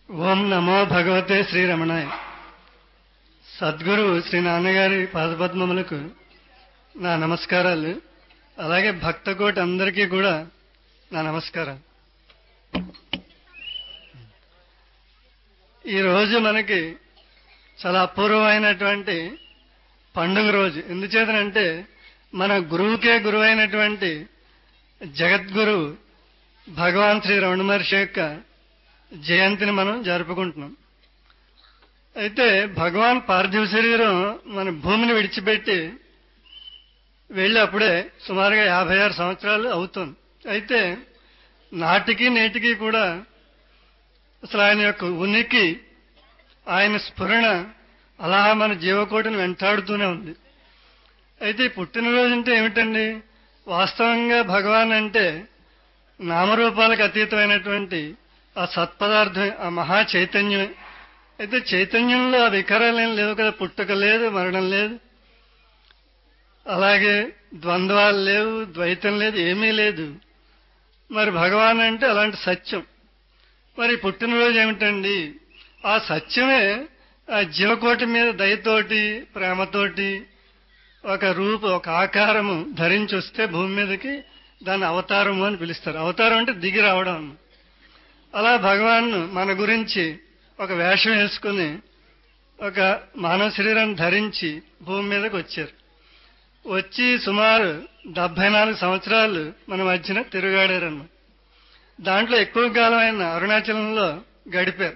ఓం నమో భగవతే శ్రీరమణాయ సద్గురు శ్రీ నాన్నగారి పాదపద్మములకు నా నమస్కారాలు అలాగే భక్తకోటి అందరికీ కూడా నా నమస్కారాలు ఈరోజు మనకి చాలా అపూర్వమైనటువంటి పండుగ రోజు ఎందుచేతనంటే మన గురువుకే గురువైనటువంటి జగద్గురు భగవాన్ శ్రీ రమణ మహర్షి యొక్క జయంతిని మనం జరుపుకుంటున్నాం అయితే భగవాన్ పార్థివ శరీరం మన భూమిని విడిచిపెట్టి వెళ్ళి అప్పుడే సుమారుగా యాభై ఆరు సంవత్సరాలు అవుతుంది అయితే నాటికి నేటికి కూడా అసలు ఆయన యొక్క ఉనికి ఆయన స్ఫురణ అలా మన జీవకోటిని వెంటాడుతూనే ఉంది అయితే ఈ పుట్టినరోజు అంటే ఏమిటండి వాస్తవంగా భగవాన్ అంటే నామరూపాలకు అతీతమైనటువంటి ఆ సత్పదార్థం ఆ మహా చైతన్యం అయితే చైతన్యంలో ఆ వికారాలు ఏం లేవు కదా పుట్టుక లేదు మరణం లేదు అలాగే ద్వంద్వాలు లేవు ద్వైతం లేదు ఏమీ లేదు మరి భగవాన్ అంటే అలాంటి సత్యం మరి పుట్టినరోజు ఏమిటండి ఆ సత్యమే ఆ జీవకోటి మీద దయతోటి ప్రేమతోటి ఒక రూప ఒక ఆకారము ధరించి వస్తే భూమి మీదకి దాన్ని అవతారము అని పిలుస్తారు అవతారం అంటే దిగి రావడం అలా భగవాన్ మన గురించి ఒక వేషం వేసుకుని ఒక మానవ శరీరాన్ని ధరించి భూమి మీదకి వచ్చారు వచ్చి సుమారు డెబ్బై నాలుగు సంవత్సరాలు మన మధ్యన తిరుగాడారన్న దాంట్లో ఎక్కువ కాలం ఆయన అరుణాచలంలో గడిపారు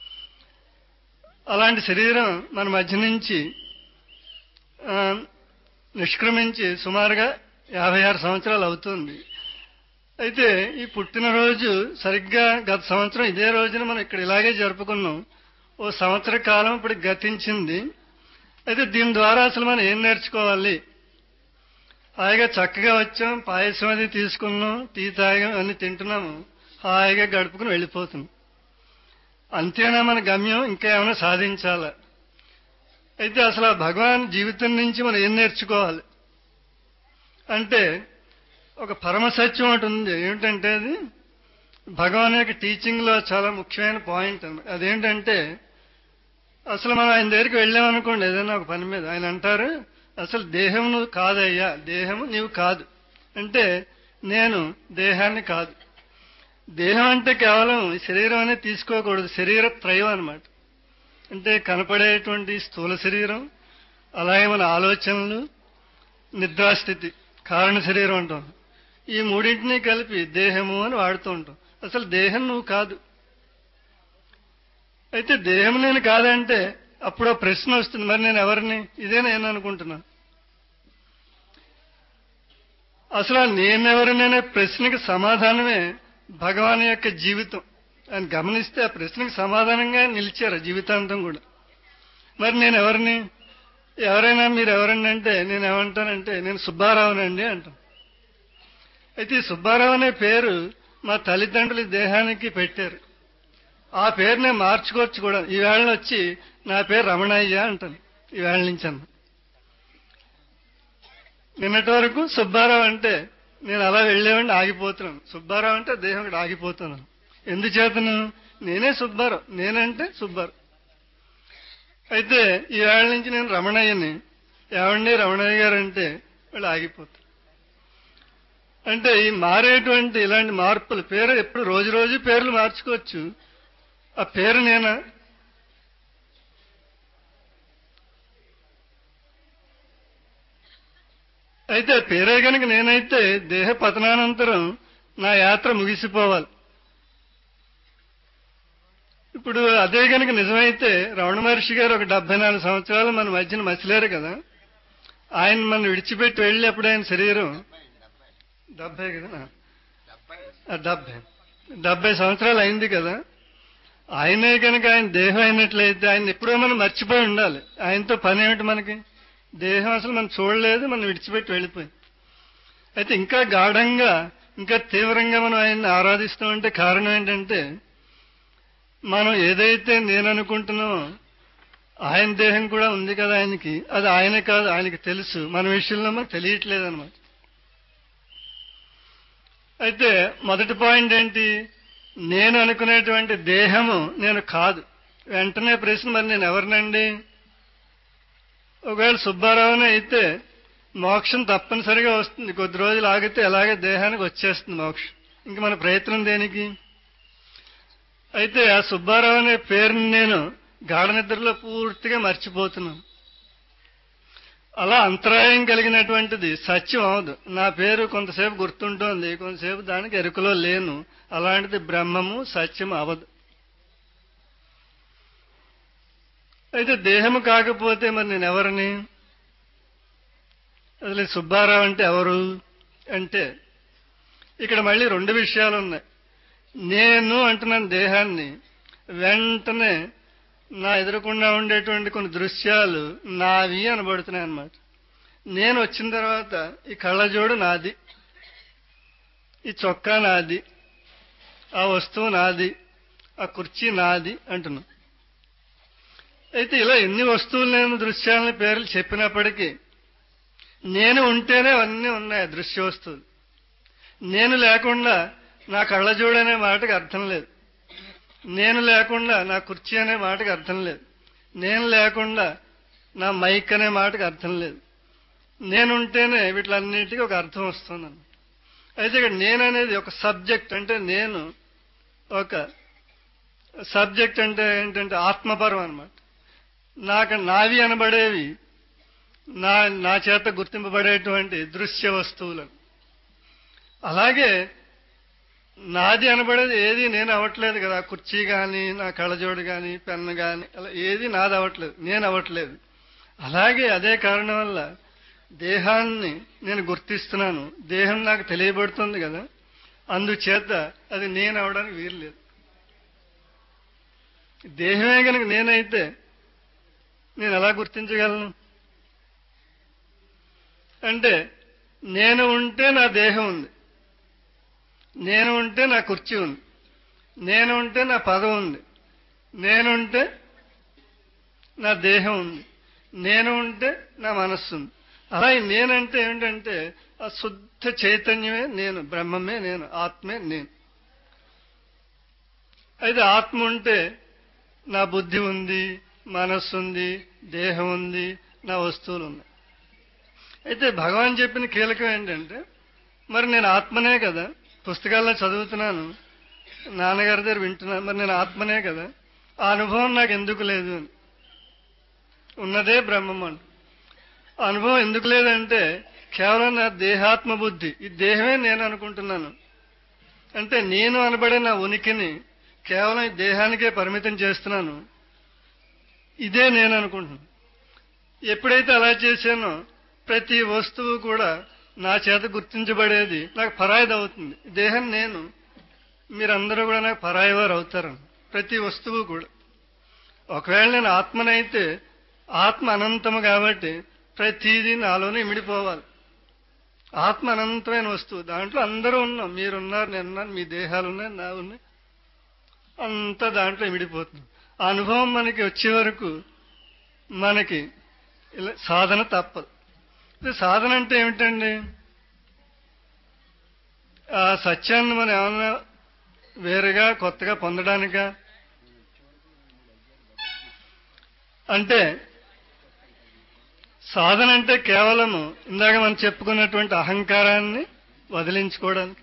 అలాంటి శరీరం మన మధ్య నుంచి ఆ, నిష్క్రమించి సుమారుగా యాభై ఆరు సంవత్సరాలు అవుతుంది అయితే ఈ పుట్టినరోజు సరిగ్గా గత సంవత్సరం ఇదే రోజున మనం ఇక్కడ ఇలాగే జరుపుకున్నాం ఓ సంవత్సర కాలం ఇప్పుడు గతించింది అయితే దీని ద్వారా అసలు మనం ఏం నేర్చుకోవాలి హాయిగా చక్కగా వచ్చాం పాయసం అది తీసుకున్నాం టీ తాగాం అన్ని తింటున్నాము హాయిగా గడుపుకుని వెళ్ళిపోతున్నాం అంతేనా మన గమ్యం ఇంకా ఏమైనా సాధించాలా అయితే అసలు ఆ భగవాన్ జీవితం నుంచి మనం ఏం నేర్చుకోవాలి అంటే ఒక పరమ సత్యం ఒకటి ఉంది ఏమిటంటే అది భగవాన్ యొక్క టీచింగ్ లో చాలా ముఖ్యమైన పాయింట్ అన్నమాట అదేంటంటే అసలు మనం ఆయన దగ్గరికి వెళ్ళామనుకోండి ఏదైనా ఒక పని మీద ఆయన అంటారు అసలు దేహం నువ్వు కాదయ్యా దేహము నీవు కాదు అంటే నేను దేహాన్ని కాదు దేహం అంటే కేవలం ఈ శరీరం అనేది తీసుకోకూడదు శరీర త్రయం అన్నమాట అంటే కనపడేటువంటి స్థూల శరీరం అలాగే మన ఆలోచనలు నిద్రాస్థితి కారణ శరీరం అంటాం ఈ మూడింటిని కలిపి దేహము అని వాడుతూ ఉంటాం అసలు దేహం నువ్వు కాదు అయితే దేహం నేను కాదంటే అప్పుడు ఆ ప్రశ్న వస్తుంది మరి నేను ఎవరిని ఇదే నేను అనుకుంటున్నా అసలు ఆ నేనెవరిననే ప్రశ్నకి సమాధానమే భగవాన్ యొక్క జీవితం ఆయన గమనిస్తే ఆ ప్రశ్నకి సమాధానంగా నిలిచారు జీవితాంతం కూడా మరి నేను ఎవరిని ఎవరైనా మీరు ఎవరండి అంటే నేను ఏమంటానంటే నేను సుబ్బారావునండి అంటాం అయితే ఈ సుబ్బారావు అనే పేరు మా తల్లిదండ్రుల దేహానికి పెట్టారు ఆ పేరు నేను మార్చుకోవచ్చు కూడా ఈవేళ వచ్చి నా పేరు రమణయ్య అంటాను ఈవేళ నుంచి అన్న నిన్నటి వరకు సుబ్బారావు అంటే నేను అలా వెళ్ళేవాడిని ఆగిపోతున్నాను సుబ్బారావు అంటే దేహం ఇక్కడ ఆగిపోతున్నాను ఎందుచేతను నేనే సుబ్బారావు నేనంటే సుబ్బారావు అయితే ఈ వేళ నుంచి నేను రమణయ్యని ఏమండి రమణయ్య గారు అంటే వాళ్ళు ఆగిపోతారు అంటే ఈ మారేటువంటి ఇలాంటి మార్పులు పేరు ఎప్పుడు రోజు రోజు పేర్లు మార్చుకోవచ్చు ఆ పేరు నేనా అయితే ఆ పేరే కనుక నేనైతే దేహ పతనానంతరం నా యాత్ర ముగిసిపోవాలి ఇప్పుడు అదే కనుక నిజమైతే రమణ మహర్షి గారు ఒక డెబ్బై నాలుగు సంవత్సరాలు మన మధ్యన మసిలేరు కదా ఆయన మనం విడిచిపెట్టి వెళ్ళి అప్పుడు ఆయన శరీరం డెబ్బై కదా ఆ, డెబ్బై డెబ్బై సంవత్సరాలు అయింది కదా ఆయనే కనుక ఆయన దేహం అయినట్లయితే ఆయన ఎప్పుడో మనం మర్చిపోయి ఉండాలి ఆయనతో పని ఏమిటి మనకి దేహం అసలు మనం చూడలేదు మనం విడిచిపెట్టి వెళ్ళిపోయింది అయితే ఇంకా గాఢంగా ఇంకా తీవ్రంగా మనం ఆయన్ని ఆరాధిస్తామంటే కారణం ఏంటంటే మనం ఏదైతే నేను అనుకుంటున్నామో ఆయన దేహం కూడా ఉంది కదా ఆయనకి అది ఆయనే కాదు ఆయనకి తెలుసు మన విషయంలో మనకు తెలియట్లేదు అనమాట అయితే మొదటి పాయింట్ ఏంటి నేను అనుకునేటువంటి దేహము నేను కాదు వెంటనే ప్రశ్న మరి నేను ఎవరినండి ఒకవేళ సుబ్బారావునే అయితే మోక్షం తప్పనిసరిగా వస్తుంది కొద్ది రోజులు ఆగితే అలాగే దేహానికి వచ్చేస్తుంది మోక్షం ఇంక మన ప్రయత్నం దేనికి అయితే ఆ సుబ్బారావు అనే పేరుని నేను గాఢ నిద్రలో పూర్తిగా మర్చిపోతున్నాను అలా అంతరాయం కలిగినటువంటిది సత్యం అవదు నా పేరు కొంతసేపు గుర్తుంటోంది కొంతసేపు దానికి ఎరుకలో లేను అలాంటిది బ్రహ్మము సత్యం అవదు అయితే దేహము కాకపోతే మరి నేను ఎవరిని అసలు ఈ సుబ్బారావు అంటే ఎవరు అంటే ఇక్కడ మళ్ళీ రెండు విషయాలు ఉన్నాయి నేను అంటున్నాను దేహాన్ని వెంటనే నా ఎదురకుండా ఉండేటువంటి కొన్ని దృశ్యాలు నావి అనబడుతున్నాయి అన్నమాట నేను వచ్చిన తర్వాత ఈ కళ్ళజోడు నాది ఈ చొక్కా నాది ఆ వస్తువు నాది ఆ కుర్చీ నాది అంటున్నాం అయితే ఇలా ఎన్ని వస్తువులు నేను దృశ్యాలని పేర్లు చెప్పినప్పటికీ నేను ఉంటేనే అవన్నీ ఉన్నాయి దృశ్య వస్తువులు నేను లేకుండా నా కళ్ళజోడు అనే మాటకి అర్థం లేదు నేను లేకుండా నా కుర్చీ అనే మాటకి అర్థం లేదు నేను లేకుండా నా మైక్ అనే మాటకి అర్థం లేదు నేనుంటేనే వీటిలన్నిటికీ ఒక అర్థం వస్తుందన్న అయితే ఇక్కడ నేను అనేది ఒక సబ్జెక్ట్ అంటే నేను ఒక సబ్జెక్ట్ అంటే ఏంటంటే ఆత్మపరం అనమాట నాకు నావి అనబడేవి నా నా చేత గుర్తింపబడేటువంటి దృశ్య వస్తువులను అలాగే నాది అనబడేది ఏది నేను అవ్వట్లేదు కదా కుర్చీ కానీ నా కళ్ళజోడు కానీ పెన్ను కానీ అలా ఏది నాది అవ్వట్లేదు నేను అవ్వట్లేదు అలాగే అదే కారణం వల్ల దేహాన్ని నేను గుర్తిస్తున్నాను దేహం నాకు తెలియబడుతుంది కదా అందుచేత అది నేను అవడానికి వీల్లేదు దేహమే కనుక నేనైతే నేను ఎలా గుర్తించగలను అంటే నేను ఉంటే నా దేహం ఉంది నేను ఉంటే నా కుర్చీ ఉంది నేను ఉంటే నా పదం ఉంది నేనుంటే నా దేహం ఉంది నేను ఉంటే నా మనస్సు ఉంది అలా ఈ నేనంటే ఏమిటంటే ఆ శుద్ధ చైతన్యమే నేను బ్రహ్మమే నేను ఆత్మే నేను అయితే ఆత్మ ఉంటే నా బుద్ధి ఉంది మనస్సు ఉంది దేహం ఉంది నా వస్తువులు ఉన్నాయి అయితే భగవాన్ చెప్పిన కీలకం ఏంటంటే మరి నేను ఆత్మనే కదా పుస్తకాల్లో చదువుతున్నాను నాన్నగారి దగ్గర వింటున్నాను మరి నేను ఆత్మనే కదా ఆ అనుభవం నాకు ఎందుకు లేదు అని ఉన్నదే బ్రహ్మం అని ఆ అనుభవం ఎందుకు లేదంటే కేవలం నా దేహాత్మ బుద్ధి ఈ దేహమే నేను అనుకుంటున్నాను అంటే నేను అనబడే నా ఉనికిని కేవలం ఈ దేహానికే పరిమితం చేస్తున్నాను ఇదే నేను అనుకుంటున్నాను ఎప్పుడైతే అలా చేశానో ప్రతి వస్తువు కూడా నా చేత గుర్తించబడేది నాకు పరాయిది అవుతుంది దేహం నేను మీరందరూ కూడా నాకు పరాయి వారు అవుతారు ప్రతి వస్తువు కూడా ఒకవేళ నేను ఆత్మనైతే ఆత్మ అనంతము కాబట్టి ప్రతిదీ నాలోనే ఇమిడిపోవాలి ఆత్మ అనంతమైన వస్తువు దాంట్లో అందరూ ఉన్నాం మీరున్నారు నేనున్నాను మీ దేహాలు ఉన్నాయి నా ఉన్నాయి అంతా దాంట్లో ఇమిడిపోతుంది ఆ అనుభవం మనకి వచ్చే వరకు మనకి ఇలా సాధన తప్పదు ఇది సాధన అంటే ఏమిటండి ఆ సత్యాన్ని మనం ఏమన్నా వేరుగా కొత్తగా పొందడానిక అంటే సాధన అంటే కేవలము ఇందాక మనం చెప్పుకున్నటువంటి అహంకారాన్ని వదిలించుకోవడానికి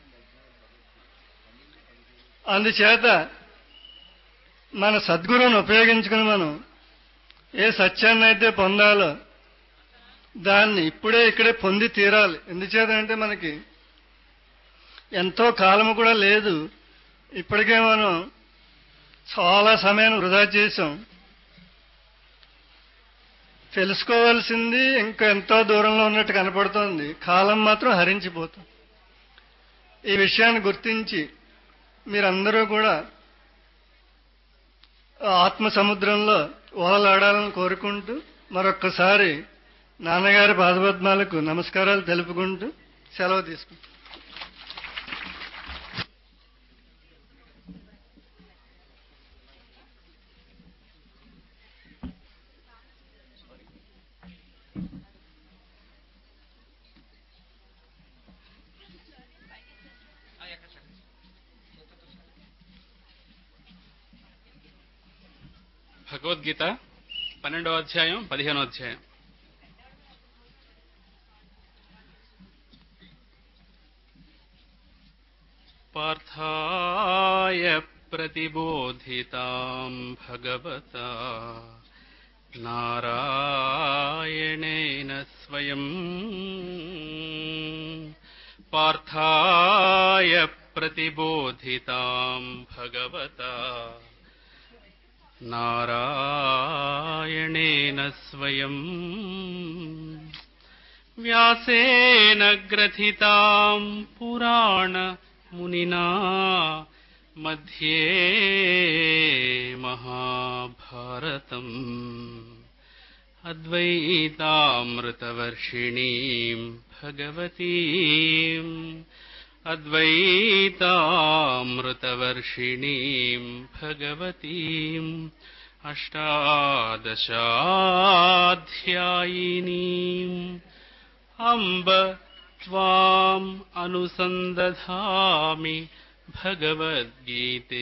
అందుచేత మన సద్గురువును ఉపయోగించుకుని మనం ఏ సత్యాన్ని అయితే పొందాలో దాన్ని ఇప్పుడే ఇక్కడే పొంది తీరాలి ఎందుచేతంటే మనకి ఎంతో కాలము కూడా లేదు ఇప్పటికే మనం చాలా సమయం వృధా చేసాం తెలుసుకోవాల్సింది ఇంకా ఎంతో దూరంలో ఉన్నట్టు కనపడుతోంది కాలం మాత్రం హరించిపోతుంది ఈ విషయాన్ని గుర్తించి మీరందరూ కూడా ఆత్మ సముద్రంలో ఓలలాడాలని కోరుకుంటూ మరొక్కసారి నాన్నగారి పాదపద్మాలకు నమస్కారాలు తెలుపుకుంటూ సెలవు తీసుకుంటాం ఆ, ఎక్కడ సార్? చెత్తతో సార్. భగవద్గీత పన్నెండవ అధ్యాయం పదిహేనో అధ్యాయం పార్థాయ ప్రతిబోధితాం భగవతా నారాయణేన స్వయం పార్థాయ ప్రతిబోధితాం భగవతా నారాయణేన స్వయం వ్యాసేన గ్రథితాం పురాణ మునినా మధ్యే మహాభారతం అద్వైతామృతవర్షిణీం భగవతీం అద్వైతామృతవర్షిణీం భగవతీం అష్టాదశాధ్యాయినీం అంబ त्वाम् अनुसन्दधामि भगवद्गीते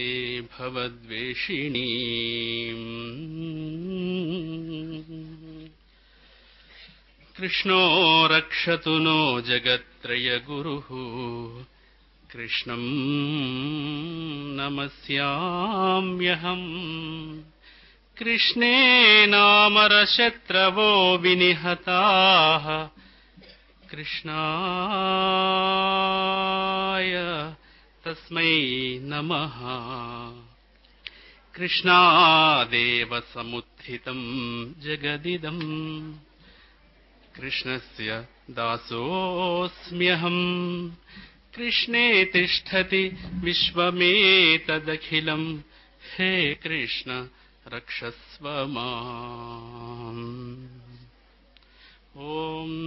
भवद्वेषिणीम् कृष्णो रक्षतु नो जगत्त्रयगुरुः कृष्णम् नमस्याम्यहम् कृष्णे नामरशत्रवो विनिहताः कृष्णाय तस्मै नमः कृष्णादेव समुत्थितम् जगदिदम् कृष्णस्य दासोऽस्म्यहम् कृष्णे तिष्ठति विश्वमेतदखिलम् हे कृष्ण रक्षस्व माम् ॐ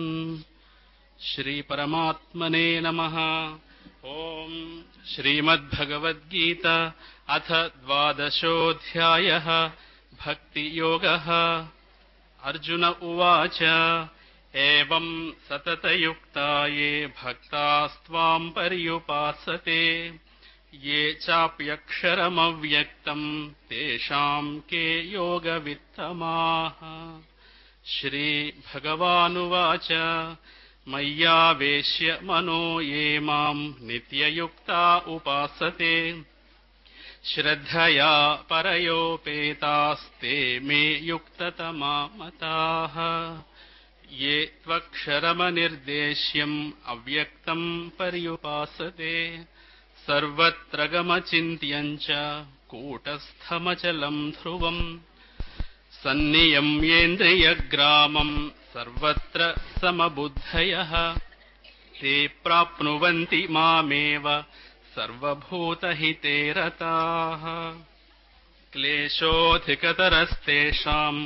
श्रीपरमात्मने नमः ॐ श्रीमद्भगवद्गीता अथ द्वादशोऽध्यायः भक्तियोगः अर्जुन उवाच एवम् सततयुक्ता ये भक्तास्त्वाम् पर्युपासते ये चाप्यक्षरमव्यक्तम् तेषाम् के योगवित्तमाः श्रीभगवानुवाच मय्यावेश्य मनो ये माम् नित्ययुक्ता उपासते श्रद्धया परयोपेतास्ते मे युक्ततमा मताः ये त्वक्षरमनिर्देश्यम् अव्यक्तम् पर्युपासते सर्वत्र गमचिन्त्यम् च कूटस्थमचलम् ध्रुवम् सन्नियम्येन्द्रियग्रामम् सर्वत्र समबुद्धयः ते प्राप्नुवन्ति मामेव सर्वभूतहिते रताः क्लेशोऽधिकतरस्तेषाम्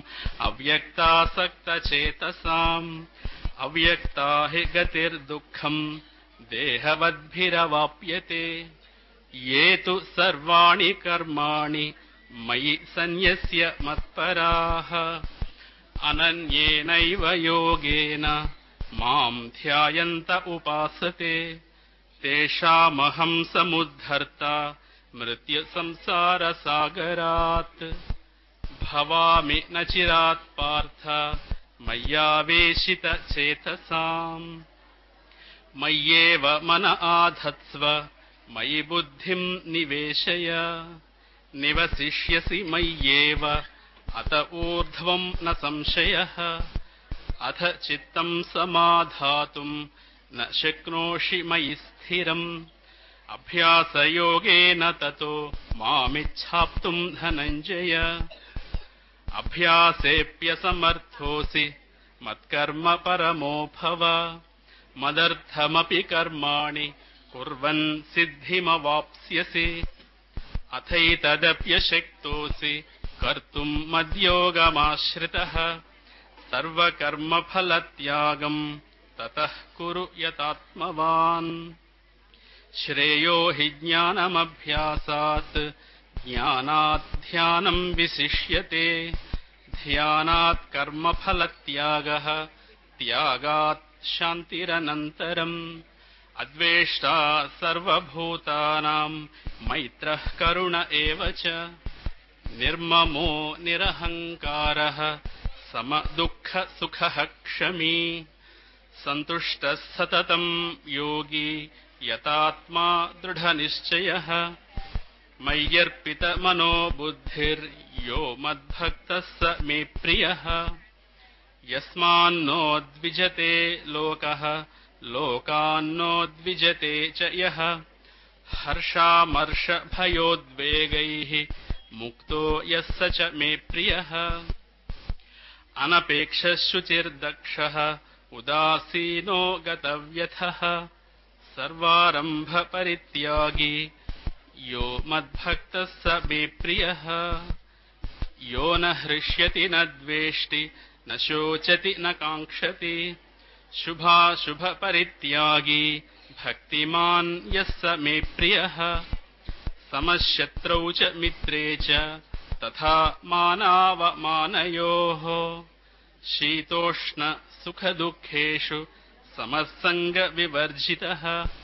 अव्यक्तासक्तचेतसाम् अव्यक्ता हि गतिर्दुःखम् देहवद्भिरवाप्यते ये तु सर्वाणि कर्माणि मयि सन्न्यस्य मत्पराः अनन्येनैव योगेन माम् ध्यायन्त उपासते तेषामहम् समुद्धर्ता मृत्युसंसारसागरात् भवामि न चिरात् पार्थ मय्यावेशितचेतसाम् मय्येव मन आधत्स्व मयि बुद्धिम् निवेशय निवसिष्यसि मय्येव अत ऊर्ध्वम् न संशयः अथ चित्तम् समाधातुम् न शक्नोषि मयि स्थिरम् अभ्यासयोगेन ततो मामिच्छाप्तुम् धनञ्जय अभ्यासेऽप्यसमर्थोऽसि मत्कर्म परमो भव मदर्थमपि कर्माणि कुर्वन् सिद्धिमवाप्स्यसि अथैतदप्यशक्तोऽसि कर्तुम् मद्योगमाश्रितः सर्वकर्मफलत्यागम् ततः कुरु यतात्मवान् श्रेयो हि ज्ञानमभ्यासात् ज्ञानात् ध्यानम् विशिष्यते ध्यानात् कर्मफलत्यागः त्यागात् शान्तिरनन्तरम् अद्वेष्टा सर्वभूतानाम् मैत्रः करुण एव च నిర్మమో నిరహంకారः సమదుఃఖసుఖः क्षमी सन्तुष्टः सततं योगी यतात्मा दृढनिश्चयः मय्यर्पितमनो बुद्धिर्यो मद्भक्तः स मे प्रियः यस्मान्नोद्विजते लोकः लोकान्नोद्विजते च यः हर्षामर्षभयोद्वेगैः मुक्तो यः स च मे प्रियः अनपेक्षशुचिर्दक्षः उदासीनो गतव्यथः सर्वारम्भपरित्यागी यो मद्भक्तः स मे प्रियः यो न हृष्यति न द्वेष्टि न शोचति न काङ्क्षति शुभाशुभपरित्यागी भक्तिमान् यः स मे प्रियः समशत्रौ च मित्रे च तथा मानावमानयोः शीतोष्णसुखदुःखेषु समस्सङ्गविवर्जितः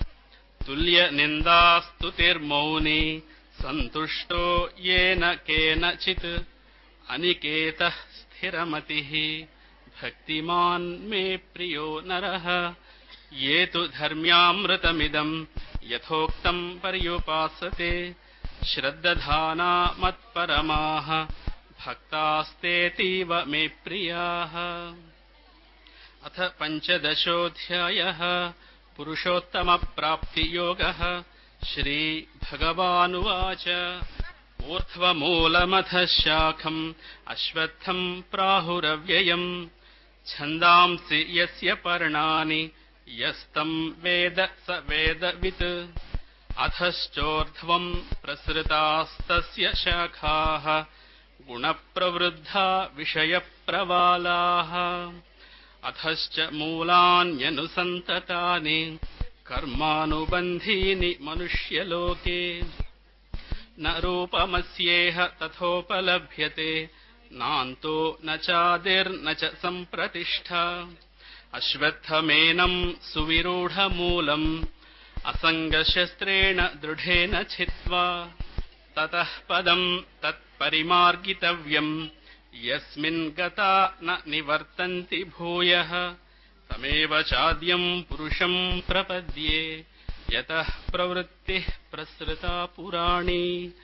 तुल्यनिन्दास्तुतिर्मौनी सन्तुष्टो येन केनचित् अनिकेतः स्थिरमतिः भक्तिमान् मे प्रियो नरः ये तु धर्म्यामृतमिदम् यथोक्तम् पर्युपासते श्रद्दधाना मत्परमाः भक्तास्तेतीव मे प्रियाः अथ पञ्चदशोऽध्यायः पुरुषोत्तमप्राप्तियोगः श्रीभगवानुवाच ऊर्ध्वमूलमथ शाखम् अश्वत्थम् प्राहुरव्ययम् छन्दांसि यस्य पर्णानि यस्तम् वेद स वेदवित् अधश्चोर्ध्वम् प्रसृतास्तस्य शाखाः गुणप्रवृद्धा विषयप्रवालाः अधश्च मूलान्यनुसन्ततानि कर्मानुबन्धीनि मनुष्यलोके न रूपमस्येह तथोपलभ्यते नान्तो न चादिर्न च सम्प्रतिष्ठा अश्वत्थमेनम् सुविरूढमूलम् असङ्गशस्त्रेण दृढेन छित्त्वा ततः पदम् तत्परिमार्गितव्यम् यस्मिन् गता न निवर्तन्ति भूयः तमेव चाद्यम् पुरुषम् प्रपद्ये यतः प्रवृत्तिः प्रसृता पुराणी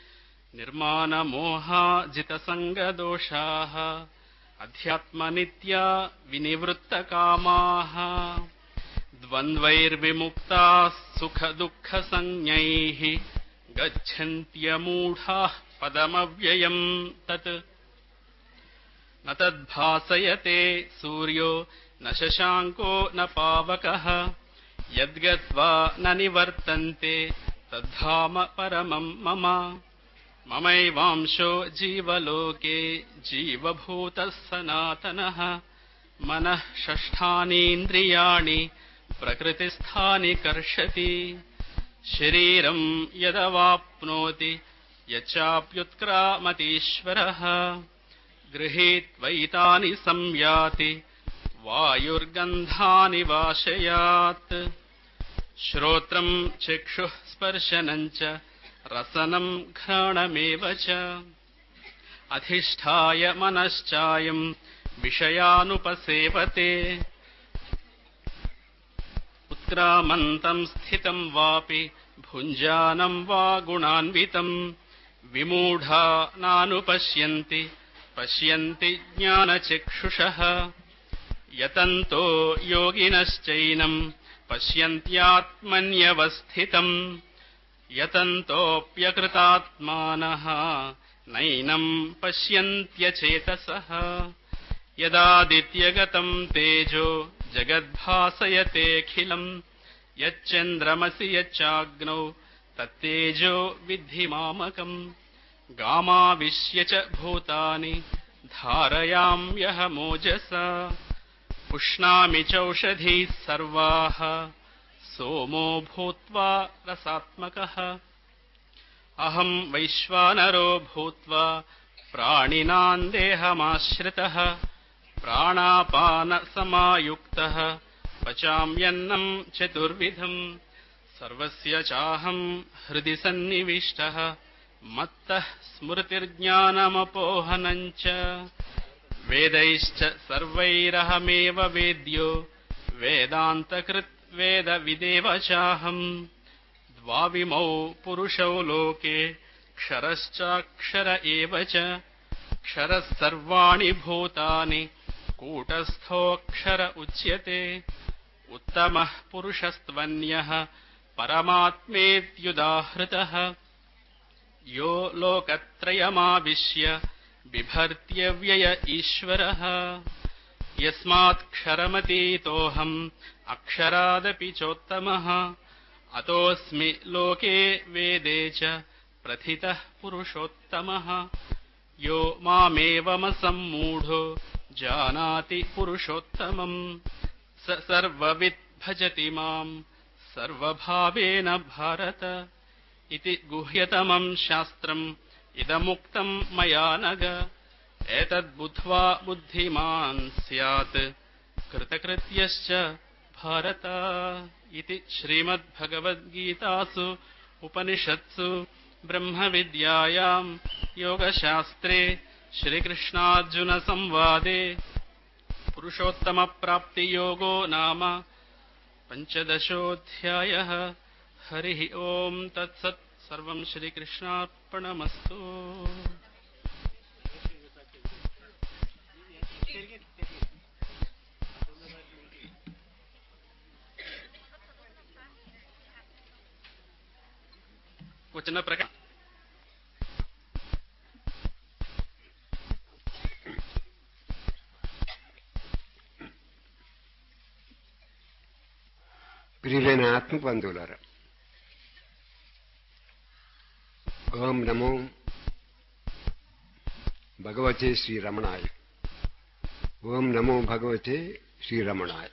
निर्मानमोहाजितसङ्गदोषाः अध्यात्मनित्या विनिवृत्तकामाः द्वन्द्वैर्विमुक्ताः सुखदुःखसंज्ञैः गच्छन्त्यमूढाः पदमव्ययम् तत् न तद्भासयते सूर्यो न शशाङ्को न पावकः यद्गत्वा न निवर्तन्ते तद्धाम परमम् मम ममैवांशो जीवलोके जीवभूतः सनातनः मनः षष्ठानीन्द्रियाणि प्रकृतिस्थानि कर्षति शरीरम् यदवाप्नोति यच्चाप्युत्क्रामतीश्वरः गृहीत्वैतानि संयाति वायुर्गन्धानि वाशयात् श्रोत्रम् चक्षुः स्पर्शनम् च रसनम् घ्राणमेव च अधिष्ठाय मनश्चायम् विषयानुपसेवते उत्क्रामन्तम् स्थितम् वापि भुञ्जानम् वा गुणान्वितम् विमूढा नानुपश्यन्ति पश्यन्ति ज्ञानचक्षुषः यतन्तो योगिनश्चैनम् पश्यन्त्यात्मन्यवस्थितम् यतन्तोऽप्यकृतात्मानः नैनम् पश्यन्त्यचेतसः यदादित्यगतम् तेजो जगद्भासयतेऽखिलम् यच्चन्द्रमसि यच्चाग्नौ तत्तेजो विद्धि मामकम् गामाविश्य च भूतानि धारयाम्यहमोजसा पुष्णामि चौषधीः सर्वाः सोमो भूत्वा रसात्मकः अहम् वैश्वानरो भूत्वा प्राणिनाम् देहमाश्रितः प्राणापानसमायुक्तः पचाम्यन्नम् चतुर्विधम् सर्वस्य चाहम् हृदि सन्निविष्टः मत्तः स्मृतिर्ज्ञानमपोहनम् च वेदैश्च सर्वैरहमेव वेद्यो वेदान्तकृत् वेदविदेव चाहम् द्वाविमौ पुरुषौ लोके क्षरश्चाक्षर एव च क्षरः सर्वाणि भूतानि कूटस्थोऽक्षर उच्यते उत्तमः पुरुषस्त्वन्यः परमात्मेत्युदाहृतः यो लोकत्रयमाविश्य बिभर्त्यव्यय ईश्वरः यस्मात्क्षरमतीतोऽहम् अक्षरादपि चोत्तमः अतोऽस्मि लोके वेदे च प्रथितः पुरुषोत्तमः यो मामेवमसम्मूढो जानाति पुरुषोत्तमम् स सर्वविद् भजति माम् सर्वभावेन भारत इति गुह्यतमम् शास्त्रम् इदमुक्तम् मया नग एतद्बुद्ध्वा बुद्धिमान् स्यात् कृतकृत्यश्च भारत इति श्रीमद्भगवद्गीतासु उपनिषत्सु ब्रह्मविद्यायाम् योगशास्त्रे श्रीकृष्णार्जुनसंवादे पुरुषोत्तमप्राप्तियोगो नाम पञ्चदशोऽध्यायः हरिः ओम् तत्सत् सर्वम् श्रीकृष्णार्पणमस्तु వచన ప్రకారం ప్రియమైన ఆత్మ బంధువులారా ఓం నమో భగవతే శ్రీరమణాయ ఓం నమో భగవతే శ్రీరమణాయ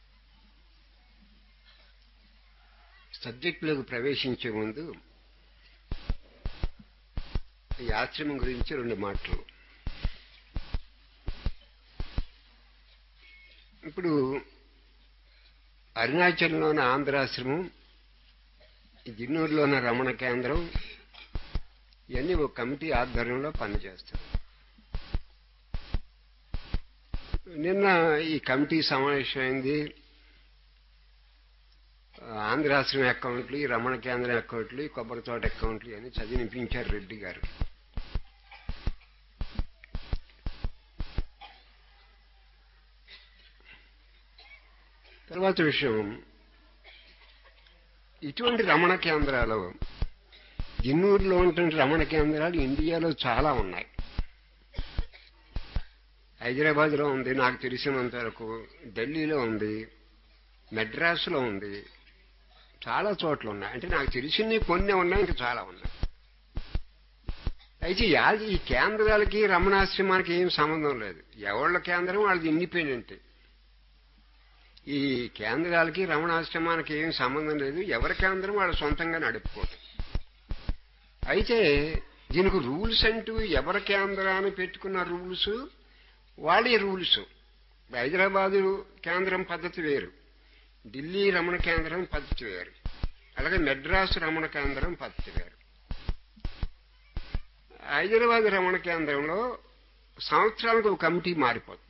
సబ్జెక్టులోకి ప్రవేశించే ముందు ఈ ఆశ్రమం గురించి రెండు మాటలు ఇప్పుడు అరుణాచలంలోని ఆంధ్రాశ్రమం జిన్నూరులోని రమణ కేంద్రం ఇవన్నీ ఒక కమిటీ ఆధ్వర్యంలో పనిచేస్తారు నిన్న ఈ కమిటీ సమావేశమైంది ఆంధ్రాశ్రమం అకౌంట్లు ఈ రమణ కేంద్రం అకౌంట్లు ఈ కొబ్బరి తోట అకౌంట్లు అని చదివినిపించారు రెడ్డి గారు తర్వాత విషయం ఇటువంటి రమణ కేంద్రాలు జిన్నూరులో ఉన్నటువంటి రమణ కేంద్రాలు ఇండియాలో చాలా ఉన్నాయి హైదరాబాద్లో ఉంది నాకు తెలిసినంత వరకు ఢిల్లీలో ఉంది మెడ్రాస్లో ఉంది చాలా చోట్ల ఉన్నాయి అంటే నాకు తెలిసినవి కొన్ని ఉన్నాయి ఇంకా చాలా ఉన్నాయి అయితే యా- ఈ కేంద్రాలకి రమణాశ్రమానికి ఏం సంబంధం లేదు ఎవళ్ళ కేంద్రం వాళ్ళది ఇండిపెండెంట్ ఈ కేంద్రాలకి రమణాశ్రమానికి ఏం సంబంధం లేదు ఎవరి కేంద్రం వాళ్ళు సొంతంగా నడుపుకోవటం అయితే దీనికి రూల్స్ అంటూ ఎవరి కేంద్రాన్ని పెట్టుకున్న రూల్స్ వాళ్ళే రూల్స్ హైదరాబాదు కేంద్రం పద్ధతి వేరు ఢిల్లీ రమణ కేంద్రం పద్ధతి వేరు అలాగే మెడ్రాస్ రమణ కేంద్రం పద్ధతి వేరు హైదరాబాద్ రమణ కేంద్రంలో సంవత్సరాలకు ఒక కమిటీ మారిపోతుంది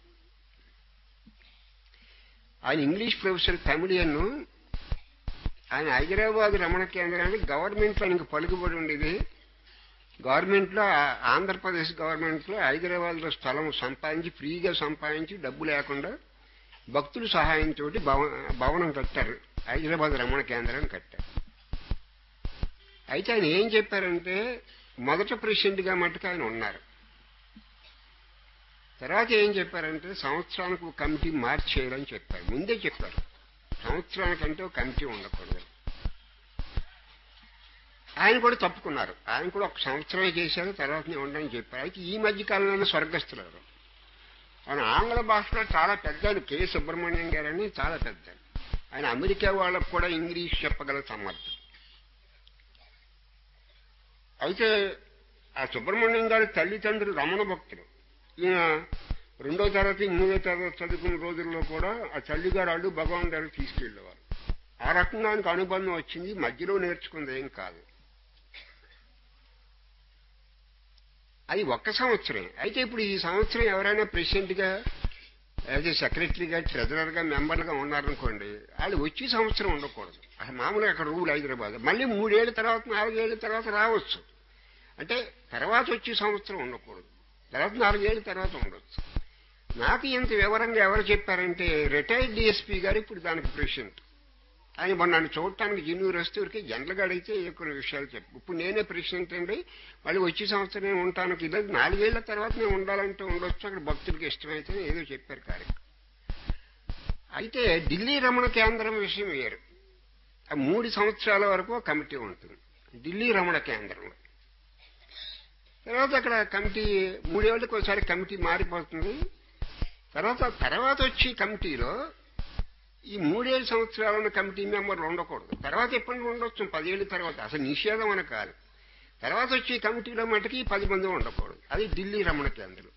ఆయన ఇంగ్లీష్ ప్రొఫెసర్ తమిళియన్ను ఆయన హైదరాబాద్ రమణ కేంద్రానికి గవర్నమెంట్లో ఆయనకు పలుకుబడి ఉండేది గవర్నమెంట్లో ఆ- ఆంధ్రప్రదేశ్ గవర్నమెంట్లో హైదరాబాద్లో స్థలం సంపాదించి ఫ్రీగా సంపాదించి డబ్బు లేకుండా భక్తుల సహాయంతో భవనం కట్టారు హైదరాబాద్ రమణ కేంద్రాన్ని కట్టారు అయితే ఆయన ఏం చెప్పారంటే మొదట ప్రెసిడెంట్గా మట్టుకు ఆయన ఉన్నారు తర్వాత ఏం చెప్పారంటే సంవత్సరానికి ఒక కమిటీ మార్చేయాలని చెప్పారు ముందే చెప్పారు సంవత్సరానికంటే ఒక కమిటీ ఉండకూడదు ఆయన కూడా తప్పుకున్నారు ఆయన కూడా ఒక సంవత్సరమే చేశారు తర్వాత నేను ఉండని చెప్పారు అయితే ఈ మధ్య కాలంలో స్వర్గస్థులు ఆయన ఆంగ్ల భాషలో చాలా పెద్దాడు కె సుబ్రహ్మణ్యం గారని చాలా పెద్దాడు ఆయన అమెరికా వాళ్ళకు కూడా ఇంగ్లీష్ చెప్పగల సమర్థం అయితే ఆ సుబ్రహ్మణ్యం గారి తల్లిదండ్రులు రమణ భక్తులు ఈయన రెండో తరగతి మూడో తరగతి చదువుకున్న రోజుల్లో కూడా ఆ తల్లిగారు వాళ్ళు భగవాన్ గారు తీసుకెళ్లేవారు ఆ రకంగా ఆయనకు అనుబంధం వచ్చింది మధ్యలో నేర్చుకుంది ఏం కాదు అది ఒక్క సంవత్సరం అయితే ఇప్పుడు ఈ సంవత్సరం ఎవరైనా ప్రెసిడెంట్గా అయితే సెక్రటరీగా ట్రెజరర్గా మెంబర్గా ఉన్నారనుకోండి వాళ్ళు వచ్చి సంవత్సరం ఉండకూడదు అసలు మామూలుగా అక్కడ రూల్ హైదరాబాద్ మళ్ళీ మూడేళ్ల తర్వాత నాలుగేళ్ల తర్వాత రావచ్చు అంటే తర్వాత వచ్చి సంవత్సరం ఉండకూడదు తర్వాత నాలుగేళ్ల తర్వాత ఉండొచ్చు నాకు ఇంత వివరంగా ఎవరు చెప్పారంటే రిటైర్డ్ డిఎస్పీ గారు ఇప్పుడు దానికి ప్రెసిడెంట్ ఆయన మొన్న నన్ను చూడటానికి జిన్నూరు వస్తే ఊరికి జనరల్గా అడిగితే ఏ కొన్ని విషయాలు చెప్పు ఇప్పుడు నేనే ప్రెసిడెంట్ అండి మళ్ళీ వచ్చే సంవత్సరం నేను ఉంటాను ఇలా నాలుగేళ్ల తర్వాత నేను ఉండాలంటే ఉండొచ్చు అక్కడ భక్తులకి ఇష్టమైతే ఏదో చెప్పారు కార్యక్రమం అయితే ఢిల్లీ రమణ కేంద్రం విషయం వేరు ఆ మూడు సంవత్సరాల వరకు ఒక కమిటీ ఉంటుంది ఢిల్లీ రమణ కేంద్రంలో తర్వాత అక్కడ కమిటీ మూడేళ్ళకి ఒకసారి కమిటీ మారిపోతుంది తర్వాత తర్వాత వచ్చి కమిటీలో ఈ మూడేళ్ళు సంవత్సరాలు ఉన్న కమిటీ మెంబర్లు ఉండకూడదు తర్వాత ఎప్పటి ఉండొచ్చు పదేళ్ళ తర్వాత అసలు నిషేధం అని కాదు తర్వాత వచ్చి కమిటీలో మటుకి పది మంది ఉండకూడదు అది ఢిల్లీ రమణ కేంద్రం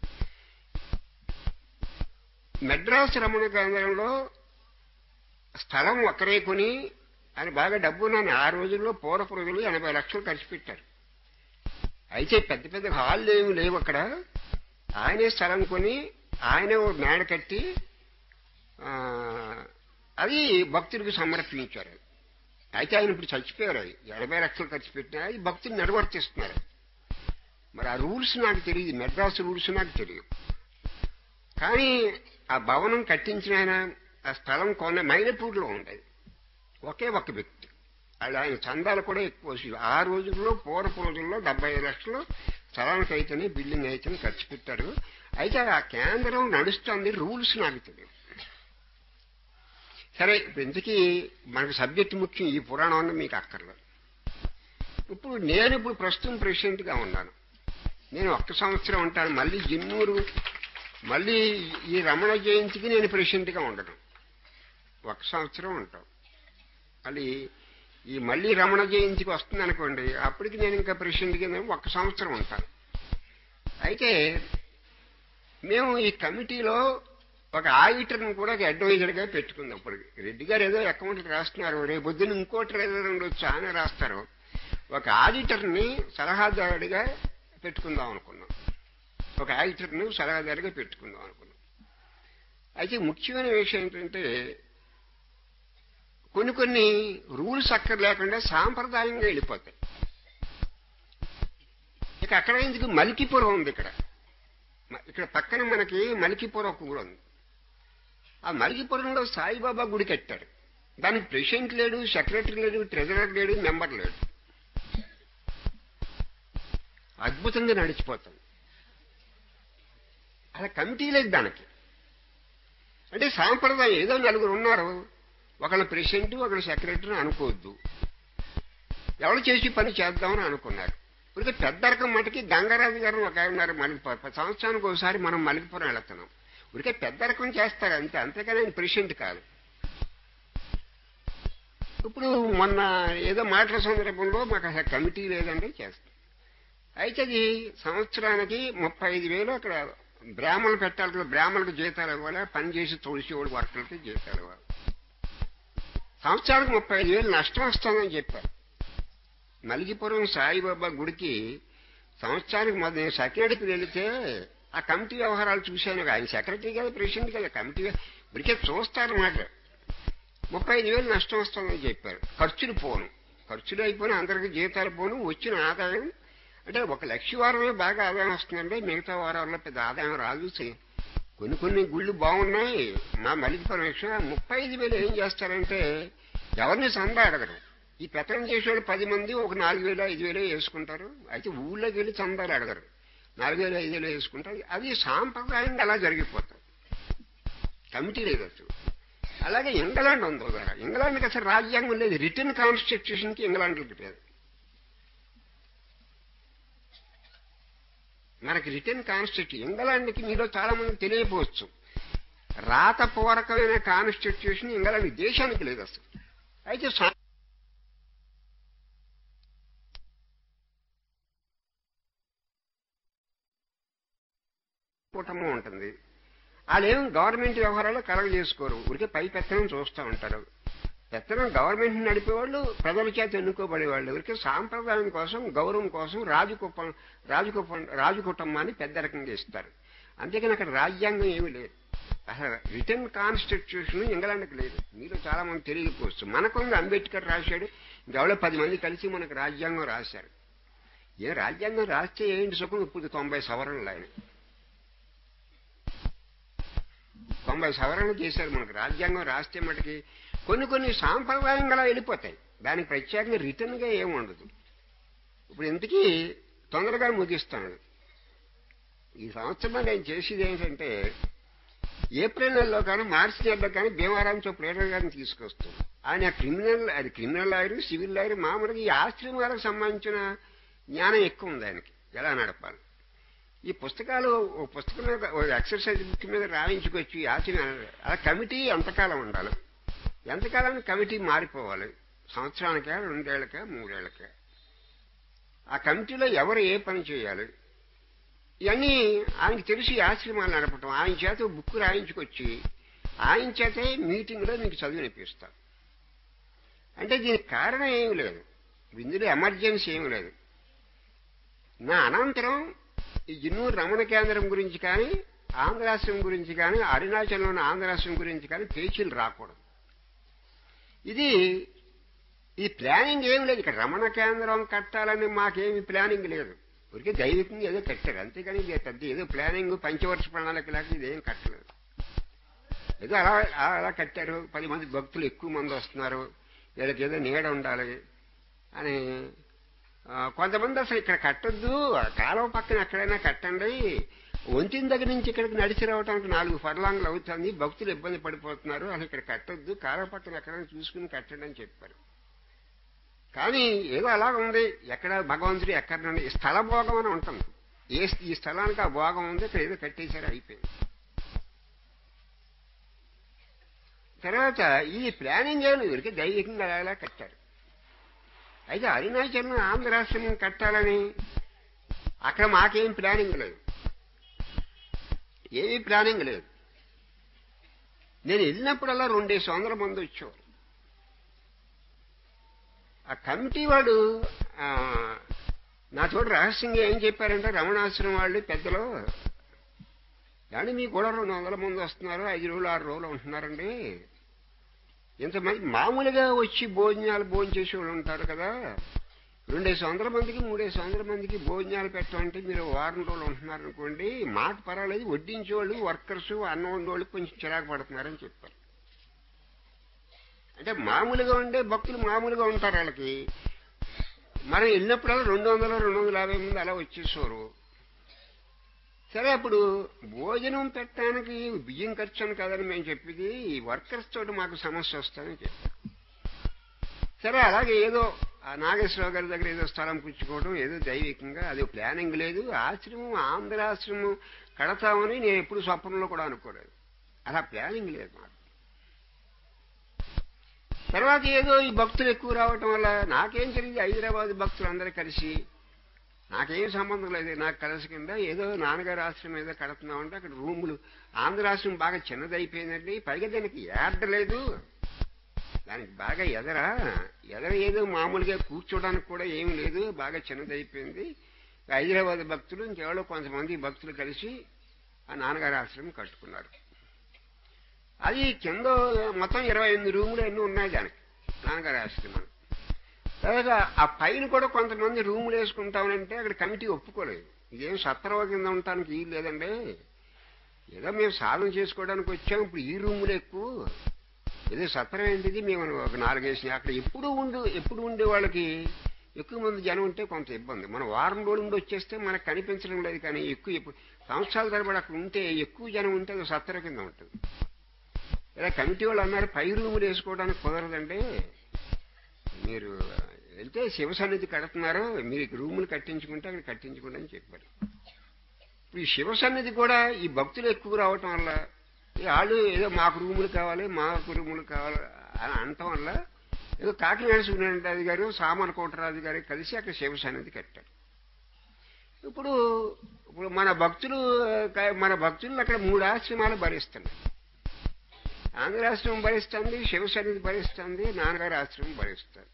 మెడ్రాస్ రమణ కేంద్రంలో స్థలం ఒక్కరే కొని ఆయన బాగా డబ్బు ఉన్నాను ఆ రోజుల్లో పూర్వపు రోజులు ఎనభై లక్షలు ఖర్చు పెట్టారు అయితే పెద్ద పెద్ద హాళ్ళు ఏమి లేవు అక్కడ ఆయనే స్థలం కొని ఆయనే ఓ మేడ కట్టి ఆ, అది భక్తుడికి సమర్పించారు అయితే ఆయన ఇప్పుడు చచ్చిపోయారు అది ఎనభై లక్షలు ఖర్చు పెట్టినా ఈ భక్తులు నిర్వర్తిస్తున్నారు మరి ఆ రూల్స్ నాకు తెలియదు మెడ్రాస్ రూల్స్ నాకు తెలియదు కానీ ఆ భవనం కట్టించిన ఆయన ఆ స్థలం కొన్న మైలపూర్లో ఉండేది ఒకే ఒక్క వ్యక్తి అది ఆయన చందాలు కూడా ఎక్కువ వచ్చేవి. ఆ రోజుల్లో పూర్వపు రోజుల్లో డెబ్బై ఐదు లక్షలు స్థలానికి అయితేనే బిల్డింగ్ అయితేనే ఖర్చు పెట్టారు అయితే ఆ కేంద్రం నడుస్తుంది రూల్స్ నాకు తెలియదు సరే ఇప్పుడు ఇంతకీ మనకు సబ్జెక్ట్ ముఖ్యం ఈ పురాణం అన్న మీకు అక్కర్లేదు ఇప్పుడు నేను ఇప్పుడు ప్రస్తుతం ప్రెసిడెంట్గా ఉన్నాను నేను ఒక్క సంవత్సరం ఉంటాను మళ్ళీ జిన్నూరు మళ్ళీ ఈ రమణ జయంతికి నేను ప్రెసిడెంట్గా ఉండను ఒక సంవత్సరం ఉంటాం మళ్ళీ ఈ మళ్ళీ రమణ జయంతికి వస్తుంది అనుకోండి అప్పటికి నేను ఇంకా ప్రెసిడెంట్ కింద ఒక సంవత్సరం ఉంటాను అయితే మేము ఈ కమిటీలో ఒక ఆడిటర్ని కూడా ఒక అడ్వైజర్గా పెట్టుకుందాం అప్పటికి రెడ్డి గారు ఏదో అకౌంట్ రాస్తున్నారు రేపు పొద్దున్న ఇంకోటి ఏదో ఉండొచ్చు ఆయన రాస్తారు ఒక ఆడిటర్ని సలహాదారుడిగా పెట్టుకుందాం అనుకున్నాం ఒక ఆడిటర్ని సలహాదారుగా పెట్టుకుందాం అనుకున్నాం అయితే ముఖ్యమైన విషయం ఏంటంటే కొన్ని కొన్ని రూల్స్ అక్కర్ లేకుండా సాంప్రదాయంగా వెళ్ళిపోతాయి ఇక అక్కడ ఎందుకు మలికిపురం ఉంది ఇక్కడ మ- ఇక్కడ పక్కన మనకి మలికిపురం ఒక గుడి ఉంది ఆ మలికిపురంలో సాయిబాబా గుడి కట్టాడు దానికి ప్రెసిడెంట్ లేడు సెక్రటరీ లేడు ట్రెజరర్ లేడు మెంబర్ లేడు అద్భుతంగా నడిచిపోతాం అలా కమిటీ లేదు దానికి అంటే సాంప్రదాయం ఏదో నలుగురు ఉన్నారు ఒకళ్ళ ప్రెసిడెంట్ ఒకళ్ళ సెక్రటరీ అనుకోవద్దు ఎవరు చేసి పని చేద్దామని అనుకున్నారు ఇప్పుడు పెద్ద రకం మటుకి గంగారాజు గారు ఒక ఆయన ఉన్నారు మలికిపురం సంవత్సరానికి ఒకసారి మనం మలికిపురం వెళుతున్నాం ఉడికే పెద్ద రకం చేస్తారు అంతే అంతేకాని ఆయన ప్రెసిడెంట్ కాదు ఇప్పుడు మొన్న ఏదో మాటల సందర్భంలో మాకు అసలు కమిటీ లేదంటే చేస్తాం అయితే అది సంవత్సరానికి ముప్పై ఐదు వేలు అక్కడ బ్రాహ్మణులు పెట్టాలి కదా బ్రాహ్మణులకు జీతాలు ఇవ్వాలి పని చేసి తొలిసేవాడు వర్కర్లకి జీతాలు ఇవ్వాలి సంవత్సరానికి ముప్పై ఐదు వేలు నష్టం వస్తుందని చెప్పారు మలికిపురం సాయిబాబా గుడికి సంవత్సరానికి మొదలు నేను సెక్రటరీకి వెళితే ఆ కమిటీ వ్యవహారాలు చూశాను ఆయన సెక్రటరీ కదా ప్రెసిడెంట్ కదా కమిటీ ఇప్పటికే చూస్తారన్నమాట ముప్పై ఐదు వేలు నష్టం వస్తుందని చెప్పారు ఖర్చులు పోను ఖర్చులు అయిపోయినా అందరికి జీతాలు పోను వచ్చిన ఆదాయం అంటే ఒక లక్ష వారమే బాగా ఆదాయం వస్తుందండి మిగతా వారాల్లో పెద్ద ఆదాయం రాదు సే- కొన్ని కొన్ని గుళ్ళు బాగున్నాయి మా మలికిపురం విషయం ముప్పై ఐదు వేలు ఏం చేస్తారంటే ఎవరిని సందా అడగరు ఈ పెత్తనం చేసేవాళ్ళు పది మంది ఒక నాలుగు వేలు ఐదు వేలు వేసుకుంటారు అయితే ఊళ్ళోకి వెళ్ళి చందాలు అడగరు నాలుగు వేలు ఐదు వేలు వేసుకుంటారు అది సాంప్రదాయంగా అలా జరిగిపోతాయి కమిటీ లేదు అసలు అలాగే ఇంగ్లాండ్ ఉంది ఉదాహరణ ఇంగ్లాండ్కి అసలు రాజ్యాంగం లేదు రిటర్న్ కాన్స్టిట్యూషన్కి ఇంగ్లాండ్కి లేదు మనకి రిటర్న్ కాన్స్టిట్యూషన్ ఇంగ్లాండ్కి మీలో చాలా మంది తెలియపోవచ్చు రాతపూర్వకమైన కాన్స్టిట్యూషన్ ఇంగ్లాండ్ దేశానికి లేదు అసలు అయితే సా- కుటుంబం ఉంటుంది వాళ్ళేం గవర్నమెంట్ వ్యవహారాలు కలగ చేసుకోరు ఊరికే పై పెత్తనం చూస్తూ ఉంటారు పెత్తనం గవర్నమెంట్ నడిపేవాళ్ళు ప్రజల చేత ఎన్నుకోబడేవాళ్ళు ఎవరికి సాంప్రదాయం కోసం గౌరవం కోసం రాజకుప్పం రాజకుప్పం రాజకుటుంబాన్ని పెద్ద రకంగా ఇస్తారు అంతేకాని అక్కడ రాజ్యాంగం ఏమీ లేదు అసలు రిటర్న్ కాన్స్టిట్యూషన్ ఇంగ్లాండ్కి లేదు మీరు చాలా మంది తెలియకపోవచ్చు మనకుంది అంబేద్కర్ రాశాడు ఇంకెవరో పది మంది కలిసి మనకు రాజ్యాంగం రాశారు ఏ రాజ్యాంగం రాస్తే ఏంటి సుఖం ఇప్పుడు తొంభై సవరణలు ఆయన తొంభై సవరణలు చేశారు మనకు రాజ్యాంగం రాస్తే మటుకి కొన్ని కొన్ని సాంప్రదాయంగా వెళ్ళిపోతాయి దానికి ప్రత్యేకంగా రిటర్న్ గా ఏమి ఉండదు ఇప్పుడు ఇంతకీ తొందరగా ముగిస్తాను ఈ సంవత్సరంలో నేను చేసేది ఏంటంటే ఏప్రిల్ నెలలో కానీ మార్చి నెలలో కానీ భీమారాం ప్రేరణ గారిని తీసుకొస్తాం ఆయన క్రిమినల్ అది క్రిమినల్ లాయర్ సివిల్ లాయర్ మామూలుగా ఈ ఆశ్రమాలకు సంబంధించిన జ్ఞానం ఎక్కువ ఉంది ఆయనకి ఎలా నడపాలి ఈ పుస్తకాలు ఓ పుస్తకం మీద ఓ ఎక్సర్సైజ్ బుక్ మీద రాయించుకొచ్చి ఆచరణ ఆ కమిటీ ఎంతకాలం ఉండాలి ఎంతకాలానికి కమిటీ మారిపోవాలి సంవత్సరానికా రెండేళ్లకా మూడేళ్లకా ఆ కమిటీలో ఎవరు ఏ పని చేయాలి ఇవన్నీ ఆయనకి తెలిసి ఆశ్రమాలు నడపటం ఆయన చేత బుక్ రాయించుకొచ్చి ఆయన చేతే మీటింగ్లో మీకు చదివినిపిస్తాం అంటే దీనికి కారణం ఏమి లేదు ఇందులో ఎమర్జెన్సీ ఏమి లేదు నా అనంతరం ఈ జిన్నూరు రమణ కేంద్రం గురించి కానీ ఆంధ్రాశ్రమం గురించి కానీ అరుణాచలంలోని ఆంధ్రాశ్రమం గురించి కానీ పేచీలు రాకూడదు ఇది ఈ ప్లానింగ్ ఏమి లేదు ఇక్కడ రమణ కేంద్రం కట్టాలని మాకేమి ప్లానింగ్ లేదు ఊరికే దైవికంగా ఏదో కట్టారు అంతేకాని ఇది పెద్ద ఏదో ప్లానింగ్ పంచవర్ష ప్రణాళిక లేక ఇదేం కట్టలేదు ఏదో అలా అలా కట్టారు పది మంది భక్తులు ఎక్కువ మంది వస్తున్నారు వీళ్ళకి ఏదో నీడ ఉండాలి అని ఆ, కొంతమంది అసలు ఇక్కడ కట్టొద్దు ఆ కాలువ పక్కన ఎక్కడైనా కట్టండి ఒంటిన దగ్గర నుంచి ఇక్కడికి నడిచి రావడానికి నాలుగు ఫర్లాంగ్లు అవుతుంది భక్తులు ఇబ్బంది పడిపోతున్నారు అసలు ఇక్కడ కట్టొద్దు కాలువ పక్కన ఎక్కడైనా చూసుకుని కట్టండి అని చెప్పారు కానీ ఏదో అలా ఉంది ఎక్కడ భగవంతుడు ఎక్కడ నుండి స్థల భోగం అని ఉంటుంది ఏ ఈ స్థలానికి ఆ భోగం ఉంది ఇక్కడ ఏదో కట్టేశారు అయిపోయింది తర్వాత ఈ ప్లానింగ్ ఏమి ఊరికి దైవికంగా అలా కట్టారు అయితే అరుణాచలం ఆంధ్ర రాష్ట్రం కట్టాలని అక్కడ మాకేం ప్లానింగ్ లేదు ఏమీ ప్లానింగ్ లేదు నేను వెళ్ళినప్పుడల్లా రెండేసి వందల మంది వచ్చేవారు ఆ కమిటీ వాడు ఆ, నా తోడు రహస్యంగా ఏం చెప్పారంటే రమణాశ్రమం వాళ్ళు పెద్దలు కానీ మీకు కూడా రెండు వందల మంది వస్తున్నారు ఐదు రోజులు ఆరు రోజులు ఉంటున్నారండి ఇంతమంది మామూలుగా వచ్చి భోజనాలు భోజనం చేసే వాళ్ళు ఉంటారు కదా రెండేసి వందల మందికి మూడేసి వందల మందికి భోజనాలు పెట్టమంటే మీరు వారం రోజులు ఉంటున్నారు అనుకోండి మాట పర్వాలేదు వడ్డించేవాళ్ళు వర్కర్స్ అన్నం వండేవాళ్ళు కొంచెం చిరాకు పడుతున్నారని చెప్పారు అంటే మామూలుగా ఉండే భక్తులు మామూలుగా ఉంటారు వాళ్ళకి మనం వెళ్ళినప్పుడల్లా రెండు వందలు రెండు వందల యాభై మంది అలా వచ్చేసారు సరే అప్పుడు భోజనం పెట్టడానికి బియ్యం ఖర్చు అని కాదని మేము చెప్పింది ఈ వర్కర్స్ తోటి మాకు సమస్య వస్తుందని చెప్పారు సరే అలాగే ఏదో ఆ నాగేశ్వరరావు గారి దగ్గర ఏదో స్థలం పుచ్చుకోవడం ఏదో దైవికంగా అది ప్లానింగ్ లేదు ఆశ్రమం ఆంధ్రాశ్రమం కడతామని నేను ఎప్పుడు స్వప్నంలో కూడా అనుకోలేదు అలా ప్లానింగ్ లేదు మాకు తర్వాత ఏదో ఈ భక్తులు ఎక్కువ రావటం వల్ల నాకేం తెలియదు హైదరాబాద్ భక్తులు అందరూ కలిసి నాకేం సంబంధం లేదు నాకు కలిసి కింద ఏదో నాన్నగారి ఆశ్రమం ఏదో కడుతున్నామంటే అక్కడ రూములు ఆంధ్ర ఆశ్రమం బాగా చిన్నదైపోయిందండి పైగా దానికి ఏడలేదు దానికి బాగా ఎదర ఎదర ఏదో మామూలుగా కూర్చోడానికి కూడా ఏం లేదు బాగా చిన్నదైపోయింది హైదరాబాద్ భక్తులు ఇంకెవరో కొంతమంది భక్తులు కలిసి ఆ నాన్నగారి ఆశ్రమం కట్టుకున్నారు అది కింద మొత్తం ఇరవై ఎనిమిది రూములు ఎన్ని ఉన్నాయి దానికి నాన్నగారి ఆశ్రమం తర్వాత ఆ పైన కూడా కొంతమంది రూములు వేసుకుంటామనంటే అక్కడ కమిటీ ఒప్పుకోలేదు ఇదేం సత్రవ కింద ఉండటానికి ఈ లేదండి ఏదో మేము సాధన చేసుకోవడానికి వచ్చాం ఇప్పుడు ఈ రూములు ఎక్కువ ఏదో సత్రం ఏంటిది మేము ఒక నాలుగేసి అక్కడ ఎప్పుడు ఉండు ఎప్పుడు ఉండే వాళ్ళకి ఎక్కువ మంది జనం ఉంటే కొంత ఇబ్బంది మనం వారం రోజుల నుండి వచ్చేస్తే మనకు కనిపించడం లేదు కానీ ఎక్కువ ఎప్పుడు సంవత్సరాల తరబడి అక్కడ ఉంటే ఎక్కువ జనం ఉంటే అది సత్తర కింద ఉంటుంది ఇలా కమిటీ వాళ్ళు అన్నారు పై రూములు వేసుకోవడానికి కుదరదండి మీరు వెళ్తే శివ సన్నిధి కడుతున్నారు మీరు ఇక్కడ రూములు కట్టించుకుంటే అక్కడ కట్టించుకోండి అని చెప్పారు ఇప్పుడు ఈ శివ సన్నిధి కూడా ఈ భక్తులు ఎక్కువ రావటం వల్ల ఈ వాళ్ళు ఏదో మాకు రూములు కావాలి మాకు రూములు కావాలి అని అనటం వల్ల ఏదో కాకినాడ సూర్యనారాయణ గారు సామన కోటరాజు గారు కలిసి అక్కడ శివ సన్నిధి కట్టారు ఇప్పుడు ఇప్పుడు మన భక్తులు మన భక్తులు అక్కడ మూడు ఆశ్రమాలు భరిస్తున్నారు ఆంధ్ర ఆశ్రమం భరిస్తుంది శివసన్నిధి భరిస్తుంది నాన్నగారి ఆశ్రమం భరిస్తుంది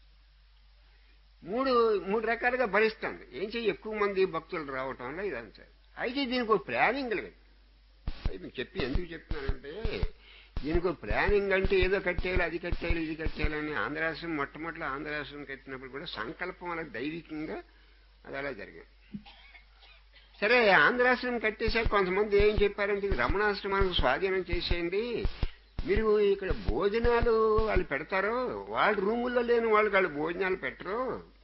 మూడు మూడు రకాలుగా భరిస్తుంది ఏం చెయ్యి ఎక్కువ మంది భక్తులు రావటం వల్ల ఇదంతా అయితే దీనికి ఒక ప్లానింగ్ లేదు అది మీకు చెప్పి ఎందుకు చెప్తున్నానంటే దీనికి ఒక ప్లానింగ్ అంటే ఏదో కట్టేయాలి అది కట్టేయాలి ఇది కట్టేయాలని ఆంధ్రాశ్రమం మొట్టమొదటి ఆంధ్రాశ్రమం కట్టినప్పుడు కూడా సంకల్పం అలా దైవికంగా అది అలా జరిగింది సరే ఆంధ్రాశ్రమం కట్టేశాక కొంతమంది ఏం చెప్పారంటే ఇది రమణాశ్రమానికి స్వాధీనం చేసేయండి మీరు ఇక్కడ భోజనాలు వాళ్ళు పెడతారు వాళ్ళ రూముల్లో లేని వాళ్ళకి వాళ్ళు భోజనాలు పెట్టరు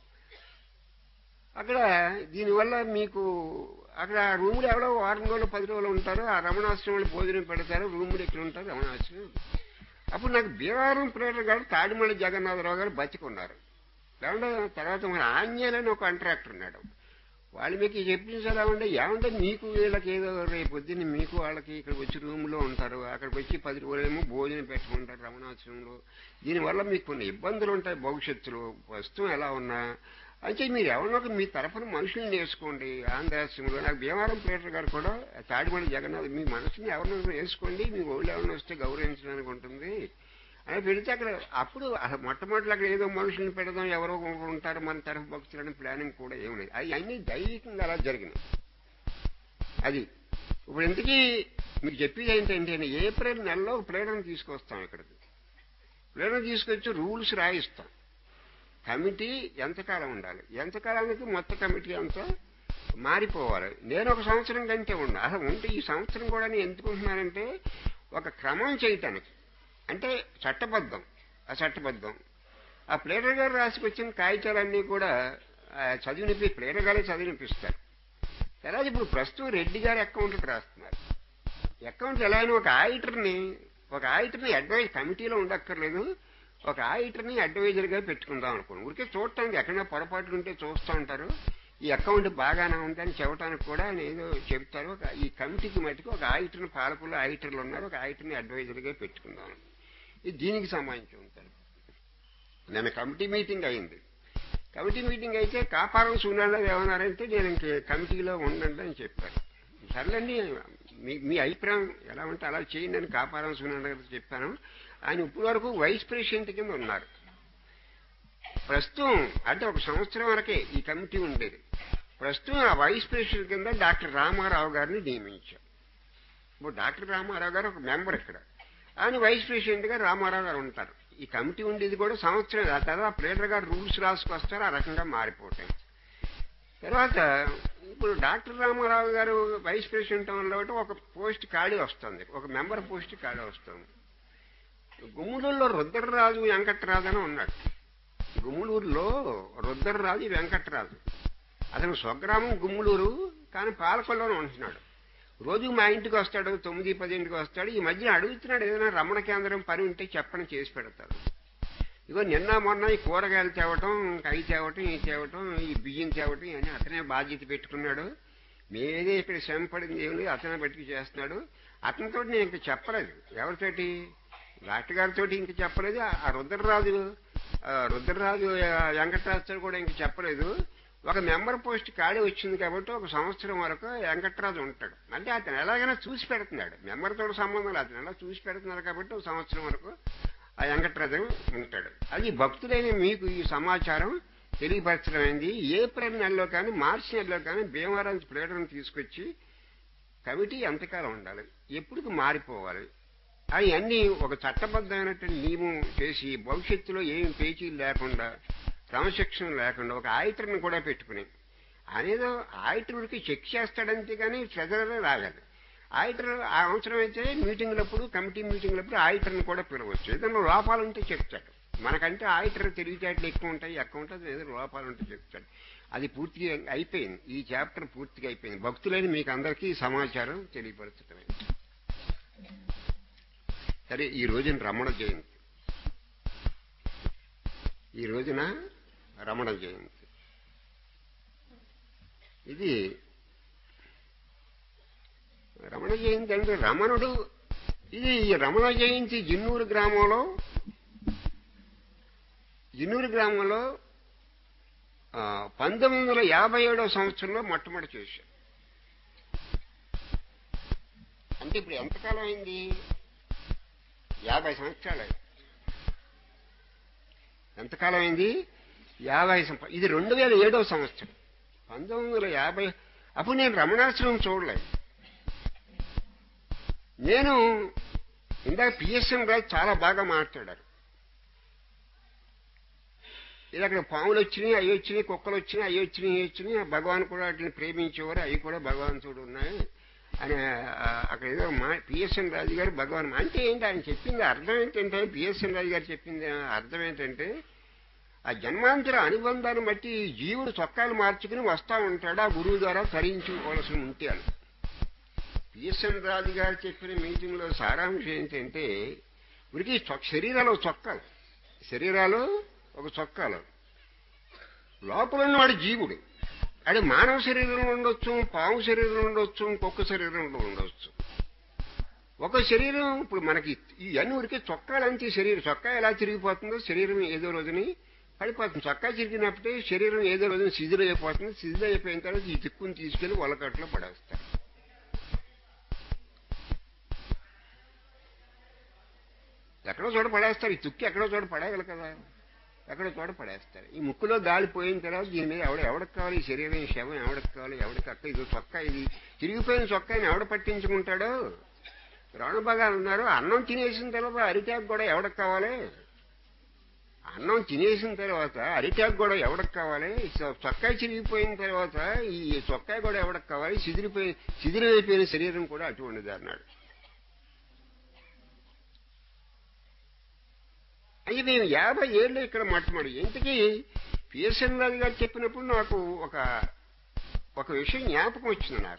అక్కడ దీనివల్ల మీకు అక్కడ రూములు ఎవరో వారం రోజులు పది రోజులు ఉంటారు ఆ రమణాశ్రమంలో భోజనం పెడతారు రూములు ఇక్కడ ఉంటారు రమణాశ్రమం అప్పుడు నాకు భీమవరం ప్రేటర్ గారు తాడిమల్లి జగన్నాథరావు గారు బతికున్నారు లేకుంటే తర్వాత మన ఆంజనేయులని ఒక కాంట్రాక్టర్ ఉన్నాడు వాళ్ళు మీకు చెప్పించాలంటే ఏమంటే మీకు వీళ్ళకి ఏదో రేపు పొద్దున్న మీకు వాళ్ళకి ఇక్కడ వచ్చి రూమ్లో ఉంటారు అక్కడికి వచ్చి పది రోజులేమో భోజనం పెట్టుకుంటారు రమణాశ్రమంలో దీనివల్ల మీకు కొన్ని ఇబ్బందులు ఉంటాయి భవిష్యత్తులో ప్రస్తుతం ఎలా ఉన్నా అంటే మీరు ఎవరినో ఒక మీ తరఫున మనుషుల్ని నేర్చుకోండి ఆంధ్రాశ్రమంలో నాకు భీమవరం ప్లేటర్ గారు కూడా తాడిమల్లి జగన్నాథ్ మీ మనసుని ఎవరినో వేసుకోండి మీ ఊళ్ళో ఎవరిని వస్తే గౌరవించడానికి ఉంటుంది అని పెడితే అక్కడ అప్పుడు అసలు మొట్టమొదటి అక్కడ ఏదో మనుషుల్ని పెడదాం ఎవరో ఒకరు ఉంటారు మన తరఫు భక్తులని ప్లానింగ్ కూడా ఏమి లేదు అవి అన్ని దైవికంగా అలా జరిగినాయి అది ఇప్పుడు ఇంతకీ మీకు చెప్పేది ఏంటంటే నేను ఏప్రిల్ నెలలో ఒక ప్లేడర్ని తీసుకొస్తాం ఇక్కడికి ప్లేడర్ తీసుకొచ్చి రూల్స్ రాయిస్తాం కమిటీ ఎంతకాలం ఉండాలి ఎంతకాలానికి మొత్తం కమిటీ అంతా మారిపోవాలి నేను ఒక సంవత్సరం కంటే ఉన్నా అసలు ఉంటే ఈ సంవత్సరం కూడా నేను ఎందుకుంటున్నానంటే ఒక క్రమం చేయటానికి అంటే చట్టబద్ధం ఆ చట్టబద్ధం ఆ ప్లేటర్ గారు రాసుకొచ్చిన కాగితాలన్నీ కూడా ఆ, చదివినిపి ప్లేటర్ గారే చదివినిపిస్తారు తర్వాత ఇప్పుడు ప్రస్తుతం రెడ్డి గారి అకౌంట్ రాస్తున్నారు అకౌంట్ ఎలా అయినా ఒక ఆడిటర్ని ఒక ఆడిటర్ని అడ్వైజ్ కమిటీలో ఉండక్కర్లేదు ఒక ఆడిటర్ని అడ్వైజర్ గా పెట్టుకుందాం అనుకోండి ఊరికే చూడటానికి ఎక్కడైనా పొరపాట్లు ఉంటే చూస్తూ ఉంటారు ఈ అకౌంట్ బాగానే ఉందని చెప్పడానికి కూడా ఆయన ఏదో చెప్తారు ఒక ఈ కమిటీకి మటుకు ఒక ఆడిటర్ని పాలకులు ఆడిటర్లు ఉన్నారు ఒక ఆడిటర్ని అడ్వైజర్ గా పెట్టుకుందాం ఇది దీనికి సంబంధించి ఉంటారు నిన్న కమిటీ మీటింగ్ అయింది కమిటీ మీటింగ్ అయితే కాపారం సూర్యనారాయణ ఏమన్నారంటే నేను ఇంక కమిటీలో ఉండండి అని చెప్పారు సర్లేండి మీ మీ అభిప్రాయం ఎలా ఉంటే అలా చేయండి అని కాపారం సూర్యనారాయణ గారికి చెప్పాను ఆయన ఇప్పటి వరకు వైస్ ప్రెసిడెంట్ కింద ఉన్నారు ప్రస్తుతం అంటే ఒక సంవత్సరం వరకే ఈ కమిటీ ఉండేది ప్రస్తుతం ఆ వైస్ ప్రెసిడెంట్ కింద డాక్టర్ రామారావు గారిని నియమించాం ఇప్పుడు డాక్టర్ రామారావు గారు ఒక మెంబర్ ఇక్కడ ఆయన వైస్ ప్రెసిడెంట్ గా రామారావు గారు ఉంటారు ఈ కమిటీ ఉండేది కూడా సంవత్సరం ఆ తర్వాత ప్లేటర్ గారు రూల్స్ రాసుకొస్తారు ఆ రకంగా మారిపోతాయి తర్వాత ఇప్పుడు డాక్టర్ రామారావు గారు వైస్ ప్రెసిడెంట్ వల్ల ఒక పోస్ట్ ఖాళీ వస్తుంది ఒక మెంబర్ పోస్ట్ ఖాళీ వస్తుంది గుమ్ములూరులో రుద్రరాజు వెంకట్రాజు అని ఉన్నాడు గుమ్ములూరులో రుద్రరాజు వెంకట్రాజు అతను స్వగ్రామం గుమ్ములూరు కానీ పాలకొల్లోనే ఉంటున్నాడు రోజు మా ఇంటికి వస్తాడు తొమ్మిది పదింటికి వస్తాడు ఈ మధ్యన అడుగుతున్నాడు ఏదైనా రమణ కేంద్రం పని ఉంటే చెప్పని చేసి పెడతాడు ఇగో నిన్న మొన్న ఈ కూరగాయలు తేవటం అవి తేవటం ఈ తేవటం ఈ బియ్యం తేవటం అని అతనే బాధ్యత పెట్టుకున్నాడు మేదే ఇక్కడ శ్రమ పడింది ఏమి లేదు అతనే బతికి చేస్తున్నాడు అతనితో నేను ఇంక చెప్పలేదు ఎవరితోటి డాక్టర్ గారితో ఇంక చెప్పలేదు ఆ- ఆ రుద్రరాజు ఆ రుద్రరాజు ఆ, వెంకటరాజు కూడా ఇంక చెప్పలేదు ఒక మెంబర్ పోస్ట్ ఖాళీ వచ్చింది కాబట్టి ఒక సంవత్సరం వరకు వెంకట్రాజు ఉంటాడు అంటే అతను ఎలాగైనా చూసి పెడుతున్నాడు మెంబర్ తోటి సంబంధం లేదు అతను ఎలా చూసి పెడుతున్నాడు కాబట్టి ఒక సంవత్సరం వరకు ఆ వెంకట్రాజు ఉంటాడు అది భక్తులైన మీకు ఈ సమాచారం తెలియపరచడం అయింది ఏప్రిల్ నెలలో కానీ మార్చి నెలలో కానీ భీమవరం ప్లేటర్ని తీసుకొచ్చి కమిటీ ఎంతకాలం ఉండాలి ఎప్పుడు మారిపోవాలి అవి అన్ని ఒక చట్టబద్ధమైనటువంటి నియమం చేసి భవిష్యత్తులో ఏమి పేచీలు లేకుండా క్రమశిక్షణ లేకుండా ఒక ఆయిటర్ని కూడా పెట్టుకుని అనేదో ఆయిటర్కి చెక్ చేస్తాడంతే కానీ ట్రెజరర్ రాగదు ఆయిటర్ ఆ అవసరం అయితే మీటింగ్లప్పుడు కమిటీ మీటింగ్లప్పుడు ఆయిటర్ని కూడా పిలవచ్చు ఏదైనా లోపాలు ఉంటే చెప్తాడు మనకంటే ఆయిటర్ తెలివితేటలు ఎక్కువ ఉంటాయి ఎక్కువ ఉంటుంది ఏదో లోపాలు ఉంటే చెప్తాడు అది పూర్తిగా అయిపోయింది ఈ చాప్టర్ పూర్తిగా అయిపోయింది భక్తులని మీకు అందరికీ ఈ సమాచారం తెలియపరచడమే సరే ఈ రోజున రమణ జయంతి ఈ రోజున రమణ జయంతి ఇది రమణ జయంతి అంటే రమణుడు ఇది ఈ రమణ జయంతి జిన్నూరు గ్రామంలో జిన్నూరు గ్రామంలో ఆ, పంతొమ్మిది వందల యాభై ఏడవ సంవత్సరంలో మొట్టమొదటి చేశారు అంటే ఇప్పుడు ఎంతకాలం అయింది యాభై సంవత్సరాలు ఎంతకాలం అయింది యాభై సంవ- ఇది రెండు వేల ఏడవ సంవత్సరం పంతొమ్మిది వందల యాభై అప్పుడు నేను రమణాశ్రమం చూడలేదు నేను ఇందాక పిఎస్ఎం రాజు చాలా బాగా మాట్లాడారు ఇది అక్కడ పాములు వచ్చినాయి అవి వచ్చినాయి కుక్కలు వచ్చినాయి అవి వచ్చినాయి ఇవి వచ్చినాయి ఆ భగవాన్ కూడా వాటిని ప్రేమించేవారు అవి కూడా భగవంతుడు ఉన్నాయి అని ఆ, అక్కడ ఏదో మా పిఎస్ఎన్ రాజు గారు భగవాన్ అంటే ఏంటి ఆయన చెప్పింది అర్థం ఏంటంటే పిఎస్ఎన్ రాజు గారు చెప్పింది అర్థం ఏంటంటే ఆ జన్మాంతర అనుబంధాన్ని బట్టి జీవుడు చొక్కాలు మార్చుకుని వస్తా ఉంటాడు ఆ గురువు ద్వారా తరించుకోవాల్సి ఉంటే అని పిఎస్ఎన్ రాజు గారు చెప్పిన మీటింగ్ లో సారాంశం ఏంటంటే ఉరికి చొక్- శరీరాలు ఒక చొక్కాలు శరీరాలు ఒక చొక్కాలు లోపల ఉన్నవాడు జీవుడు అది మానవ శరీరంలో ఉండొచ్చు పాము శరీరంలో ఉండొచ్చు కుక్క శరీరంలో ఉండొచ్చు ఒక శరీరం ఇప్పుడు మనకి ఇవన్నీ ఉడికే చొక్కాలంతే శరీరం చొక్కా ఎలా తిరిగిపోతుందో శరీరం ఏదో రోజుని పడిపోతుంది చొక్కా చిరిగినప్పుడే శరీరం ఏదో రోజున శిథిలైపోతుంది శిథిలైపోయిన తర్వాత ఈ తిక్కుని తీసుకెళ్లి వలకట్లో పడేస్తారు ఎక్కడో చోట పడేస్తారు ఈ తుక్కి ఎక్కడో చోట పడేయగలరు కదా ఎక్కడో చోట పడేస్తారు ఈ ముక్కులో గాలి పోయిన తర్వాత దీని మీద ఎవడ ఎవడికి కావాలి ఈ శరీరం ఈ శవం ఎవడికి కావాలి ఎవడికి అక్క ఇది చొక్కా ఇది తిరిగిపోయిన చొక్కాని ఎవడ పట్టించుకుంటాడో రాణుబాగా ఉన్నారు అన్నం తినేసిన తర్వాత అరిటాకు కూడా ఎవడికి కావాలి అన్నం తినేసిన తర్వాత అరిటాకు కూడా ఎవడికి కావాలి చొ- చొక్కా చిరిగిపోయిన తర్వాత ఈ చొక్కా కూడా ఎవడికి కావాలి సిదిరిపోయి సిదిరైపోయిన శరీరం కూడా అటువంటిది అన్నాడు అది మేము యాభై ఏళ్ళు ఇక్కడ మొట్టమొదటి ఇంతకీ పిఎస్ఎన్ రాజు గారు చెప్పినప్పుడు నాకు ఒక ఒక విషయం జ్ఞాపకం వచ్చింది నాకు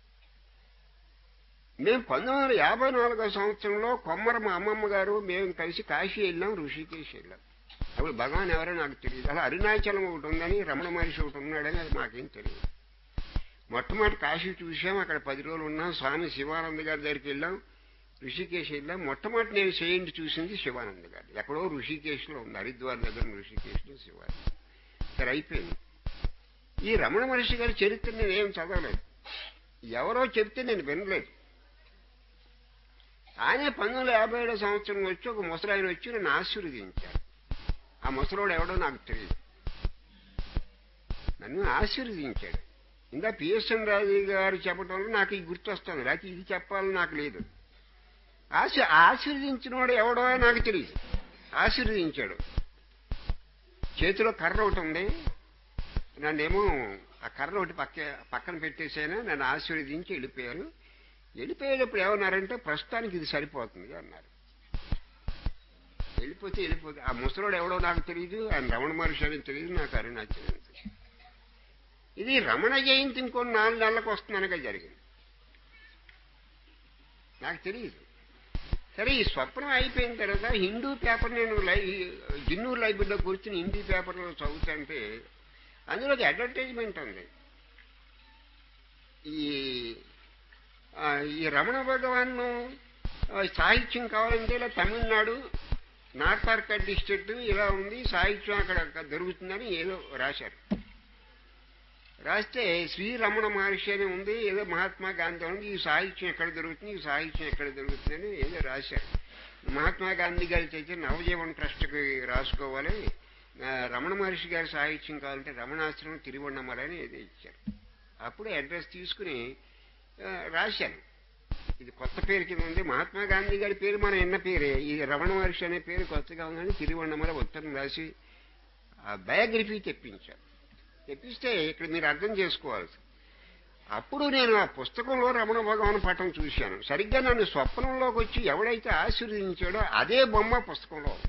మేము పంతొమ్మిది వందల యాభై నాలుగో సంవత్సరంలో కొమ్మర మా అమ్మమ్మ గారు మేము కలిసి కాశీ వెళ్ళాం ఋషికేశ్ వెళ్ళాం అప్పుడు భగవాన్ ఎవరో నాకు తెలియదు అలా అరుణాచలం ఒకటి ఉందని రమణ మహర్షి ఒకటి ఉన్నాడని అది మాకేం తెలియదు మొట్టమొదటి కాశీ చూసాం అక్కడ పది రోజులు ఉన్నాం స్వామి శివానంద గారి దగ్గరికి వెళ్ళాం ఋషికేశ్ వెళ్ళాం మొట్టమొదటి నేను చేయండి చూసింది శివానంద గారు ఎక్కడో ఋషికేశ్లో ఉంది హరిద్వార్ దగ్గర ఋషికేశ్లో శివానంద సరే అయిపోయింది ఈ రమణ మహర్షి గారి చరిత్ర నేను ఏం చదవలేదు ఎవరో చెప్తే నేను వినలేదు ఆయన పంతొమ్మిది వందల యాభై ఏడో సంవత్సరం వచ్చి ఒక ముసలాయన వచ్చి నన్ను ఆశీర్వదించారు ఆ ముసలోడు ఎవడో నాకు తెలియదు నన్ను ఆశీర్వదించాడు ఇంకా పిఎస్ఎన్ రాజు గారు చెప్పడంలో నాకు ఇది గుర్తొస్తుంది లేకపోతే ఇది చెప్పాలని నాకు లేదు ఆశ ఆశీర్వదించిన వాడు ఎవడో నాకు తెలియదు ఆశీర్వదించాడు చేతిలో కర్ర ఒకటి ఉంది నన్నేమో ఆ కర్ర ఒకటి పక్క పక్కన పెట్టేసాను నన్ను ఆశీర్వదించి వెళ్ళిపోయారు వెళ్ళిపోయేటప్పుడు ఏమన్నారంటే ప్రస్తుతానికి ఇది సరిపోతుంది అన్నారు వెళ్ళిపోతే వెళ్ళిపోతే ఆ ముసలోడు ఎవడో నాకు తెలియదు ఆయన రమణ మహర్షి అని తెలియదు నాకు అరుణాచలం అని తెలియదు. ఇది రమణ జయంతి ఇంకో నాలుగు నెలలకు వస్తుందనగా జరిగింది నాకు తెలియదు సరే ఈ స్వప్నం అయిపోయిన తర్వాత హిందూ పేపర్ నేను లై జిన్నూరు లైబ్రరీలో కూర్చుని హిందీ పేపర్లో చదువుతుంటే అందులో ఒక అడ్వర్టైజ్మెంట్ ఉంది ఈ ఆ, ఈ రమణ భగవాన్ సాహిత్యం కావాలంటే ఇలా తమిళనాడు నార్త్ ఆర్కడ్ డిస్ట్రిక్ట్ ఇలా ఉంది సాహిత్యం అక్కడ అక్కడ దొరుకుతుందని ఏదో రాశారు రాస్తే శ్రీ రమణ మహర్షి అని ఉంది ఏదో మహాత్మా గాంధీ ఉంది ఈ సాహిత్యం ఎక్కడ దొరుకుతుంది ఈ సాహిత్యం ఎక్కడ దొరుకుతుందని ఏదో రాశారు మహాత్మా గాంధీ గారి తెచ్చి నవజీవన్ ట్రస్ట్కి రాసుకోవాలి ఆ, రమణ మహర్షి గారి సాహిత్యం కావాలంటే రమణాశ్రమం తిరువണ്ണమలని ఏదో ఇచ్చారు అప్పుడు అడ్రస్ తీసుకుని ఆ, రాశాను ఇది కొత్త పేరు కింద ఉంది మహాత్మా గాంధీ గారి పేరు మన ఎన్న పేరే ఈ రమణ మహర్షి అనే పేరు కొత్తగా ఉందని తిరువണ്ണమల ఉత్తరం రాసి ఆ బయోగ్రఫీ తెప్పించాను తెప్పిస్తే ఇక్కడ మీరు అర్థం చేసుకోవాలి అప్పుడు నేను ఆ పుస్తకంలో రమణ భగవాన్ పటం చూశాను సరిగ్గా నన్ను స్వప్నంలోకి వచ్చి ఎవడైతే ఆశీర్వదించాడో అదే బొమ్మ పుస్తకంలో ఉంది.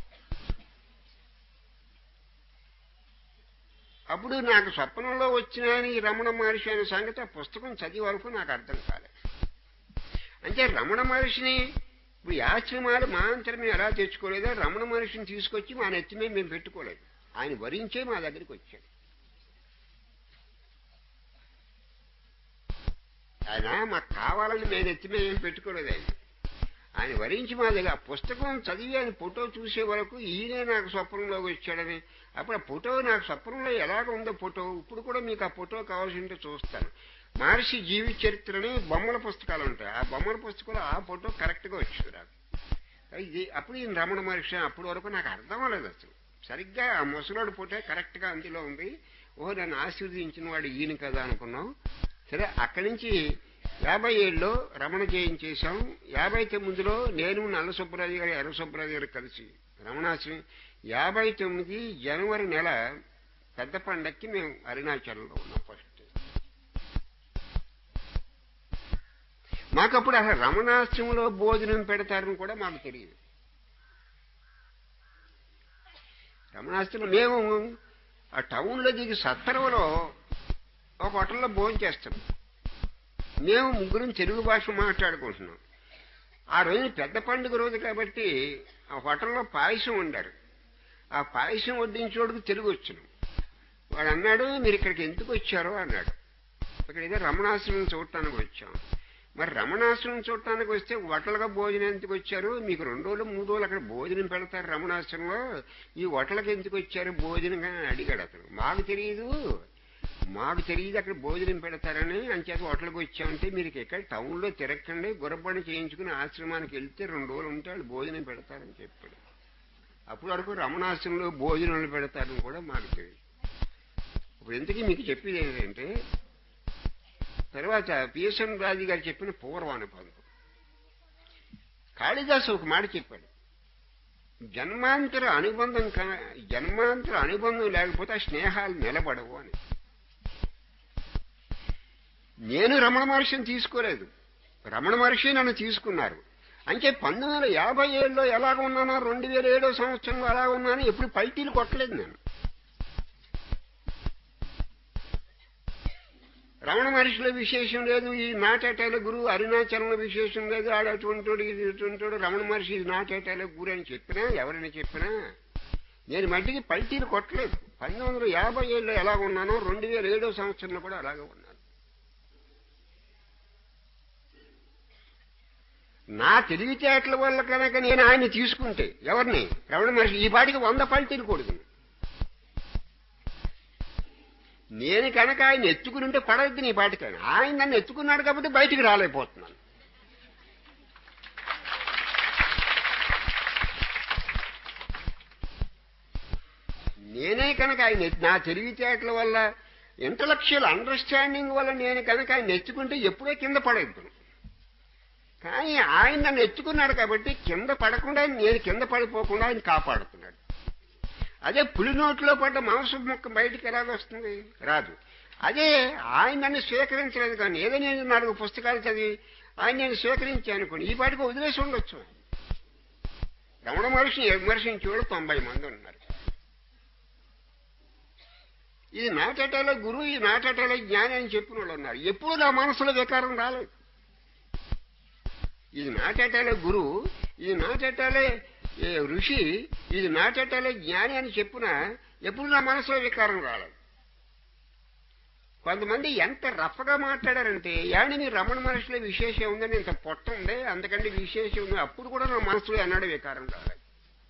అప్పుడు నాకు స్వప్నంలో వచ్చిన ఈ రమణ మహర్షి అనే సంగతి ఆ పుస్తకం చదివే వరకు నాకు అర్థం కాలేదు అంటే రమణ మహర్షిని ఇప్పుడు ఈ ఆశ్రమాలు మా అంతరం మేము ఎలా తెచ్చుకోలేదో రమణ మహర్షిని తీసుకొచ్చి మా నెత్తిమే మేము పెట్టుకోలేదు ఆయన వరించే మా దగ్గరికి వచ్చాడు ఆయన మాకు కావాలని మేము ఎత్తిమే ఏం పెట్టుకోలేదు ఆయన ఆయన వరించి మా దగ్గర ఆ పుస్తకం చదివి ఆయన ఫోటో చూసే వరకు ఈయనే నాకు స్వప్నంలోకి వచ్చాడని అప్పుడు ఆ ఫోటో నాకు స్వప్నంలో ఎలాగ ఉందో ఫోటో ఇప్పుడు కూడా మీకు ఆ ఫోటో కావాల్సి ఉంటే చూస్తాను మహర్షి జీవిత చరిత్రని బొమ్మల పుస్తకాలు ఉంటాయి ఆ బొమ్మల పుస్తకంలో ఆ ఫోటో కరెక్ట్గా వచ్చింది నాకు ఇది అప్పుడు ఈయన రమణ మహర్షి అప్పటి వరకు నాకు అర్థం అవ్వలేదు అసలు సరిగ్గా ఆ ముసలోడు పుట్టే కరెక్ట్ గా అందులో ఉంది ఓ నన్ను ఆశీర్వదించిన వాడు ఈయన కదా అనుకున్నాం సరే అక్కడి నుంచి యాభై ఏడులో రమణ చేయించేశాం యాభై తొమ్మిదిలో నేను నల్ల సుబ్బరాజు గారు ఎర్ర సుబ్బరాజు గారు కలిసి రమణాశ్రమం యాభై తొమ్మిది జనవరి నెల పెద్ద పండక్కి మేము అరుణాచలంలో ఉన్నాం ఫస్ట్ మాకప్పుడు అసలు రమణాశ్రమంలో భోజనం పెడతారని కూడా మాకు తెలియదు రమణాశ్రమం మేము ఆ టౌన్లో దిగి సత్తరవలో ఒక హోటల్లో భోజనం చేస్తాం మేము ముగ్గురం తెలుగు భాష మాట్లాడుకుంటున్నాం ఆ రోజు పెద్ద పండుగ రోజు కాబట్టి ఆ హోటల్లో పాయసం వండారు ఆ పాయసం వడ్డించోడుకు తెలుగు వచ్చును వాడు అన్నాడు మీరు ఇక్కడికి ఎందుకు వచ్చారో అన్నాడు ఇక్కడ ఏదో రమణాశ్రమం చూడటానికి వచ్చాం మరి రమణాశ్రమం చూడటానికి వస్తే హోటల్గా భోజనం ఎందుకు వచ్చారు మీకు రెండు రోజులు మూడు రోజులు అక్కడ భోజనం పెడతారు రమణాశ్రమంలో ఈ హోటల్కి ఎందుకు వచ్చారు భోజనం అని అడిగాడు అతను మాకు తెలియదు మాకు తెలియదు అక్కడ భోజనం పెడతారని అంచేత హోటల్కి వచ్చామంటే మీరు ఎక్కడ టౌన్లో తిరగకండి గుర్రపడి చేయించుకుని ఆశ్రమానికి వెళ్తే రెండు రోజులు ఉంటే వాళ్ళు భోజనం పెడతారని చెప్పాడు అప్పటి వరకు రమణాశ్రమంలో భోజనాలు పెడతారని కూడా మాకు తెలియదు ఇప్పుడు ఇంతకీ మీకు చెప్పేది ఏంటంటే తర్వాత పిఎస్ఎన్ రాజు గారు చెప్పిన పూర్వానుబంధం కాళిదాసు ఒక మాట చెప్పాడు జన్మాంతర అనుబంధం కా- జన్మాంతర అనుబంధం లేకపోతే ఆ స్నేహాలు నిలబడవు అని నేను రమణ మహర్షిని తీసుకోలేదు రమణ మహర్షి నన్ను తీసుకున్నారు అంటే పంతొమ్మిది వందల యాభై ఏడులో ఎలాగ ఉన్నానో రెండు వేల ఏడో సంవత్సరంలో ఎలా ఉన్నానో ఎప్పుడు పల్టీలు కొట్టలేదు నేను రమణ మహర్షిలో విశేషం లేదు ఈ నాటేటాల గురువు అరుణాచలంలో విశేషం లేదు ఆడ అటువంటివాడు ఇది ఇటువంటివాడు రమణ మహర్షి ఇది నాటేటాల గురు అని చెప్పినా ఎవరైనా చెప్పినా నేను మట్టికి పల్టీలు కొట్టలేదు పంతొమ్మిది వందల యాభై ఏడులో ఎలా ఉన్నానో రెండు వేల ఏడో సంవత్సరంలో కూడా అలాగే ఉన్నాను నా తెలివితేటల వల్ల కనుక నేను ఆయన తీసుకుంటే ఎవరిని రమణ మహర్షి ఈ పాటికి వంద పల్టీలు కొడుకుని నేను కనుక ఆయన ఎత్తుకుని ఉంటే పడవద్దు నీ పాటికని ఆయన నన్ను ఎత్తుకున్నాడు కాబట్టి బయటికి రాలేకపోతున్నాను నేనే కనుక ఆయన ఎత్- నా తెలివితేటల వల్ల ఇంటలెక్చువల్ అండర్స్టాండింగ్ వల్ల నేను కనుక ఆయన ఎత్తుకుంటే ఎప్పుడో కింద పడేద్దు కానీ ఆయన నన్ను ఎత్తుకున్నాడు కాబట్టి కింద పడకుండా నేను కింద పడిపోకుండా ఆయన కాపాడుతున్నాడు అదే పులి నోట్లో పడ్డ మాంసం ముక్క బయటికి ఎలా వస్తుంది రాదు అదే ఆయన నన్ను స్వీకరించలేదు కానీ ఏదో నేను నాలుగు పుస్తకాలు చదివి ఆయన నేను స్వీకరించాను అనుకోండి ఈ పాటికి వదిలేసి ఉండొచ్చు రమణ మహర్షిని విమర్శించే వాళ్ళు తొంభై మంది ఉన్నారు ఇది నాటేటాలో గురువు ఈ నాటేటాలో జ్ఞాని అని చెప్పిన వాళ్ళు ఉన్నారు ఎప్పుడు నా మనసులో వికారం రాలేదు ఇది నాటేటాలే గురువు ఇది నాటేటాలే ఏ ఋషి ఇది నాటేటాలే జ్ఞాని అని చెప్పినా ఎప్పుడు నా మనసులో వికారం రాలేదు కొంతమంది ఎంత రఫ్గా మాట్లాడారంటే యాని మీ రమణ మనుషులో విశేషం ఉందని ఇంత పొట్ట ఉంది అందుకంటే విశేషం ఉంది అప్పుడు కూడా నా మనసులో ఎన్నడూ వికారం రాలేదు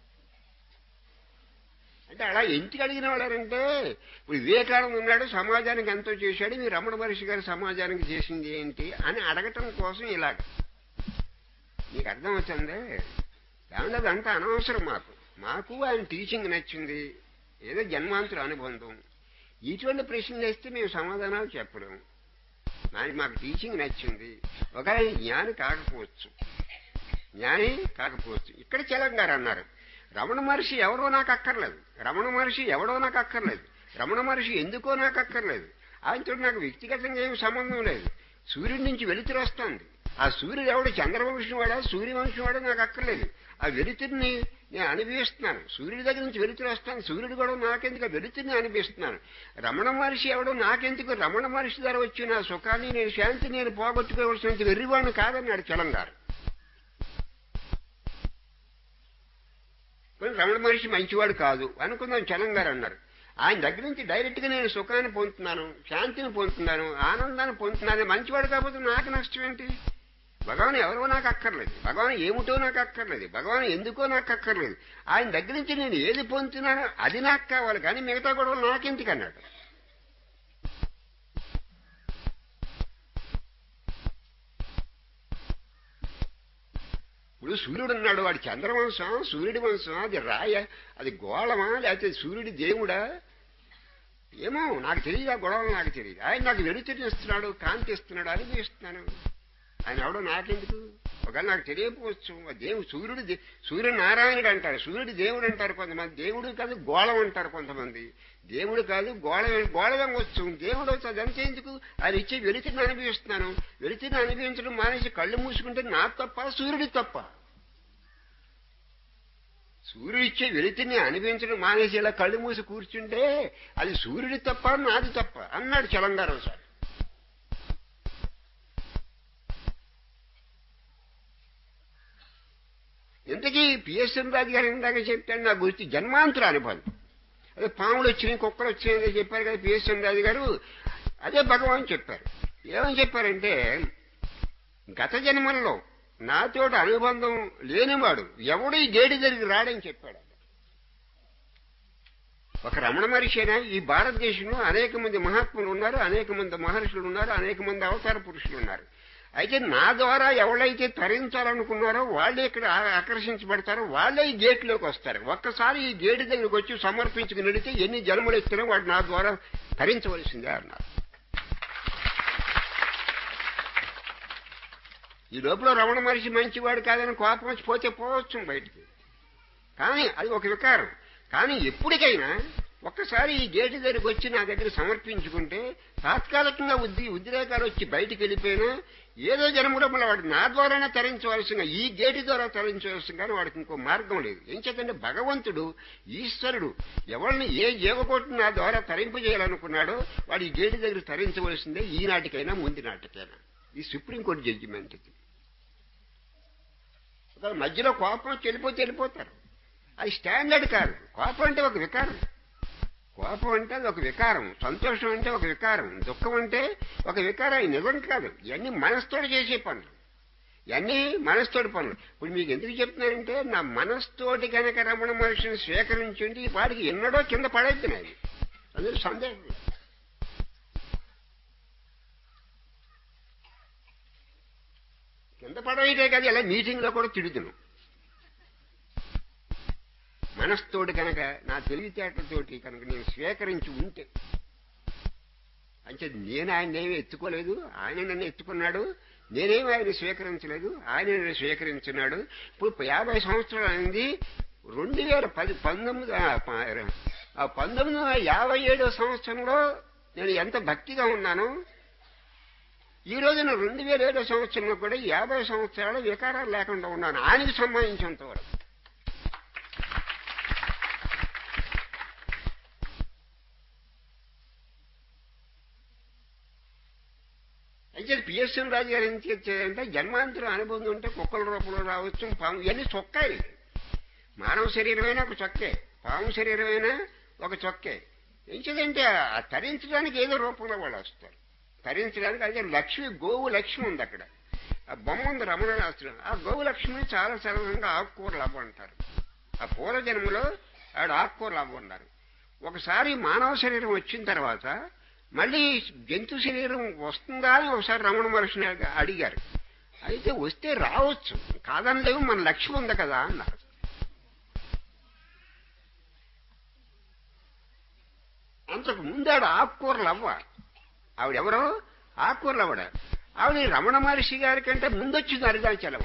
అంటే అలా ఎందుకు అడిగిన వాళ్ళంటే ఇప్పుడు వివేకానంద ఉన్నాడు సమాజానికి ఎంతో చేశాడు మీ రమణ మహర్షి గారు సమాజానికి చేసింది ఏంటి అని అడగటం కోసం ఇలాగ నీకు అర్థమవుతుంది ఏమంటే అదంతా అనవసరం మాకు మాకు ఆయన టీచింగ్ నచ్చింది ఏదో జన్మాంతర అనుబంధం ఇటువంటి ప్రశ్నలు వేస్తే మేము సమాధానాలు చెప్పలేము నాకు మాకు టీచింగ్ నచ్చింది ఒక ఆయన జ్ఞాని కాకపోవచ్చు జ్ఞాని కాకపోవచ్చు ఇక్కడ చలం గారు అన్నారు రమణ మహర్షి ఎవరో నాకు అక్కర్లేదు రమణ మహర్షి ఎవడో నాకు అక్కర్లేదు రమణ మహర్షి ఎందుకో నాకు అక్కర్లేదు ఆయనతో నాకు వ్యక్తిగతంగా ఏమి సంబంధం లేదు సూర్యుడి నుంచి వెలుతురు వస్తుంది ఆ సూర్యుడు ఎవడు చంద్రవంశం వాడా సూర్యవంశం వాడా నాకు అక్కర్లేదు ఆ వెలుతురిని నేను అనుభవిస్తున్నాను సూర్యుడి దగ్గర నుంచి వెలుతురు వస్తాను సూర్యుడు కూడా నాకెందుకు ఆ వెలుతురిని అనిపిస్తున్నాను రమణ మహర్షి ఎవడో నాకెందుకు రమణ మహర్షి ద్వారా వచ్చిన సుఖాన్ని నేను శాంతి నేను పోగొట్టుకోవలసినంత వెర్రివాడిని కాదన్నాడు చలం గారు కానీ రమణ మహర్షి మంచివాడు కాదు అనుకుందాం చలం గారు అన్నారు ఆయన దగ్గర నుంచి డైరెక్ట్ గా నేను సుఖాన్ని పొందుతున్నాను శాంతిని పొందుతున్నాను ఆనందాన్ని పొందుతున్నాను మంచివాడు కాకపోతే నాకు నష్టం ఏంటి భగవాన్ ఎవరో నాకు అక్కర్లేదు భగవాన్ ఏమిటో నాకు అక్కర్లేదు భగవాన్ ఎందుకో నాకు అక్కర్లేదు ఆయన దగ్గర నుంచి నేను ఏది పొందుతున్నానో అది నాకు కావాలి కానీ మిగతా గొడవలు నాకెందుకు అన్నాడు ఇప్పుడు సూర్యుడు ఉన్నాడు వాడి చంద్రవంశం సూర్యుడి వంశం అది రాయ అది గోళమా లేకపోతే సూర్యుడి దేవుడా ఏమో నాకు తెలియదు ఆ గొడవలు నాకు తెలియదు ఆయన నాకు వెలుతురిని ఇస్తున్నాడు కాంతి ఇస్తున్నాడు అనుభవిస్తున్నాను ఆయన ఎవడో నాకెందుకు ఒకవేళ నాకు తెలియకపోవచ్చు ఆ దేవుడు సూర్యుడు దే- సూర్య నారాయణుడు అంటారు సూర్యుడు దేవుడు అంటారు కొంతమంది దేవుడు కాదు గోళం అంటారు కొంతమంది దేవుడు కాదు గోళం గోళం వచ్చు దేవుడు వచ్చి అదంతా ఎందుకు ఆయన ఇచ్చే వెలుతురిని అనుభవిస్తున్నాను వెలుతురిని అనుభవించడం మానేసి కళ్ళు మూసుకుంటే నా తప్ప సూర్యుడి తప్ప సూర్యుడు ఇచ్చే వెలుతురిని అనుభవించడం మానేసి ఇలా కళ్ళు మూసి కూర్చుంటే అది సూర్యుడి తప్ప నాది తప్ప అన్నాడు చలంగారావు సార్ ఇంతకీ పిఎస్ఎన్ రాజు గారు ఇందాక చెప్పాడు నా గురించి జన్మాంతర అనుభవం అదే పాములు వచ్చినాయి కుక్కలు వచ్చినాయి చెప్పారు కదా పిఎస్ఎన్ రాజు గారు అదే భగవాన్ చెప్పారు ఏమని చెప్పారంటే గత జన్మల్లో నాతోటి అనుబంధం లేనివాడు ఎవడు ఈ గేడి దగ్గరికి రాడని చెప్పాడు ఒక రమణ మనిషి ఈ భారతదేశంలో అనేక మంది మహాత్ములు ఉన్నారు అనేక మంది మహర్షులు ఉన్నారు అనేక మంది అవతార పురుషులు ఉన్నారు అయితే నా ద్వారా ఎవరైతే తరించాలనుకున్నారో వాళ్ళే ఇక్కడ ఆ- ఆకర్షించబడతారో వాళ్ళే ఈ గేట్లోకి వస్తారు ఒక్కసారి ఈ గేటు దగ్గరికి వచ్చి సమర్పించుకుని నడితే ఎన్ని జన్మలు ఎత్తినా వాడు నా ద్వారా తరించవలసిందే అన్నారు ఈ లోపల రమణ మనిషి మంచివాడు కాదని కోపం వచ్చి పోతే పోవచ్చు బయటికి కానీ అది ఒక వికారం కానీ ఎప్పటికైనా ఒక్కసారి ఈ గేటు దగ్గరికి వచ్చి నా దగ్గర సమర్పించుకుంటే తాత్కాలికంగా ఉద్ది ఉద్రేకాలు వచ్చి బయటికి వెళ్ళిపోయినా ఏదో జన్మలో మళ్ళీ వాడు నా ద్వారానే తరించవలసిన ఈ గేటు ద్వారా తరించవలసిన కానీ వాడికి ఇంకో మార్గం లేదు ఏం చేతంటే భగవంతుడు ఈశ్వరుడు ఎవరిని ఏ జీవకోటిని నా ద్వారా తరింపజేయాలనుకున్నాడో వాడు ఈ గేటు దగ్గర తరించవలసిందే ఈనాటికైనా ముందు నాటికైనా ఈ సుప్రీంకోర్టు జడ్జిమెంట్ ఇది ఒకవేళ మధ్యలో కోపం వచ్చి వెళ్ళిపోతే వెళ్ళిపోతారు అది స్టాండర్డ్ కాదు కోపం అంటే ఒక వికారం కోపం అంటే అది ఒక వికారం సంతోషం అంటే ఒక వికారం దుఃఖం అంటే ఒక వికారం ఇది నిజం కాదు ఇవన్నీ మనసుతోటి చేసే పనులు ఇవన్నీ మనసుతోటి పనులు ఇప్పుడు మీకు ఎందుకు చెప్తున్నానంటే నా మనసుతోటి కనుక రమణ మహర్షిని స్వీకరించండి ఈ పాటికి ఎన్నడో కింద పడేస్తున్నాయి అందులో సందేహం లేదు. కింద పడవేయటే కాదు ఇలా మీటింగ్ లో కూడా తిడుతున్నాం మనస్తోటి కనుక నా తెలివితేటలతోటి కనుక నేను స్వీకరించి ఉంటే అంటే నేను ఆయన ఏమి ఎత్తుకోలేదు ఆయన నన్ను ఎత్తుకున్నాడు నేనేమి ఆయన స్వీకరించలేదు ఆయన నన్ను స్వీకరించున్నాడు ఇప్పుడు యాభై సంవత్సరాలు అయింది రెండు వేల పది పంతొమ్మిది ఆ, ప- ఆ పంతొమ్మిది వందల యాభై ఏడో సంవత్సరంలో నేను ఎంత భక్తిగా ఉన్నాను ఈ రోజున రెండు వేల ఏడో సంవత్సరంలో కూడా యాభై సంవత్సరాలు వికారాలు లేకుండా ఉన్నాను ఆయనకు సంబంధించినంత వరకు అయితే పిఎస్ఎన్ రాజు గారు ఏం చేశారంటే జన్మాంతరం అనుబంధం ఉంటే కుక్కల రూపంలో రావచ్చు పాము ఇవన్నీ చొక్కాయి మానవ శరీరమైనా ఒక చొక్కే పాము శరీరమైనా ఒక చొక్కే ఏం చేదంటే ఆ తరించడానికి ఏదో రూపంలో వాళ్ళు వస్తారు తరించడానికి అదే లక్ష్మి గోవు లక్ష్మి ఉంది అక్కడ ఆ బొమ్మ ఉంది రమణ శాస్త్రం ఆ గోవు లక్ష్మి చాలా సరళంగా ఆకుకూరలు అవ్వంటారు ఆ పూర్వ జన్మలో ఆవిడ ఆకుకూరలు అవ్వన్నారు ఒకసారి మానవ శరీరం వచ్చిన తర్వాత మళ్ళీ జంతు శరీరం వస్తుందా అని ఒకసారి రమణ మహర్షిని అడిగారు అయితే వస్తే రావచ్చు కాదనలేవు మన లక్ష్యం ఉంది కదా అన్నారు అంతకు ముందు ఆవిడ ఆకుకూరలు అవ్వ ఆవిడెవరో ఆకుకూరలు అవ్వడ ఆవిడ ఈ రమణ మహర్షి గారి కంటే ముందొచ్చింది అరుణాచలం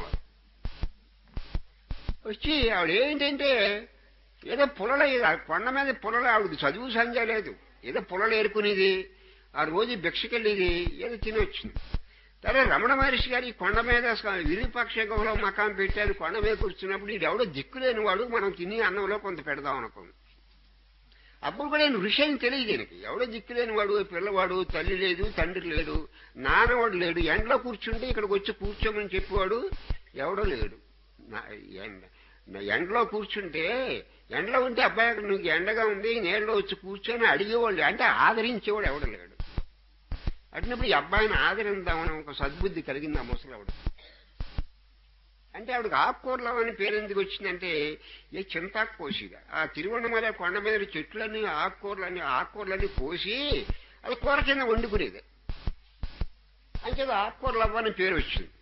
వచ్చి ఆవిడ ఏంటంటే ఏదో పులల ఆ కొండ మీద పులలు ఆవిడకి చదువు సంధ్య లేదు ఏదో పులలు ఏరుకునేది ఆ రోజు భిక్షకెళ్ళేది ఏదో తిని వచ్చింది సరే రమణ మహర్షి గారు ఈ కొండ మీద విరూపాక్ష గుహలో మకాం పెట్టారు కొండ మీద కూర్చున్నప్పుడు ఇది ఎవడో దిక్కులేని వాడు మనం తిని అన్నంలో కొంత పెడదాం అనుకుంది అప్పుడు కూడా నేను ఋషి అని తెలియదు దీనికి ఎవడో దిక్కులేని వాడు పిల్లవాడు తల్లి లేదు తండ్రి లేడు నాన్నవాడు లేడు ఎండలో కూర్చుంటే ఇక్కడికి వచ్చి కూర్చోమని చెప్పేవాడు ఎవడో లేడు నా- ఎండ నా ఎండలో కూర్చుంటే ఎండలో ఉంటే అబ్బాయి అక్కడ నీకు ఎండగా ఉంది నీళ్ళలో వచ్చి కూర్చొని అడిగేవాళ్ళు అంటే ఆదరించేవాడు ఎవడు లేడు అటునప్పుడు ఈ అబ్బాయిని ఆదరిందామని ఒక సద్బుద్ధి కలిగింది ఆ ముసలావిడ అంటే ఆవిడకి ఆకుకూరలు అని పేరు ఎందుకు వచ్చిందంటే ఏ చింతాకు కోసిగా ఆ తిరువണ്ണమల కొండ మీద చెట్లన్నీ ఆకుకూరలన్నీ ఆకుకూరలన్నీ కోసి అది కూర కింద వండుకునేది అంటే ఆకుకూరలు అవ్వని పేరు వచ్చింది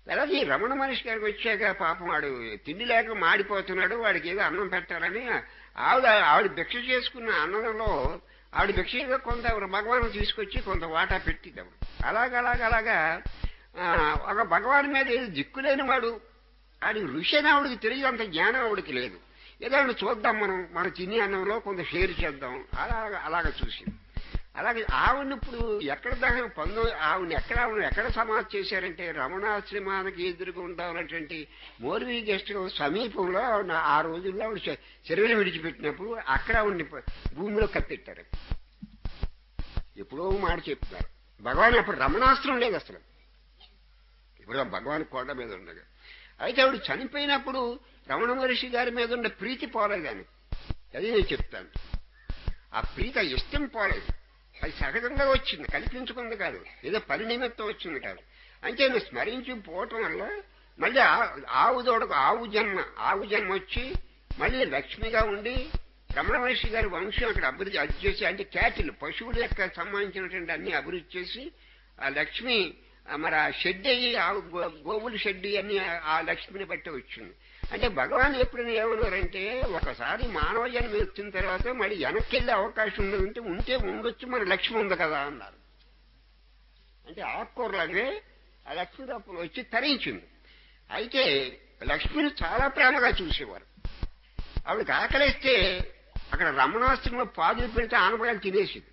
అలాగే ఈ రమణ మనిషి గారికి వచ్చాక పాపం వాడు తిండి లేక మాడిపోతున్నాడు వాడికి ఏదో అన్నం పెట్టాలని ఆవిడ ఆవిడ భిక్ష చేసుకున్న అన్నంలో ఆవిడ భిక్ష ఏదో కొంత భగవాన్ తీసుకొచ్చి కొంత వాటా పెట్టింది ఆవిడ అలాగ అలాగ అలాగా ఆ, ఒక భగవాన్ మీద ఏదో దిక్కులేని వాడు ఆడి ఋషి అని ఆవిడకి తెలియదు అంత జ్ఞానం ఆవిడకి లేదు ఏదో ఆవిడ చూద్దాం మనం మన తినే అన్నంలో కొంత షేర్ చేద్దాం అలాగ అలాగ చూసింది అలాగే ఆవిడని ఇప్పుడు ఎక్కడ దాకా పంతొమ్మిది ఆవిడని ఎక్కడ ఆవిడ ఎక్కడ సమాధి చేశారంటే రమణాశ్రమానికి ఎదురుగా ఉండాలన్నటువంటి మోర్వీ గెస్ట్ హౌస్ సమీపంలో ఆవిడ ఆ రోజుల్లో ఆవిడ శ- శరీరం విడిచిపెట్టినప్పుడు అక్కడ ఆవిడని ప- భూమిలో కప్పెట్టారు ఎప్పుడో మాట చెప్తున్నారు భగవాన్ అప్పుడు రమణాస్త్రం లేదు అసలు ఇప్పుడు ఆ భగవాన్ కొండ మీద ఉండగా అయితే ఆవిడ చనిపోయినప్పుడు రమణ మహర్షి గారి మీద ఉన్న ప్రీతి పోలేదని అది నేను చెప్తాను ఆ ప్రీతి ఆ ఇష్టం పోలేదు అది సహజంగా వచ్చింది కల్పించుకుంది కాదు ఏదో పని నిమిత్తం వచ్చింది కాదు అంటే నువ్వు స్మరించి పోవటం వల్ల మళ్ళీ ఆ- ఆవు దూడకు ఆవు జన్మ ఆవు జన్మ వచ్చి మళ్ళీ లక్ష్మిగా ఉండి రమణ మహర్షి గారి వంశం అక్కడ అభివృద్ధి అది చేసి అంటే క్యాటిల్ పశువుల యొక్క సంబంధించినటువంటి అన్ని అభివృద్ధి చేసి ఆ లక్ష్మి ఆ మరి ఆ షెడ్ అయ్యి ఆ గో- గోవుల షెడ్ అన్ని ఆ- ఆ లక్ష్మిని బట్టి వచ్చింది అంటే భగవాన్ ఎప్పుడైనా ఏమన్నారంటే ఒకసారి మానవ జన్మ ఎత్తిన తర్వాత మళ్ళీ వెనక్కి వెళ్ళే అవకాశం ఉండదంటే ఉంటే ఉండొచ్చు మన లక్ష్మి ఉంది కదా అన్నారు అంటే ఆకుకూరలాగే ఆ లక్ష్మి తప్పులు వచ్చి తరించింది అయితే లక్ష్మిని చాలా ప్రేమగా చూసేవారు ఆవిడకి ఆకలిస్తే అక్కడ రమణాస్త్రంలో పాదులు పెడితే ఆనపడాలు తినేసింది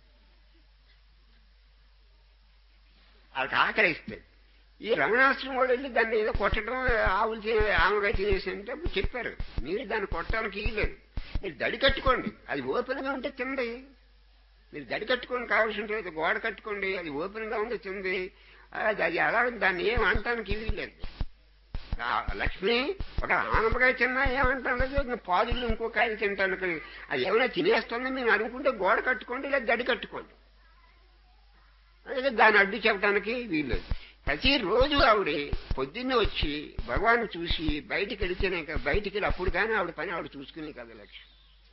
ఆవిడకి ఆకలిస్తే ఈ రమణాశ్రమం వాళ్ళు వెళ్ళి దాన్ని ఏదో కొట్టడం ఆవులు తినే ఆమెగా తినేసి అంటే అప్పుడు చెప్పారు మీరు దాన్ని కొట్టడానికి ఇయ్యలేదు మీరు దడి కట్టుకోండి అది ఓపెన్గా ఉంటే తిండి మీరు దడి కట్టుకోండి కావాల్సి ఉంటుంది గోడ కట్టుకోండి అది ఓపెన్గా ఉంటే తింది అది అది అలా దాన్ని ఏం అనటానికి ఇది లేదు ఆ లక్ష్మి ఒక ఆనపకాయ తిన్నా ఏమంటాను పాదులు ఇంకో కాయలు తింటాను అది ఏమైనా తినేస్తుందో మీరు అనుకుంటే గోడ కట్టుకోండి లేదా దడి కట్టుకోండి అదే దాన్ని అడ్డు చెప్పడానికి వీల్లేదు ప్రతిరోజు ఆవిడ పొద్దున్నే వచ్చి భగవాన్ చూసి బయటికి వెళితేనే కా- బయటికి వెళ్ళి అప్పుడు కానీ ఆవిడ పని ఆవిడ చూసుకునే కదా లక్ష్యం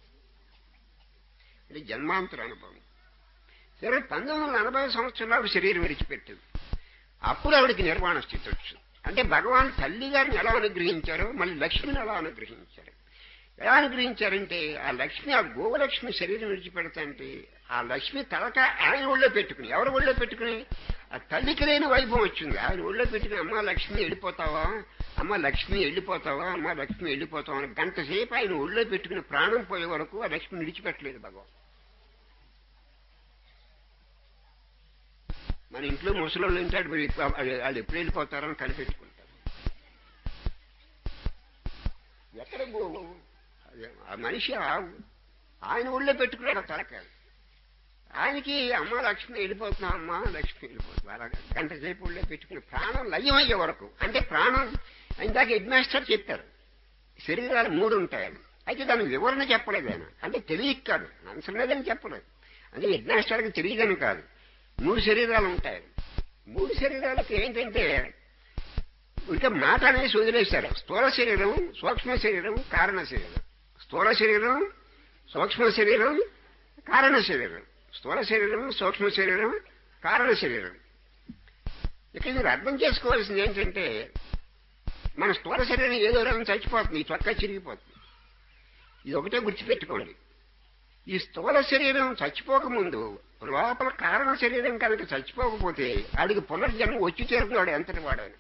ఇది జన్మాంతర అనుభవం సరే పంతొమ్మిది వందల ఎనభై సంవత్సరంలో ఆవిడ శరీరం విడిచిపెట్టింది అప్పుడు ఆవిడకి నిర్వాణ స్థితి వచ్చింది అంటే భగవాన్ తల్లి గారిని ఎలా అనుగ్రహించారో మళ్ళీ లక్ష్మిని ఎలా అనుగ్రహించారు ఎలా అనుగ్రహించారంటే ఆ లక్ష్మి ఆ గోవలక్ష్మి శరీరం విడిచిపెడతాంటే ఆ లక్ష్మి తలక ఆయన ఒళ్ళో పెట్టుకుని ఎవరి ఒళ్ళో పెట్టుకుని ఆ తల్లికి లేని వైభవం వచ్చింది ఆయన ఒళ్ళో పెట్టుకుని అమ్మ లక్ష్మి వెళ్ళిపోతావా అమ్మ లక్ష్మి వెళ్ళిపోతావా అమ్మ లక్ష్మి వెళ్ళిపోతావా అని గంట సేపు ఆయన ఒళ్ళో పెట్టుకుని ప్రాణం పోయే వరకు ఆ లక్ష్మి విడిచిపెట్టలేదు భగవాన్ మన ఇంట్లో ముసలోళ్ళు ఉంటాడు మరి వాళ్ళు ఎప్పుడు వెళ్ళిపోతారని కనిపెట్టుకుంటారు ఎక్కడ గో- అదే, ఆ మనిషి ఆ- ఆయన ఊళ్ళో పెట్టుకున్నాడు ఆ తలకాయ ఆయనకి అమ్మ లక్ష్మి వెళ్ళిపోతున్నాం అమ్మ లక్ష్మి వెళ్ళిపోతుంది అలా గంట సేపు ఊళ్ళో పెట్టుకుని ప్రాణం లయం అయ్యే వరకు అంటే ప్రాణం ఇందాక హెడ్ మాస్టర్ చెప్పారు శరీరాలు మూడు ఉంటాయని అయితే దాని వివరణ చెప్పలేదు ఆయన అంటే తెలియక కాదు అవసరం లేదని చెప్పలేదు అంటే హెడ్ మాస్టర్కి తెలియదని కాదు మూడు శరీరాలు ఉంటాయి మూడు శరీరాలకు ఏంటంటే ఇంకా మాట అనేసి వదిలేశారు స్థూల శరీరం సూక్ష్మ శరీరం కారణ శరీరం స్థూల శరీరం సూక్ష్మ శరీరం కారణ శరీరం స్థూల శరీరం సూక్ష్మ శరీరం కారణ శరీరం ఇక్కడ మీరు అర్థం చేసుకోవాల్సింది ఏంటంటే మన స్థూల శరీరం ఏదో రకం చచ్చిపోతుంది ఈ చొక్కా చిరిగిపోతుంది ఇది ఒకటే గుర్తుపెట్టుకోండి ఈ స్థూల శరీరం చచ్చిపోకముందు లోపల కారణ శరీరం కనుక చచ్చిపోకపోతే ఆడికి పునర్జన్మ వచ్చి చేరుతున్నాడు ఎంతటి వాడని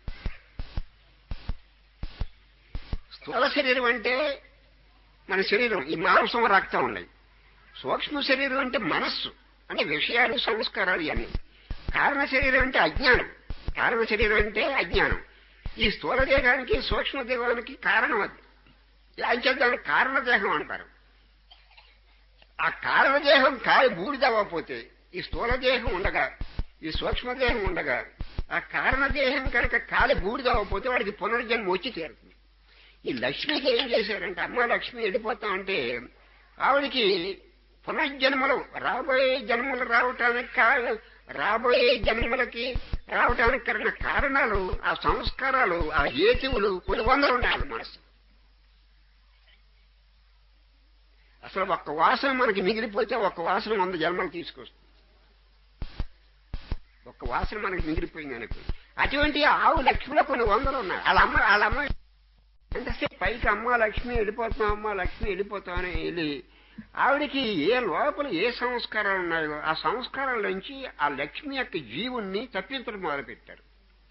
స్థూల శరీరం అంటే మన శరీరం ఈ మాంసం రక్తం ఉన్నాయి సూక్ష్మ శరీరం అంటే మనస్సు అంటే విషయాలు సంస్కారాలు ఇవన్నీ కారణ శరీరం అంటే అజ్ఞానం కారణ శరీరం అంటే అజ్ఞానం ఈ స్థూల దేహానికి సూక్ష్మ దేహానికి కారణం అది అంటే దానికి కారణదేహం అంటారు ఆ కారణదేహం కాలి బూడిదవ్వకపోతే ఈ స్థూలదేహం ఉండగా ఈ సూక్ష్మదేహం ఉండగా ఆ కారణదేహం కనుక కాలి బూడిదవ్వకపోతే వాడికి పునర్జన్మ వచ్చి తీరుతుంది ఈ లక్ష్మికి ఏం చేశారంటే అమ్మ లక్ష్మి వెళ్ళిపోతాం అంటే ఆవిడికి పునర్జన్మలు రాబోయే జన్మలు రావటానికి కా- రాబోయే జన్మలకి రావటానికి కలిగిన కారణాలు ఆ సంస్కారాలు ఆ హేతువులు కొన్ని వందలు ఉండాలి మనసు అసలు ఒక్క వాసన మనకి మిగిలిపోతే ఒక్క వాసన వంద జన్మలు తీసుకొస్తుంది ఒక్క వాసన మనకి మిగిలిపోయింది అనుకో అటువంటి ఆవు లక్ష్మిలో కొన్ని వందలు ఉన్నాయి వాళ్ళ అమ్మ వాళ్ళ అమ్మ ఎంతసేపు పైకి అమ్మ లక్ష్మి వెళ్ళిపోతాం అమ్మ లక్ష్మి వెళ్ళిపోతాం అని వెళ్ళి ఆవిడకి ఏ లోపల ఏ సంస్కారాలు ఉన్నాయో ఆ సంస్కారాల నుంచి ఆ లక్ష్మి యొక్క జీవుణ్ణి తప్పించడం మొదలుపెట్టారు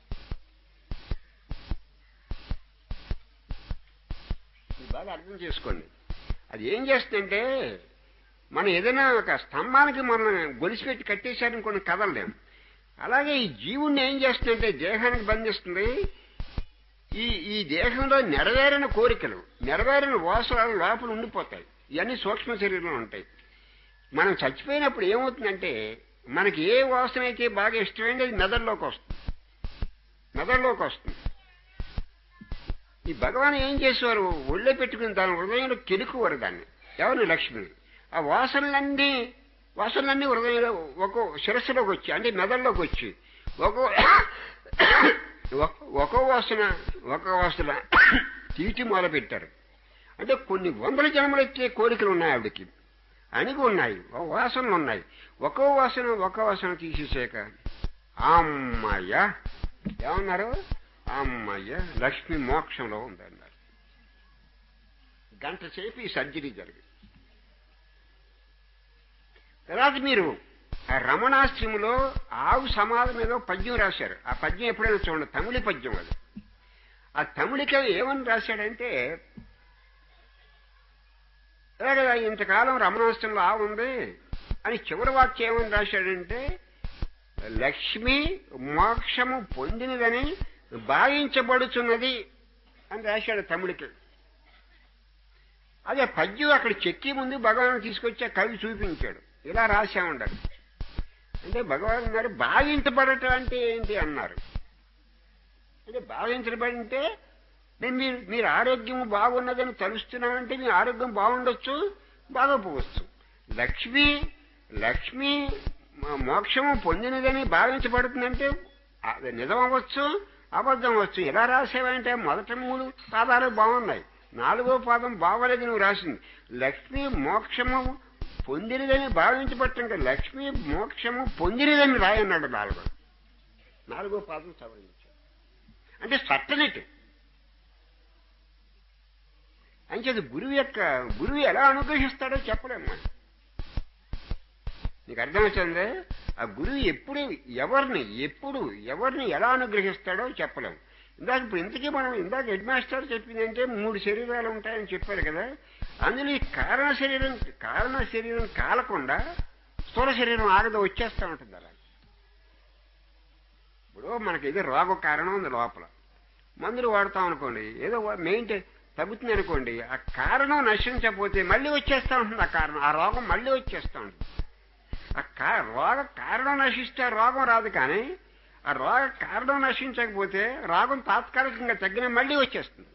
ఇది బాగా అర్థం చేసుకోండి అది ఏం చేస్తుందంటే మనం ఏదైనా ఒక స్తంభానికి మనం గొలిసిపెట్టి కట్టేశారని కొన్ని కదలలేం అలాగే ఈ జీవుణ్ణి ఏం చేస్తుందంటే దేహానికి బంధిస్తుంది ఈ ఈ దేహంలో నెరవేరిన కోరికలు నెరవేరిన వాసనలు లోపల ఉండిపోతాయి ఇవన్నీ సూక్ష్మ శరీరంలో ఉంటాయి మనం చచ్చిపోయినప్పుడు ఏమవుతుందంటే మనకి ఏ వాసన అయితే బాగా ఇష్టమైంది అది మెదడులోకి వస్తుంది మెదడులోకి వస్తుంది ఈ భగవాన్ ఏం చేసేవారు ఒళ్ళో పెట్టుకుని దాని హృదయంలో కెలుకువారు దాన్ని ఎవరిని లక్ష్మిని ఆ వాసనలన్నీ వాసనలన్నీ హృదయంలో ఒక్కో శిరస్సులోకి వచ్చి అంటే మెదడులోకి వచ్చి ఒక్కో ఒక్కో వాసన ఒక్కో వాసన తీటి మొదలు పెట్టారు అంటే కొన్ని వందల జన్మలు వచ్చే కోరికలు ఉన్నాయి ఆవిడకి అణిగి ఉన్నాయి ఓ వాసనలు ఉన్నాయి ఒక్కో వాసన ఒక్కో వాసన తీసేసాక అమ్మయ్య ఏమన్నారు అమ్మయ్య లక్ష్మి మోక్షంలో ఉందన్నారు గంట సేపు ఈ సర్జరీ జరిగింది తర్వాత మీరు ఆ రమణాశ్రమంలో ఆవు సమాధి మీద ఒక పద్యం రాశారు ఆ పద్యం ఎప్పుడైనా చూడండి తమిళ పద్యం అది ఆ తమిళిక ఏమని రాశాడంటే ఇలాగ ఇంతకాలం రమణాశ్రమంలో ఆవు ఉంది అని చివరి వాక్యం ఏమని రాశాడంటే లక్ష్మి మోక్షము పొందినదని భావించబడుచున్నది అని రాశాడు తమిళకి అదే పద్యం అక్కడ చెక్కి ముందు భగవాన్ తీసుకొచ్చి ఆ కవి చూపించాడు ఇలా రాశామంటారు అంటే భగవాన్ గారు భావించబడటం అంటే ఏంటి అన్నారు అంటే భావించబడింటే నేను మీరు మీరు ఆరోగ్యం బాగున్నదని తలుస్తున్నామంటే మీ ఆరోగ్యం బాగుండొచ్చు బాగోపోవచ్చు లక్ష్మి లక్ష్మి మ- మోక్షము పొందినదని భావించబడుతుందంటే అది నిజం అవ్వచ్చు అబద్ధం అవ్వచ్చు ఎలా రాసావంటే మొదటి మూడు పాదాలు బాగున్నాయి నాలుగో పాదం బాగోలేదు నువ్వు రాసింది లక్ష్మి మోక్షము పొందినదని భావించబట్టంటే లక్ష్మి మోక్షము పొందినదని రాయన్నాడు నాలుగో నాలుగో పాదం సవరించాడు అంటే సట్టనిటి అంచేది గురువు యొక్క గురువు ఎలా అనుగ్రహిస్తాడో చెప్పలేము మనం నీకు అర్థమవుతుంది ఆ గురువు ఎప్పుడు ఎవరిని ఎప్పుడు ఎవరిని ఎలా అనుగ్రహిస్తాడో చెప్పలేము ఇందాక ఇప్పుడు ఇంతకీ మనం ఇందాక హెడ్ మాస్టర్ చెప్పిందంటే మూడు శరీరాలు ఉంటాయని చెప్పారు కదా అందులో ఈ కారణ శరీరం కారణ శరీరం కాలకుండా స్థూల శరీరం ఆగదు వచ్చేస్తూ ఉంటుంది అలా ఇప్పుడు మనకి ఏదో రోగ కారణం ఉంది లోపల మందులు వాడతాం అనుకోండి ఏదో మెయింటైన్ తగ్గుతుంది అనుకోండి ఆ కారణం నశించకపోతే మళ్ళీ వచ్చేస్తూ ఉంటుంది ఆ కారణం ఆ రోగం మళ్ళీ వచ్చేస్తూ ఉంటుంది ఆ కా రోగ కారణం నశిస్తే ఆ రోగం రాదు కానీ ఆ రోగ కారణం నశించకపోతే రోగం తాత్కాలికంగా తగ్గిన మళ్ళీ వచ్చేస్తుంది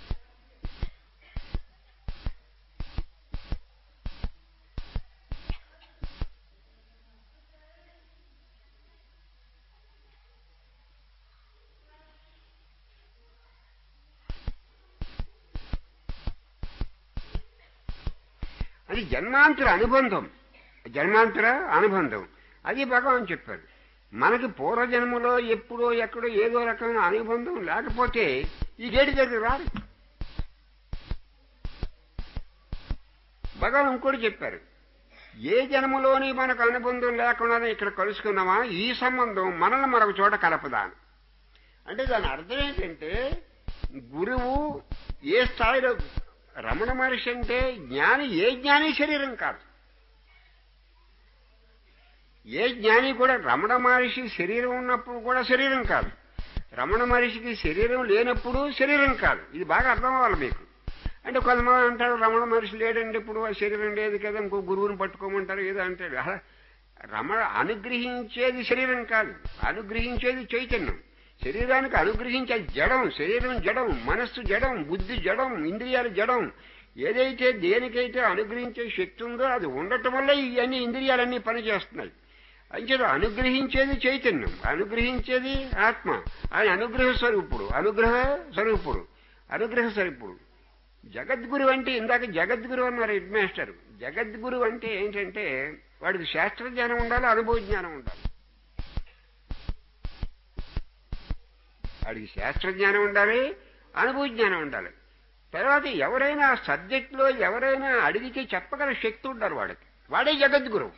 అది జన్మాంతర అనుబంధం జన్మాంతర అనుబంధం అది భగవాన్ చెప్పాడు మనకి పూర్వజన్మలో ఎప్పుడో ఎక్కడో ఏదో రకమైన అనుబంధం లేకపోతే ఈ గేటు దగ్గర రాదు భగవాన్ ఇంకోటి చెప్పారు ఏ జన్మలోని మనకు అనుబంధం లేకుండానే ఇక్కడ కలుసుకున్నామా ఈ సంబంధం మనల్ని మరొక చోట కలపదా అని. అంటే దాని అర్థం ఏంటంటే గురువు ఏ స్థాయిలో రమణ మహర్షి అంటే జ్ఞాని ఏ జ్ఞాని శరీరం కాదు ఏ జ్ఞాని కూడా రమణ మహర్షి శరీరం ఉన్నప్పుడు కూడా శరీరం కాదు రమణ మహర్షికి శరీరం లేనప్పుడు శరీరం కాదు ఇది బాగా అర్థం అవ్వాలి మీకు అంటే కొంతమంది అంటారు రమణ మహర్షి లేడండి ఇప్పుడు ఆ శరీరం లేదు కదా ఇంకో గురువుని పట్టుకోమంటారు ఏదో అంటాడు అలా రమణ అనుగ్రహించేది శరీరం కాదు అనుగ్రహించేది చైతన్యం శరీరానికి అనుగ్రహించేది జడం శరీరం జడం మనస్సు జడం బుద్ధి జడం ఇంద్రియాలు జడం ఏదైతే దేనికైతే అనుగ్రహించే శక్తి ఉందో అది ఉండటం వల్ల ఇవన్నీ ఇంద్రియాలన్నీ పనిచేస్తున్నాయి అంచేత అనుగ్రహించేది చైతన్యం అనుగ్రహించేది ఆత్మ ఆయన అనుగ్రహ స్వరూపుడు అనుగ్రహ స్వరూపుడు అనుగ్రహ స్వరూపుడు జగద్గురు అంటే ఇందాక జగద్గురు అన్నారు హెడ్ మాస్టర్ జగద్గురు అంటే ఏంటంటే వాడికి శాస్త్ర జ్ఞానం ఉండాలి అనుభవ జ్ఞానం ఉండాలి వాడికి శాస్త్రజ్ఞానం ఉండాలి అనుభవ జ్ఞానం ఉండాలి తర్వాత ఎవరైనా సబ్జెక్ట్లో ఎవరైనా అడిగితే చెప్పగల శక్తి ఉండాలి వాడికి వాడే జగద్గురువు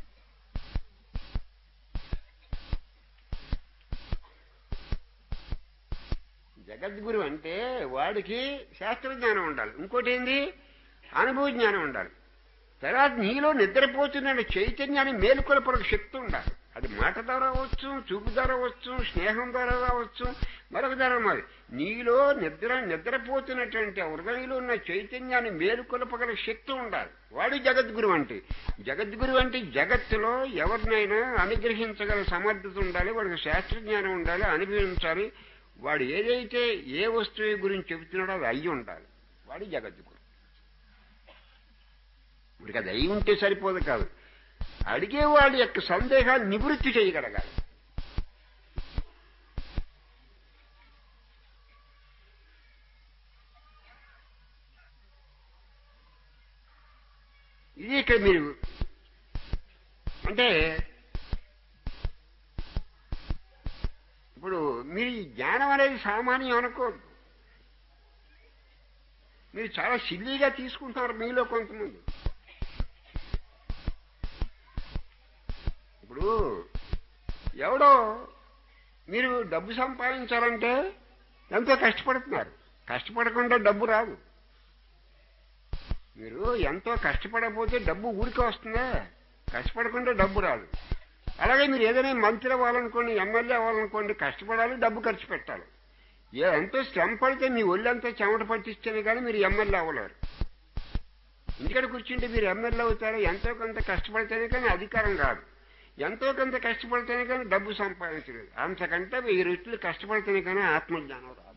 జగద్గురు అంటే వాడికి శాస్త్రజ్ఞానం ఉండాలి ఇంకోటి ఏంది అనుభవ జ్ఞానం ఉండాలి తర్వాత నీలో నిద్రపోతున్న చైతన్యాన్ని మేలుకొలపరకు శక్తి ఉండాలి అది మాట ద్వారా అవ్వచ్చు చూపు ద్వారా అవ్వచ్చు స్నేహం ద్వారా రావచ్చు మరొక ద్వారా మరి నీలో నిద్ర నిద్రపోతున్నటువంటి ఆ హృదయంలో ఉన్న చైతన్యాన్ని మేలుకొలపగల శక్తి ఉండాలి వాడు జగద్గురు అంటే జగద్గురు అంటే జగత్తులో ఎవరినైనా అనుగ్రహించగల సమర్థత ఉండాలి వాడికి శాస్త్రజ్ఞానం ఉండాలి అనుభవించాలి వాడు ఏదైతే ఏ వస్తువు గురించి చెబుతున్నాడో అది అయ్యి ఉండాలి వాడు జగద్గురు వాడికి అది అయి ఉంటే సరిపోదు కాదు అడిగేవాడి యొక్క సందేహాలు నివృత్తి చేయగలగాలి ఇది ఇక్కడ మీరు అంటే ఇప్పుడు మీరు ఈ జ్ఞానం అనేది సామాన్యం అనుకోద్దు మీరు చాలా సిల్లీగా తీసుకుంటున్నారు మీలో కొంతమంది ఇప్పుడు ఎవడో మీరు డబ్బు సంపాదించాలంటే ఎంతో కష్టపడుతున్నారు కష్టపడకుండా డబ్బు రాదు మీరు ఎంతో కష్టపడకపోతే డబ్బు ఊరికే వస్తుందా కష్టపడకుండా డబ్బు రాదు అలాగే మీరు ఏదైనా మంత్రి అవ్వాలనుకోండి ఎమ్మెల్యే అవ్వాలనుకోండి కష్టపడాలి డబ్బు ఖర్చు పెట్టాలి ఏ ఎంతో శ్రమ పడితే మీ ఒళ్ళంతా చెమట పట్టిస్తేనే కానీ మీరు ఎమ్మెల్యే అవ్వలేరు ఇంటికాడ కూర్చుంటే మీరు ఎమ్మెల్యే అవుతారు ఎంతో కొంత కష్టపడితేనే కానీ అధికారం కాదు ఎంతో కొంత కష్టపడితేనే కానీ డబ్బు సంపాదించలేదు అంతకంటే వెయ్యి రెట్లు కష్టపడితేనే కానీ ఆత్మజ్ఞానం రాదు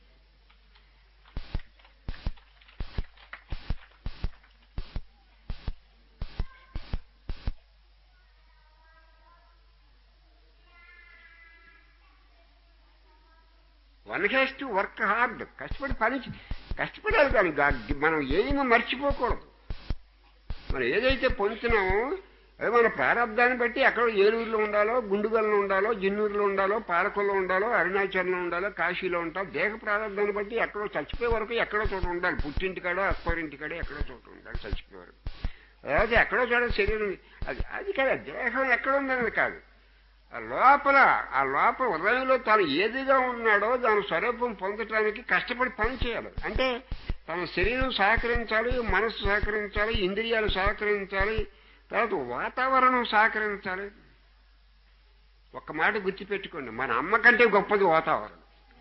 one has to work hard కష్టపడి పని చే- కష్టపడాలి కానీ గా- మనం ఏమీ మర్చిపోకూడదు మనం ఏదైతే పొందుతున్నామో అది మన ప్రారంధాన్ని బట్టి ఎక్కడో ఏలూరులో ఉండాలో గుండుగల్లో ఉండాలో జిన్నూరులో ఉండాలో పాలకొల్లో ఉండాలో అరుణాచలంలో ఉండాలో కాశీలో ఉండాలో దేహ ప్రారంధాన్ని బట్టి ఎక్కడో చచ్చిపోయే వరకు ఎక్కడో చోట ఉండాలి పుట్టింటికాడో అక్కోరింటికాడో ఎక్కడో చోట ఉండాలి చచ్చిపోయే వరకు అదే ఎక్కడో చోట శరీరం అది అది కదా దేహం ఎక్కడ ఉందనేది కాదు ఆ లోపల ఆ లోపల హృదయంలో తాను ఏదిగా ఉన్నాడో దాని స్వరూపం పొందటానికి కష్టపడి పని చేయాలి అంటే తన శరీరం సహకరించాలి మనస్సు సహకరించాలి ఇంద్రియాలు సహకరించాలి తర్వాత వాతావరణం సహకరించాలి ఒక్క మాట గుర్తుపెట్టుకోండి మన అమ్మ కంటే గొప్పది వాతావరణం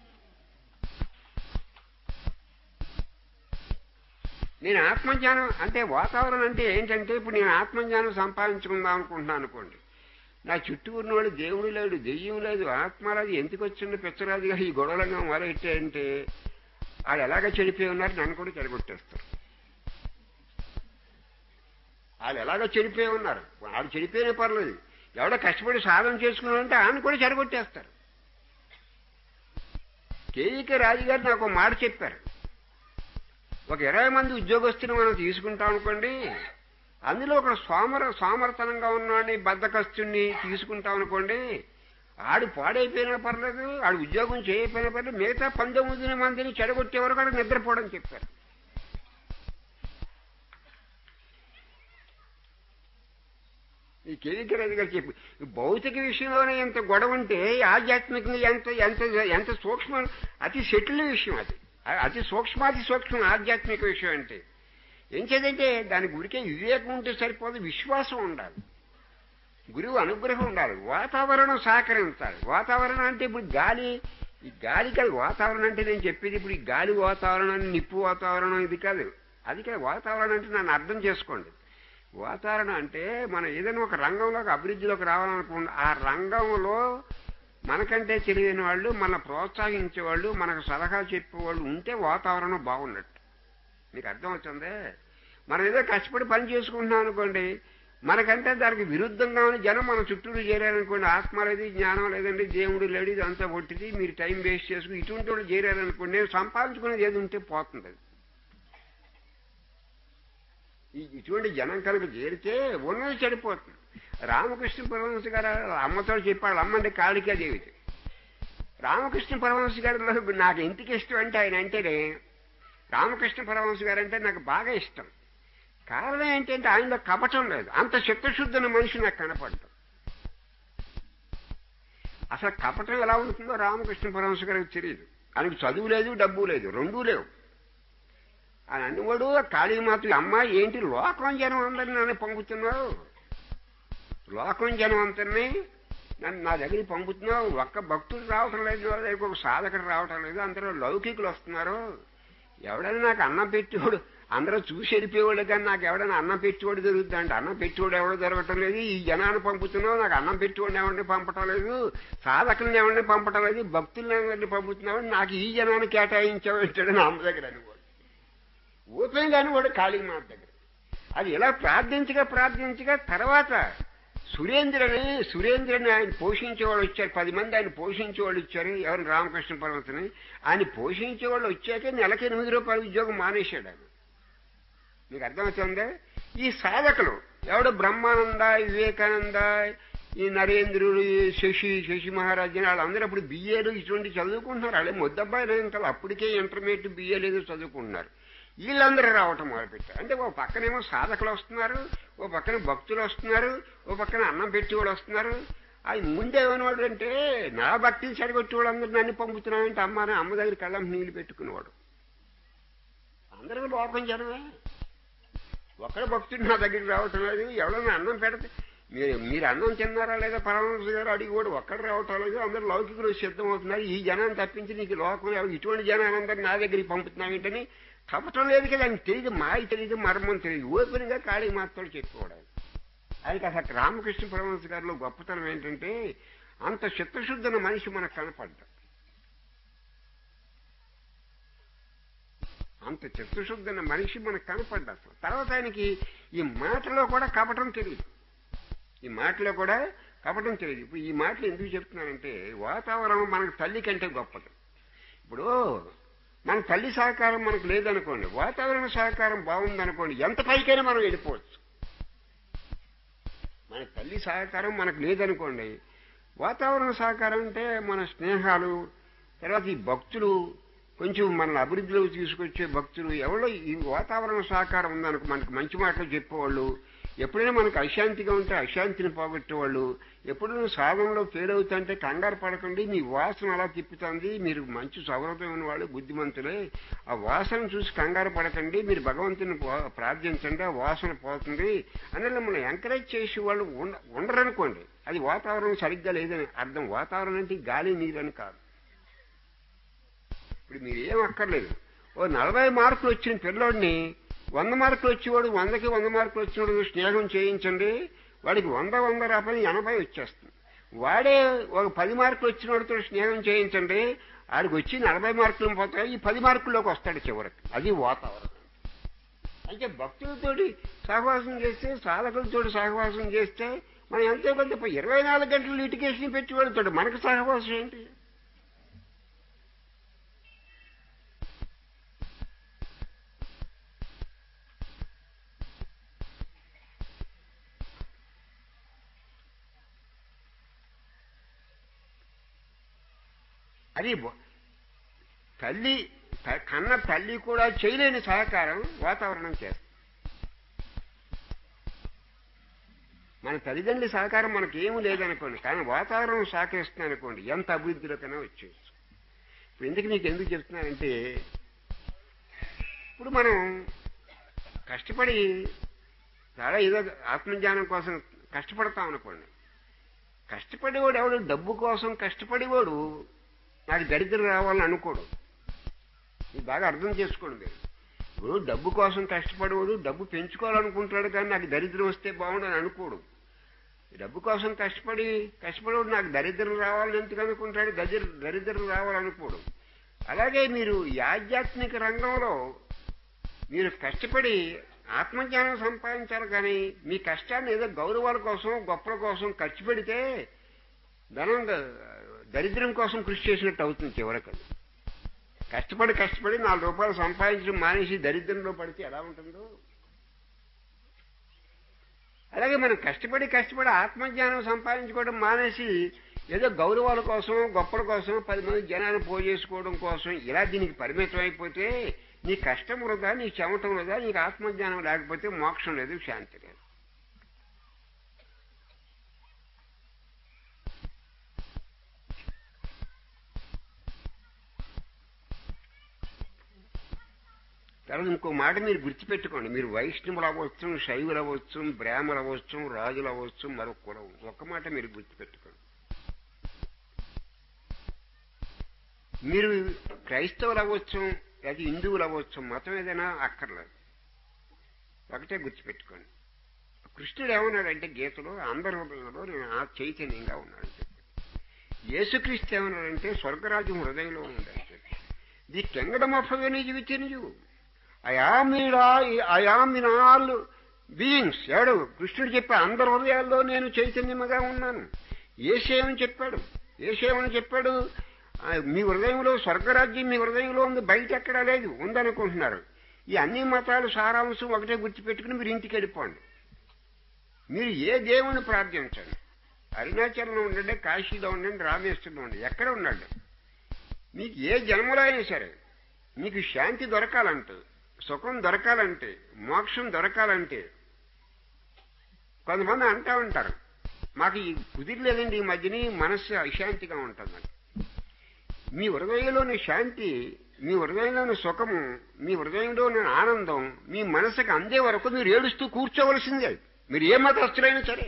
నేను ఆత్మజ్ఞానం అంటే వాతావరణం అంటే ఏంటంటే ఇప్పుడు నేను ఆత్మజ్ఞానం సంపాదించుకుందాం అనుకుంటున్నాను అనుకోండి నా చుట్టూ ఉన్నవాడు దేవుడు లేడు దెయ్యం లేదు ఆత్మ లేదు ఎందుకు వచ్చింది పిచ్చరాజు గారు ఈ గొడవలుగా మొదలెట్టాయంటే వాళ్ళు ఎలాగ చెడిపోయి ఉన్నారు నన్ను కూడా చెడగొట్టేస్తారు వాళ్ళు ఎలాగ చెడిపోయి ఉన్నారు వాళ్ళు చెడిపోయినా పర్లేదు ఎవడో కష్టపడి సాధన చేసుకున్నారంటే ఆయన కూడా చెడగొట్టేస్తారు కేవీకే రాజు గారు నాకు ఒక మాట చెప్పారు ఒక ఇరవై మంది ఉద్యోగస్తులు మనం తీసుకుంటాం అనుకోండి అందులో ఒక సోమర సోమరతనంగా ఉన్నవాడిని బద్దకస్తుని తీసుకుంటాం అనుకోండి ఆడు పాడైపోయినా పర్లేదు ఆడు ఉద్యోగం చేయకపోయినా పర్లేదు మిగతా పంతొమ్మిది మందిని చెడగొట్టే వరకు ఆడు నిద్రపోవడం చెప్పారు ఈ కేవీకే రాజు గారు చెప్పి భౌతిక విషయంలోనే ఎంత గొడవ ఉంటే ఆధ్యాత్మికంగా ఎంత ఎంత ఎంత సూక్ష్మ అతి సెటిల్ విషయం అది అతి సూక్ష్మాతి సూక్ష్మం ఆధ్యాత్మిక విషయం అంటే ఏం చేదంటే దాని గురికే వివేకం ఉంటే సరిపోదు విశ్వాసం ఉండాలి గురువు అనుగ్రహం ఉండాలి వాతావరణం సహకరించాలి వాతావరణం అంటే ఇప్పుడు గాలి ఈ గాలి కాదు వాతావరణం అంటే నేను చెప్పేది ఇప్పుడు ఈ గాలి వాతావరణం నిప్పు వాతావరణం ఇది కాదు అది కాదు వాతావరణం అంటే నన్ను అర్థం చేసుకోండి వాతావరణం అంటే మనం ఏదైనా ఒక రంగంలోకి అభివృద్ధిలోకి రావాలనుకోండి ఆ రంగంలో మనకంటే తెలియని వాళ్ళు మన ప్రోత్సహించే వాళ్ళు మనకు సలహా చెప్పేవాళ్ళు ఉంటే వాతావరణం బాగున్నట్టు మీకు అర్థమవుతుందే మనం ఏదో కష్టపడి పని చేసుకుంటున్నాం అనుకోండి మనకంటే దానికి విరుద్ధంగా ఉన్న జనం మన చుట్టూరు చేరారనుకోండి ఆత్మ లేదు జ్ఞానం లేదండి దేవుడు లేడు ఇదంతా ఒట్టిది మీరు టైం వేస్ట్ చేసుకుని ఇటువంటి వాళ్ళు చేరారనుకోండి నేను సంపాదించుకునేది ఏది ఉంటే పోతుంది అది. ఈ ఇటువంటి జనం కనుక చేరితే ఉన్నది చెడిపోతుంది రామకృష్ణ పరమహంస గారు వాళ్ళ అమ్మతో చెప్పాడు అమ్మండి కాళికాదేవికి రామకృష్ణ పరమహంస గారిలో నాకు ఎందుకు ఇష్టం అంటే ఆయన అంటేనే రామకృష్ణ పరమహంస గారు అంటే నాకు బాగా ఇష్టం కారణం ఏంటంటే ఆయనలో కపటం లేదు అంత చిత్తశుద్ధున్న మనిషి నాకు కనపడదు అసలు కపటం ఎలా ఉంటుందో రామకృష్ణ పరమహంస గారికి తెలియదు ఆయనకు చదువు లేదు డబ్బు లేదు రెండూ లేవు ఆయన అన్నవాడు కాళీమాతలు అమ్మ ఏంటి లోకం జనం అందరినీ నన్ను పంపుతున్నావు లోకం జనం అందరినీ నన్ను నా దగ్గరికి పంపుతున్నావు ఒక్క భక్తుడు రావటం లేదు నా దగ్గరికి ఒక సాధకుడు రావటం లేదు అందరూ లౌకికులు వస్తున్నారు ఎవడైనా నాకు అన్నం పెట్టేవాడు అందరూ చూసి వెళ్ళిపోయేవాడు కానీ నాకు ఎవడైనా అన్నం పెట్టేవాడు దొరుకుతుంది అంటే అన్నం పెట్టేవాడు ఎవడో దొరకటం లేదు ఈ జనాన్ని పంపుతున్నావు నాకు అన్నం పెట్టేవాడిని ఎవరిని పంపటం లేదు సాధకుల్ని ఎవరిని పంపటం లేదు భక్తుల్ని ఎవరిని పంపుతున్నావు నాకు ఈ జనాన్ని కేటాయించావు అంటాడు నా అమ్మ దగ్గర అనుకోడు ఓపెన్ గాని వాడు కాళీమాత దగ్గర అది ఇలా ప్రార్థించగా ప్రార్థించగా తర్వాత సురేంద్రని సురేంద్రని ఆయన పోషించేవాళ్ళు వచ్చారు పది మంది ఆయన పోషించేవాళ్ళు ఇచ్చారు ఎవరు రామకృష్ణ పర్వతని ఆయన పోషించేవాళ్ళు వచ్చాక నెలకి ఎనిమిది రూపాయల ఉద్యోగం మానేశాడు ఆయన మీకు అర్థమవుతుందా ఈ సాధకులు ఎవడు బ్రహ్మానంద వివేకానంద ఈ నరేంద్రుడు ఈ శశి శశి మహారాజ్ అని వాళ్ళందరూ అప్పుడు బిఏలు ఇటువంటి చదువుకుంటున్నారు వాళ్ళే ముద్దబ్బాయిలు అప్పటికే ఇంటర్మీడియట్ బిఏ లేదు చదువుకుంటున్నారు వీళ్ళందరూ రావటం మొదలుపెట్టారు అంటే ఓ పక్కనేమో సాధకులు వస్తున్నారు ఓ పక్కన భక్తులు వస్తున్నారు ఓ పక్కన అన్నం పెట్టేవాడు వస్తున్నారు అది ముందేమనేవాడు అంటే నా భక్తిని చెడగొట్టి వాళ్ళందరూ నన్ను పంపుతున్నామంటే అమ్మ అని అమ్మ దగ్గర కళ్ళం నీళ్లు పెట్టుకునేవాడు అందరూ లోకం జనమే ఒక్కడ భక్తుడు నా దగ్గరికి రావటం లేదు ఎవరైనా అన్నం పెడితే మీరు మీరు అన్నం తిన్నారా లేదా పరమహంస గారు అడిగి కూడా ఒక్కడ రావటం లేదు అందరూ లౌకికులు సిద్ధం అవుతున్నారు ఈ జనాన్ని తప్పించి నీకు లోకం ఎవరు ఇటువంటి జనాలందరూ నా దగ్గరికి పంపుతున్నావు ఏంటని కపటం లేదు కదా ఆయనకు తెలియదు మాయ తెలియదు మర్మం తెలియదు ఓపెన్ గా ఖాళీ మాత్రం చెప్పుకోవడం ఆయనకి అసలు రామకృష్ణ పరమహంస గారిలో గొప్పతనం ఏంటంటే అంత చిత్తశుద్ధన మనిషి మనకు కనపడ్డా అంత చిత్తశుద్ధన మనిషి మనకు కనపడ్డా అసలు తర్వాత ఆయనకి ఈ మాటలో కూడా కపటం తెలియదు ఈ మాటలో కూడా కపటం తెలియదు ఇప్పుడు ఈ మాటలు ఎందుకు చెప్తున్నానంటే వాతావరణం మనకు తల్లి కంటే గొప్పది ఇప్పుడు మన తల్లి సహకారం మనకు లేదనుకోండి వాతావరణ సహకారం బాగుందనుకోండి ఎంత పైకైనా మనం వెళ్ళిపోవచ్చు మన తల్లి సహకారం మనకు లేదనుకోండి వాతావరణ సహకారం అంటే మన స్నేహాలు తర్వాత ఈ భక్తులు కొంచెం మన అభివృద్ధిలోకి తీసుకొచ్చే భక్తులు ఎవరో ఈ వాతావరణ సహకారం ఉందనుకో మనకు మంచి మాటలు చెప్పేవాళ్ళు ఎప్పుడైనా మనకు అశాంతిగా ఉంటే అశాంతిని పోగొట్టేవాళ్ళు ఎప్పుడైనా సాధనలో ఫెయిల్ అవుతుంటే కంగారు పడకండి మీ వాసన అలా తిప్పుతుంది మీరు మంచి సౌరభమైన వాళ్ళు బుద్ధిమంతులే ఆ వాసన చూసి కంగారు పడకండి మీరు భగవంతుని పో- ప్రార్థించండి ఆ వాసన పోతుంది అని మనం ఎంకరేజ్ చేసే వాళ్ళు ఉండ ఉండరనుకోండి అది వాతావరణం సరిగ్గా లేదని అర్థం వాతావరణం అంటే గాలి నీరని కాదు ఇప్పుడు మీరు ఏం అక్కర్లేదు ఓ నలభై మార్కులు వచ్చిన పిల్లోడిని వంద మార్కులు వచ్చేవాడు వందకి వంద మార్కులు వచ్చినవాడు స్నేహం చేయించండి వాడికి వంద వంద రాపని ఎనభై వచ్చేస్తుంది వాడే ఒక పది మార్కులు వచ్చినవాడితో స్నేహం చేయించండి ఆడికి వచ్చి నలభై మార్కులు పోతాయి ఈ పది మార్కుల్లోకి వస్తాడు చివరికి అది వాతావరణం అంటే భక్తులతోటి సహవాసం చేస్తే సాధకులతోటి సహవాసం చేస్తే మనం ఎంతో కొంత ఇరవై నాలుగు గంటలు లిటికేషన్ పెట్టి వెళ్తాడు మనకు సహవాసం ఏంటి అది బ- తల్లి త- కన్న తల్లి కూడా చేయలేని సహకారం వాతావరణం చేస్తుంది మన తల్లిదండ్రుల సహకారం మనకి ఏమీ లేదనుకోండి కానీ వాతావరణం సహకరిస్తుంది అనుకోండి ఎంత అభివృద్ధిలోకైనా వచ్చేయచ్చు ఇప్పుడు ఎందుకు నీకు ఎందుకు చెప్తున్నానంటే ఇప్పుడు మనం కష్టపడి చాలా ఏదో ఆత్మజ్ఞానం కోసం కష్టపడతాం అనుకోండి కష్టపడేవాడు ఎవడు డబ్బు కోసం కష్టపడేవాడు నాకు దరిద్రం రావాలని అనుకోడు ఇది బాగా అర్థం చేసుకోండి మీరు ఇప్పుడు డబ్బు కోసం కష్టపడేవాడు డబ్బు పెంచుకోవాలనుకుంటాడు కానీ నాకు దరిద్రం వస్తే బాగుండని అనుకోడు డబ్బు కోసం కష్టపడి కష్టపడేవాడు నాకు దరిద్రం రావాలని ఎందుకు అనుకుంటాడు దరిద్ర దరిద్రం రావాలనుకోడు అలాగే మీరు ఈ ఆధ్యాత్మిక రంగంలో మీరు కష్టపడి ఆత్మజ్ఞానం సంపాదించాలి కానీ మీ కష్టాన్ని ఏదో గౌరవాల కోసం గొప్పల కోసం ఖర్చు పెడితే ధనం ద- దరిద్రం కోసం కృషి చేసినట్టు అవుతుంది చివరికి అది. కష్టపడి కష్టపడి నాలుగు రూపాయలు సంపాదించడం మానేసి దరిద్రంలో పడితే ఎలా ఉంటుందో అలాగే మనం కష్టపడి కష్టపడి ఆత్మజ్ఞానం సంపాదించుకోవడం మానేసి ఏదో గౌరవాల కోసం గొప్పల కోసం పది మంది జనాన్ని పోజేసుకోవడం కోసం ఇలా దీనికి పరిమితం అయిపోతే నీ కష్టం వృధా నీ చెమటం వృధా నీకు ఆత్మజ్ఞానం లేకపోతే మోక్షం లేదు శాంతి లేదు తర్వాత ఇంకో మాట మీరు గుర్తుపెట్టుకోండి మీరు వైష్ణవులు అవ్వచ్చు శైవులు అవ్వచ్చు బ్రాహ్మలు అవ్వచ్చు రాజులు అవ్వచ్చు మరొక కులం ఒక్క మాట మీరు గుర్తుపెట్టుకోండి మీరు క్రైస్తవులు అవ్వచ్చు లేదా హిందువులు అవ్వచ్చు మతం ఏదైనా అక్కర్లేదు ఒకటే గుర్తుపెట్టుకోండి కృష్ణుడు ఏమన్నాడంటే గీతలో అందరి హృదయంలో నేను ఆ చైతన్యంగా ఉన్నాడు చెప్పి యేసుక్రీస్తు ఏమన్నాడంటే స్వర్గరాజ్యం హృదయంలో ఉందని చెప్పి the kingdom of heaven is within you I am I am in all beings ఎవడు కృష్ణుడు చెప్పా అందరి హృదయాల్లో నేను చైతన్యముగా ఉన్నాను ఏసేమని చెప్పాడు ఏసేమని చెప్పాడు ఆ, మీ హృదయంలో స్వర్గరాజ్యం మీ హృదయంలో ఉంది బయట ఎక్కడా లేదు ఉందనుకుంటున్నారు ఈ అన్ని మతాలు సారాంశం ఒకటే గుర్తుపెట్టుకుని మీరు ఇంటికి వెళ్ళిపోండి మీరు ఏ దేవుని ప్రార్థించండి అరుణాచలంలో ఉండండి కాశీలో ఉండండి రామేశ్వరంలో ఉండండి ఎక్కడ ఉండండి మీకు ఏ జన్మలో అయినా సరే మీకు శాంతి దొరకాలంటే సుఖం దొరకాలంటే మోక్షం దొరకాలంటే కొంతమంది అంటా ఉంటారు మాకు ఈ కుదిరలేదండి ఈ మధ్యని మనస్సు అశాంతిగా ఉంటుందని మీ హృదయంలోని శాంతి మీ హృదయంలోని సుఖము మీ హృదయంలోని ఆనందం మీ మనసుకు అందే వరకు మీరు ఏడుస్తూ కూర్చోవలసిందే మీరు ఏ మతస్థులైనా సరే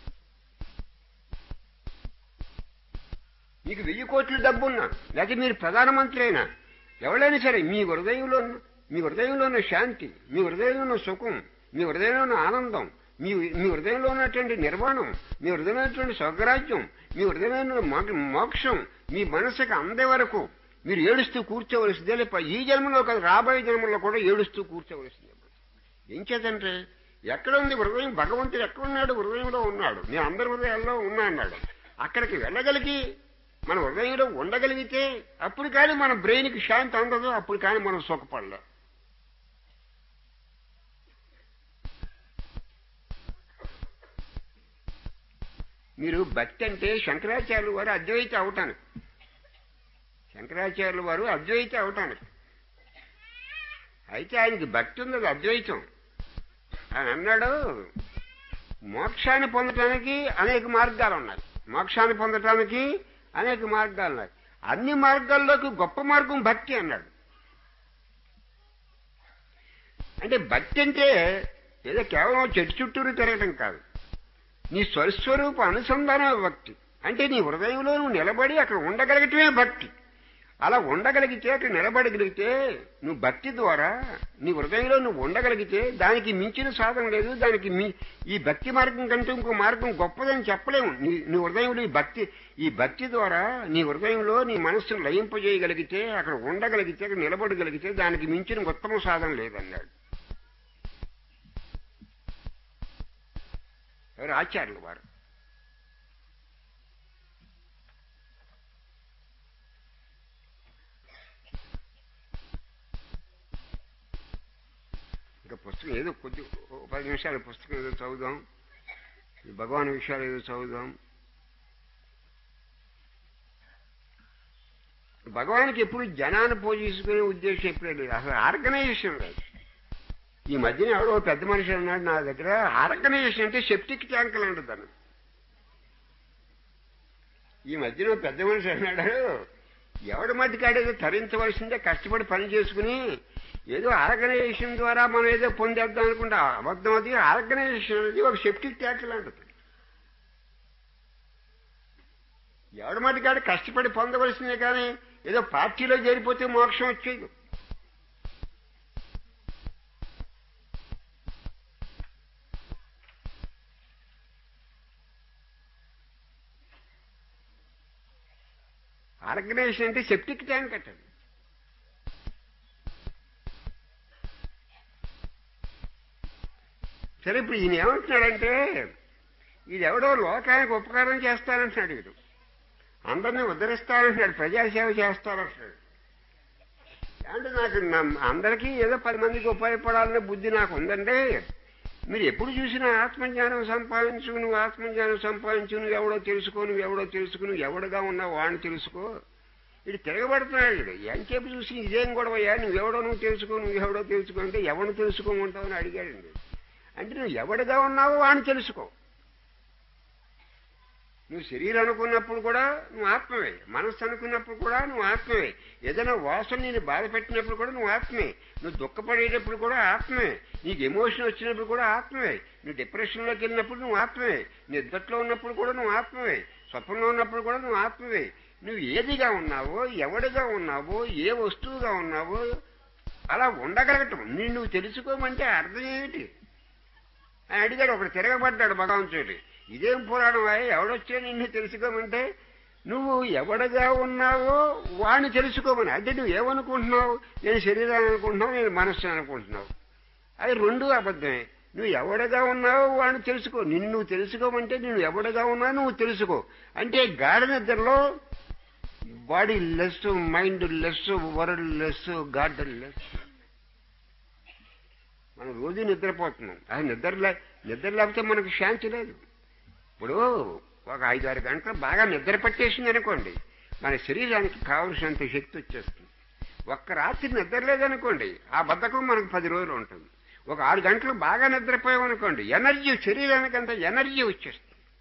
మీకు వెయ్యి కోట్ల డబ్బున్నా లేకపోతే మీరు ప్రధానమంత్రి అయినా ఎవరైనా సరే మీ హృదయంలో మీ హృదయంలో ఉన్న శాంతి మీ హృదయంలో ఉన్న సుఖం మీ హృదయంలో ఉన్న ఆనందం మీ మీ హృదయంలో ఉన్నటువంటి నిర్మాణం మీ హృదయంలో ఉన్నటువంటి స్వర్గరాజ్యం మీ హృదయంలో ఉన్న మోక్ష- మోక్షం మీ మనసుకు అందే వరకు మీరు ఏడుస్తూ కూర్చోవలసిందే లేక ఈ జన్మలో కాదు రాబోయే జన్మలో కూడా ఏడుస్తూ కూర్చోవలసిందే ఏం చేతంటే ఎక్కడ ఉంది హృదయం భగవంతుడు ఎక్కడ ఉన్నాడు హృదయంలో ఉన్నాడు నేను అందరి హృదయాల్లో ఉన్నా అన్నాడు అక్కడికి వెళ్ళగలిగి మన హృదయంలో ఉండగలిగితే అప్పుడు కానీ మన బ్రెయిన్కి శాంతి అందదు అప్పుడు కానీ మనం సుఖపడలేం మీరు భక్తి అంటే శంకరాచార్యులు వారు అద్వైత అవటానికి శంకరాచార్యులు వారు అద్వైత అవటానికి అయితే ఆయనకి భక్తి ఉంది అది అద్వైతం ఆయన అన్నాడు మోక్షాన్ని పొందటానికి అనేక మార్గాలు ఉన్నాయి మోక్షాన్ని పొందటానికి అనేక మార్గాలు ఉన్నాయి అన్ని మార్గాల్లోకి గొప్ప మార్గం భక్తి అన్నాడు అంటే భక్తి అంటే ఏదో కేవలం చెట్టు చుట్టూరు తిరగటం కాదు నీ స్వస్వరూప అనుసంధానం భక్తి అంటే నీ హృదయంలో నువ్వు నిలబడి అక్కడ ఉండగలగటమే భక్తి అలా ఉండగలిగితే అక్కడ నిలబడగలిగితే నువ్వు భక్తి ద్వారా నీ హృదయంలో నువ్వు ఉండగలిగితే దానికి మించిన సాధన లేదు దానికి మీ ఈ భక్తి మార్గం కంటే ఇంకో మార్గం గొప్పదని చెప్పలేము నీ నీ హృదయంలో ఈ భక్తి ఈ భక్తి ద్వారా నీ హృదయంలో నీ మనస్సును లయింపజేయగలిగితే అక్కడ ఉండగలిగితే అక్కడ నిలబడగలిగితే దానికి మించిన ఉత్తమ సాధన లేదన్నాడు ఎవరు ఆచార్యులు వారు ఇంకా పుస్తకం ఏదో కొద్ది ఓ పది నిమిషాల పుస్తకం ఏదో చదువుదాం ఈ భగవాన్ విషయాలు ఏదో చదువుదాం భగవానికి ఎప్పుడు జనాన్ని పోషించుకునే ఉద్దేశం ఎప్పుడే లేదు అసలు ఆర్గనైజేషన్ లేదు ఈ మధ్యన ఎవడో పెద్ద మనిషి అన్నాడు నా దగ్గర ఆర్గనైజేషన్ అంటే సెప్టిక్ ట్యాంక్ లాంటి దాన్ని ఈ మధ్యన ఓ పెద్ద మనిషి అన్నాడు ఎవడి మధ్య కాడేదో తరించవలసిందే కష్టపడి పని చేసుకుని ఏదో ఆర్గనైజేషన్ ద్వారా మనం ఏదో పొందేద్దాం అనుకుంటా అబద్ధం అది ఆర్గనైజేషన్ అనేది ఒక సెప్టిక్ ట్యాంక్ లాంటిది ఎవడి మధ్య కాడ కష్టపడి పొందవలసిందే కానీ ఏదో పార్టీలో చేరిపోతే మోక్షం వచ్చేది ఆర్గనైజేషన్ అంటే సెప్టిక్ ట్యాంక్ అట్టండి సరే ఇప్పుడు ఈయన ఏమంటున్నాడంటే ఇది ఎవడో లోకానికి ఉపకారం చేస్తానంటున్నాడు వీడు అందరినీ ఉద్ధరిస్తానంటున్నాడు ప్రజాసేవ చేస్తానంటున్నాడు అంటే నాకు నా- అందరికీ ఏదో పది మందికి ఉపయోగపడాలనే బుద్ధి నాకు ఉందండి మీరు ఎప్పుడు చూసినా ఆత్మజ్ఞానం సంపాదించు నువ్వు ఆత్మజ్ఞానం సంపాదించు నువ్వు ఎవడో తెలుసుకో నువ్వు ఎవడో తెలుసుకో నువ్వు ఎవడగా ఉన్నావు వాడిని తెలుసుకో ఇటు తిరగబడుతున్నాడు వీడు ఎంతసేపు చూసి ఇదేం గొడవయ్యా నువ్వు ఎవడో నువ్వు తెలుసుకో నువ్వు ఎవడో తెలుసుకో అంటే ఎవరిని తెలుసుకోమంటావు అని అడిగాడండి అంటే నువ్వు ఎవడగా ఉన్నావో వాడిని తెలుసుకో నువ్వు శరీరం అనుకున్నప్పుడు కూడా నువ్వు ఆత్మవే మనస్సు అనుకున్నప్పుడు కూడా నువ్వు ఆత్మవే ఏదైనా వాసన నేను బాధ పెట్టినప్పుడు కూడా నువ్వు ఆత్మే నువ్వు దుఃఖపడేటప్పుడు కూడా ఆత్మే నీకు ఎమోషన్ వచ్చినప్పుడు కూడా ఆత్మవే నువ్వు డిప్రెషన్లోకి వెళ్ళినప్పుడు నువ్వు ఆత్మవే నిద్రలో ఉన్నప్పుడు కూడా నువ్వు ఆత్మవే స్వప్నంలో ఉన్నప్పుడు కూడా నువ్వు ఆత్మవే నువ్వు ఏదిగా ఉన్నావో ఎవడిగా ఉన్నావో ఏ వస్తువుగా ఉన్నావో అలా ఉండగలగటం నేను నువ్వు తెలుసుకోమంటే అర్థం ఏమిటి అని అడిగాడు ఒకడు తిరగబడ్డాడు భగవంతుడి ఇదేం పురాణం అయ్యి ఎవడొచ్చా నిన్ను తెలుసుకోమంటే నువ్వు ఎవడగా ఉన్నావో వాడిని తెలుసుకోమని అంటే నువ్వు ఏమనుకుంటున్నావు నేను శరీరాన్ని అనుకుంటున్నావు నేను మనస్సు అనుకుంటున్నావు అది రెండు అబద్ధమే నువ్వు ఎవడగా ఉన్నావో వాడిని తెలుసుకో నిన్ను నువ్వు తెలుసుకోమంటే నువ్వు ఎవడగా ఉన్నావు నువ్వు తెలుసుకో అంటే గాఢ నిద్రలో bodyless mindless worldless godless మనం రోజు నిద్రపోతున్నాం అది నిద్ర లే- నిద్ర లేకపోతే మనకు శాంతి లేదు ఇప్పుడు ఒక ఐదు ఆరు గంటలు బాగా నిద్ర పట్టేసింది అనుకోండి మన శరీరానికి కావలసినంత శక్తి వచ్చేస్తుంది ఒక్క రాత్రి నిద్ర లేదనుకోండి ఆ బద్ధకం మనకు పది రోజులు ఉంటుంది ఒక ఆరు గంటలు బాగా నిద్రపోయామనుకోండి ఎనర్జీ శరీరానికి అంత ఎనర్జీ వచ్చేస్తుంది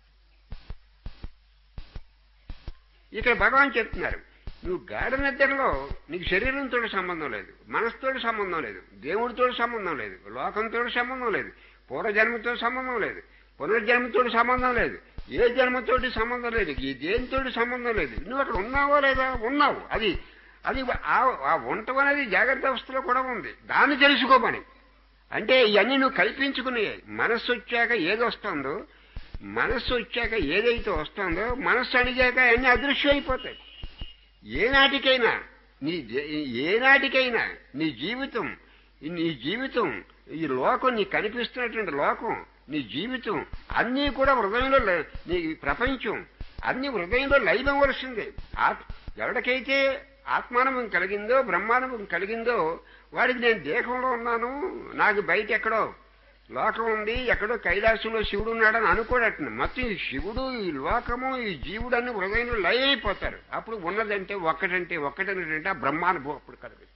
ఇక్కడ భగవాన్ చెప్తున్నారు నువ్వు గాఢ నిద్రలో నీకు శరీరంతో సంబంధం లేదు మనసుతో సంబంధం లేదు దేవుడితో సంబంధం లేదు లోకంతో సంబంధం లేదు పూర్వజన్మతో సంబంధం లేదు పునర్జన్మతో సంబంధం లేదు ఏ జన్మతోటి సంబంధం లేదు ఈ దేనితోటి సంబంధం లేదు నువ్వు అక్కడ ఉన్నావో లేదా ఉన్నావు అది అది ఆ- ఆ ఉండటం అనేది జాగ్రత్త అవస్థలో కూడా ఉంది దాన్ని తెలుసుకోమని అంటే ఇవన్నీ నువ్వు కల్పించుకునే మనస్సు వచ్చాక ఏది వస్తుందో మనస్సు వచ్చాక ఏదైతే వస్తుందో మనస్సు అడిగాక అన్ని అదృశ్యం అయిపోతాయి ఏనాటికైనా నీ జీ- ఏనాటికైనా నీ జీవితం ఈ నీ జీవితం ఈ లోకం నీకు కనిపిస్తున్నటువంటి లోకం నీ జీవితం అన్నీ కూడా హృదయంలో లై- నీ ప్రపంచం అన్ని హృదయంలో లైవవలసిందే ఆత్- ఎవరికైతే ఆత్మానుభవం కలిగిందో బ్రహ్మానుభవం కలిగిందో వాడికి నేను దేహంలో ఉన్నాను నాకు బయట ఎక్కడో లోకం ఉంది ఎక్కడో కైలాసంలో శివుడు ఉన్నాడని అనుకోడట మొత్తం ఈ శివుడు ఈ లోకము ఈ జీవుడు అన్ని హృదయంలో లయ అయిపోతారు అప్పుడు ఉన్నదంటే ఒక్కటంటే ఒక్కటంటే ఆ బ్రహ్మానుభవం అప్పుడు కలుగుతుంది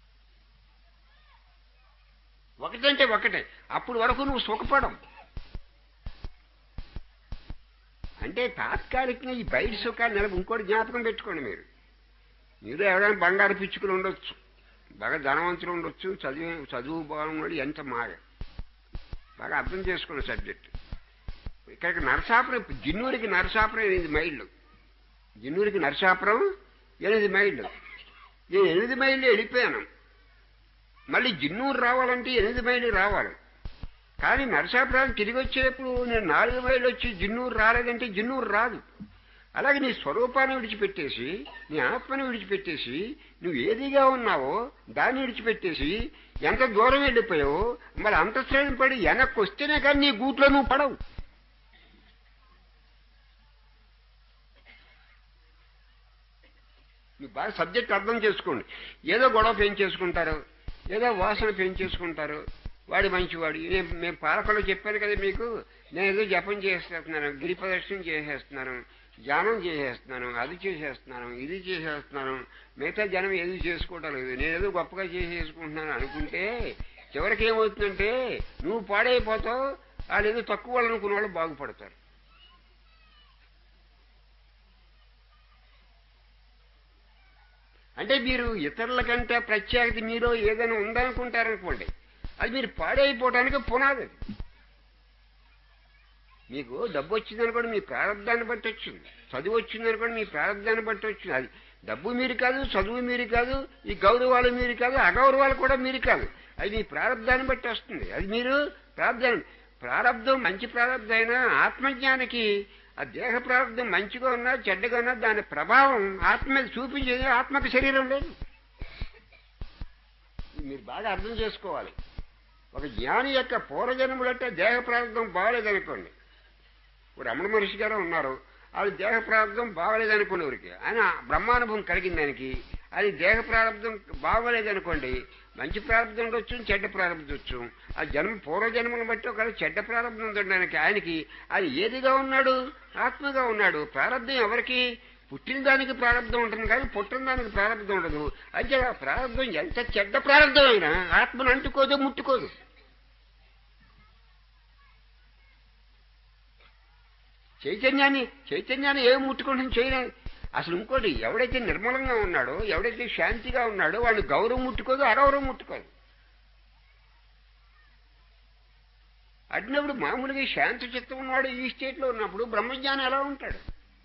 ఒకటంటే ఒకటే అప్పుడు వరకు నువ్వు సుఖపడం అంటే తాత్కాలికంగా ఈ బయట సుఖాన్ని నిలబ ఇంకోటి జ్ఞాపకం పెట్టుకోండి మీరు మీరు ఎవరైనా బంగారు పిచ్చుకులు ఉండొచ్చు బాగా ధనవంతులు ఉండొచ్చు చదివి చదువు బాగున్నాడు ఎంత మాయ బాగా అర్థం చేసుకున్న సబ్జెక్ట్ ఇక్కడికి నరసాపురం జిన్నూరికి నరసాపురం ఎనిమిది మైళ్ళు జిన్నూరికి నరసాపురం ఎనిమిది మైళ్ళు నేను ఎనిమిది మైళ్ళు వెళ్ళిపోయాను మళ్ళీ జిన్నూరు రావాలంటే ఎనిమిది మైళ్ళు రావాలి కానీ నరసాపురం తిరిగి వచ్చేటప్పుడు నేను నాలుగు మైళ్ళు వచ్చి జిన్నూరు రాలేదంటే జిన్నూరు రాదు అలాగే నీ స్వరూపాన్ని విడిచిపెట్టేసి నీ ఆత్మని విడిచిపెట్టేసి నువ్వు ఏదిగా ఉన్నావో దాన్ని విడిచిపెట్టేసి ఎంత దూరం వెళ్ళిపోయావో మరి అంత శ్రేణి పడి వెనక్కి వస్తేనే కానీ నీ గూట్లో నువ్వు పడవు మీరు బాగా సబ్జెక్ట్ అర్థం చేసుకోండి ఏదో గొడవ పెంచేసుకుంటారు ఏదో వాసన పెంచేసుకుంటారు వాడి మంచివాడు నేను మేము పాలకులు చెప్పాను కదా మీకు నేను ఏదో జపం చేసేస్తున్నాను గిరి ప్రదర్శన చేసేస్తున్నాను ధ్యానం చేసేస్తున్నాను అది చేసేస్తున్నాను ఇది చేసేస్తున్నాను మిగతా జనం ఏది చేసుకోవటం లేదు నేను ఏదో గొప్పగా చేసేసుకుంటున్నాను అనుకుంటే చివరికి ఏమవుతుందంటే నువ్వు పాడైపోతావు వాళ్ళు ఏదో తక్కువ వాళ్ళు అనుకున్న వాళ్ళు బాగుపడతారు అంటే మీరు ఇతరుల కంటే ప్రత్యేకత మీలో ఏదైనా ఉందనుకుంటారనుకోండి అది మీరు పాడైపోవడానికి పునాది అది. మీకు డబ్బు వచ్చిందనుకోండి మీ ప్రారంధాన్ని బట్టి వచ్చింది చదువు వచ్చిందనుకోండి మీ ప్రారంధాన్ని బట్టి వచ్చింది అది డబ్బు మీరు కాదు చదువు మీరు కాదు ఈ గౌరవాలు మీరు కాదు అగౌరవాలు కూడా మీరు కాదు అది మీ ప్రారంధాన్ని బట్టి వస్తుంది అది మీరు ప్రారంధం ప్రారంధం మంచి ప్రారంధం అయినా ఆత్మజ్ఞానికి ఆ దేహ ప్రారంధం మంచిగా ఉన్నా చెడ్డగా ఉన్నా దాని ప్రభావం ఆత్మ మీద చూపించేది ఆత్మకు శరీరం లేదు ఇది మీరు బాగా అర్థం చేసుకోవాలి ఒక జ్ఞాని యొక్క పూర్వజన్మలంటే దేహ ప్రారంధం బాగలేదనుకోండి ఇప్పుడు రమణ మహర్షి గారు ఉన్నారు వాళ్ళు దేహ ప్రారంధం బాగలేదనుకునేవారికి ఆయన బ్రహ్మానుభవం కలిగింది ఆయనకి అది దేహ ప్రారంభం బాగోలేదనుకోండి మంచి ప్రారంభం ఉండొచ్చు చెడ్డ ప్రారంభం ఉండొచ్చు ఆ జన్మ పూర్వజన్మను బట్టి ఒక చెడ్డ ప్రారంభం ఉండడానికి ఆయనకి అది ఏదిగా ఉన్నాడు ఆత్మగా ఉన్నాడు ప్రారంభం ఎవరికి పుట్టిన దానికి ప్రారంభం ఉంటుంది కానీ పుట్టిన దానికి ప్రారంభం ఉండదు అయితే ఆ ప్రారంభం ఎంత చెడ్డ ప్రారంభం అయినా ఆత్మను అంటుకోదు ముట్టుకోదు చైతన్యాన్ని చైతన్యాన్ని ఏం ముట్టుకుంటుంది చేయలేదు అసలు ఇంకోటి ఎవడైతే నిర్మలంగా ఉన్నాడో ఎవడైతే శాంతిగా ఉన్నాడో వాడిని గౌరవం ముట్టుకోదు అగౌరవం ముట్టుకోదు అడినప్పుడు మామూలుగా శాంతి చిత్తం ఉన్నాడు ఈ స్టేట్ లో ఉన్నప్పుడు బ్రహ్మజ్ఞానం ఎలా ఉంటాడు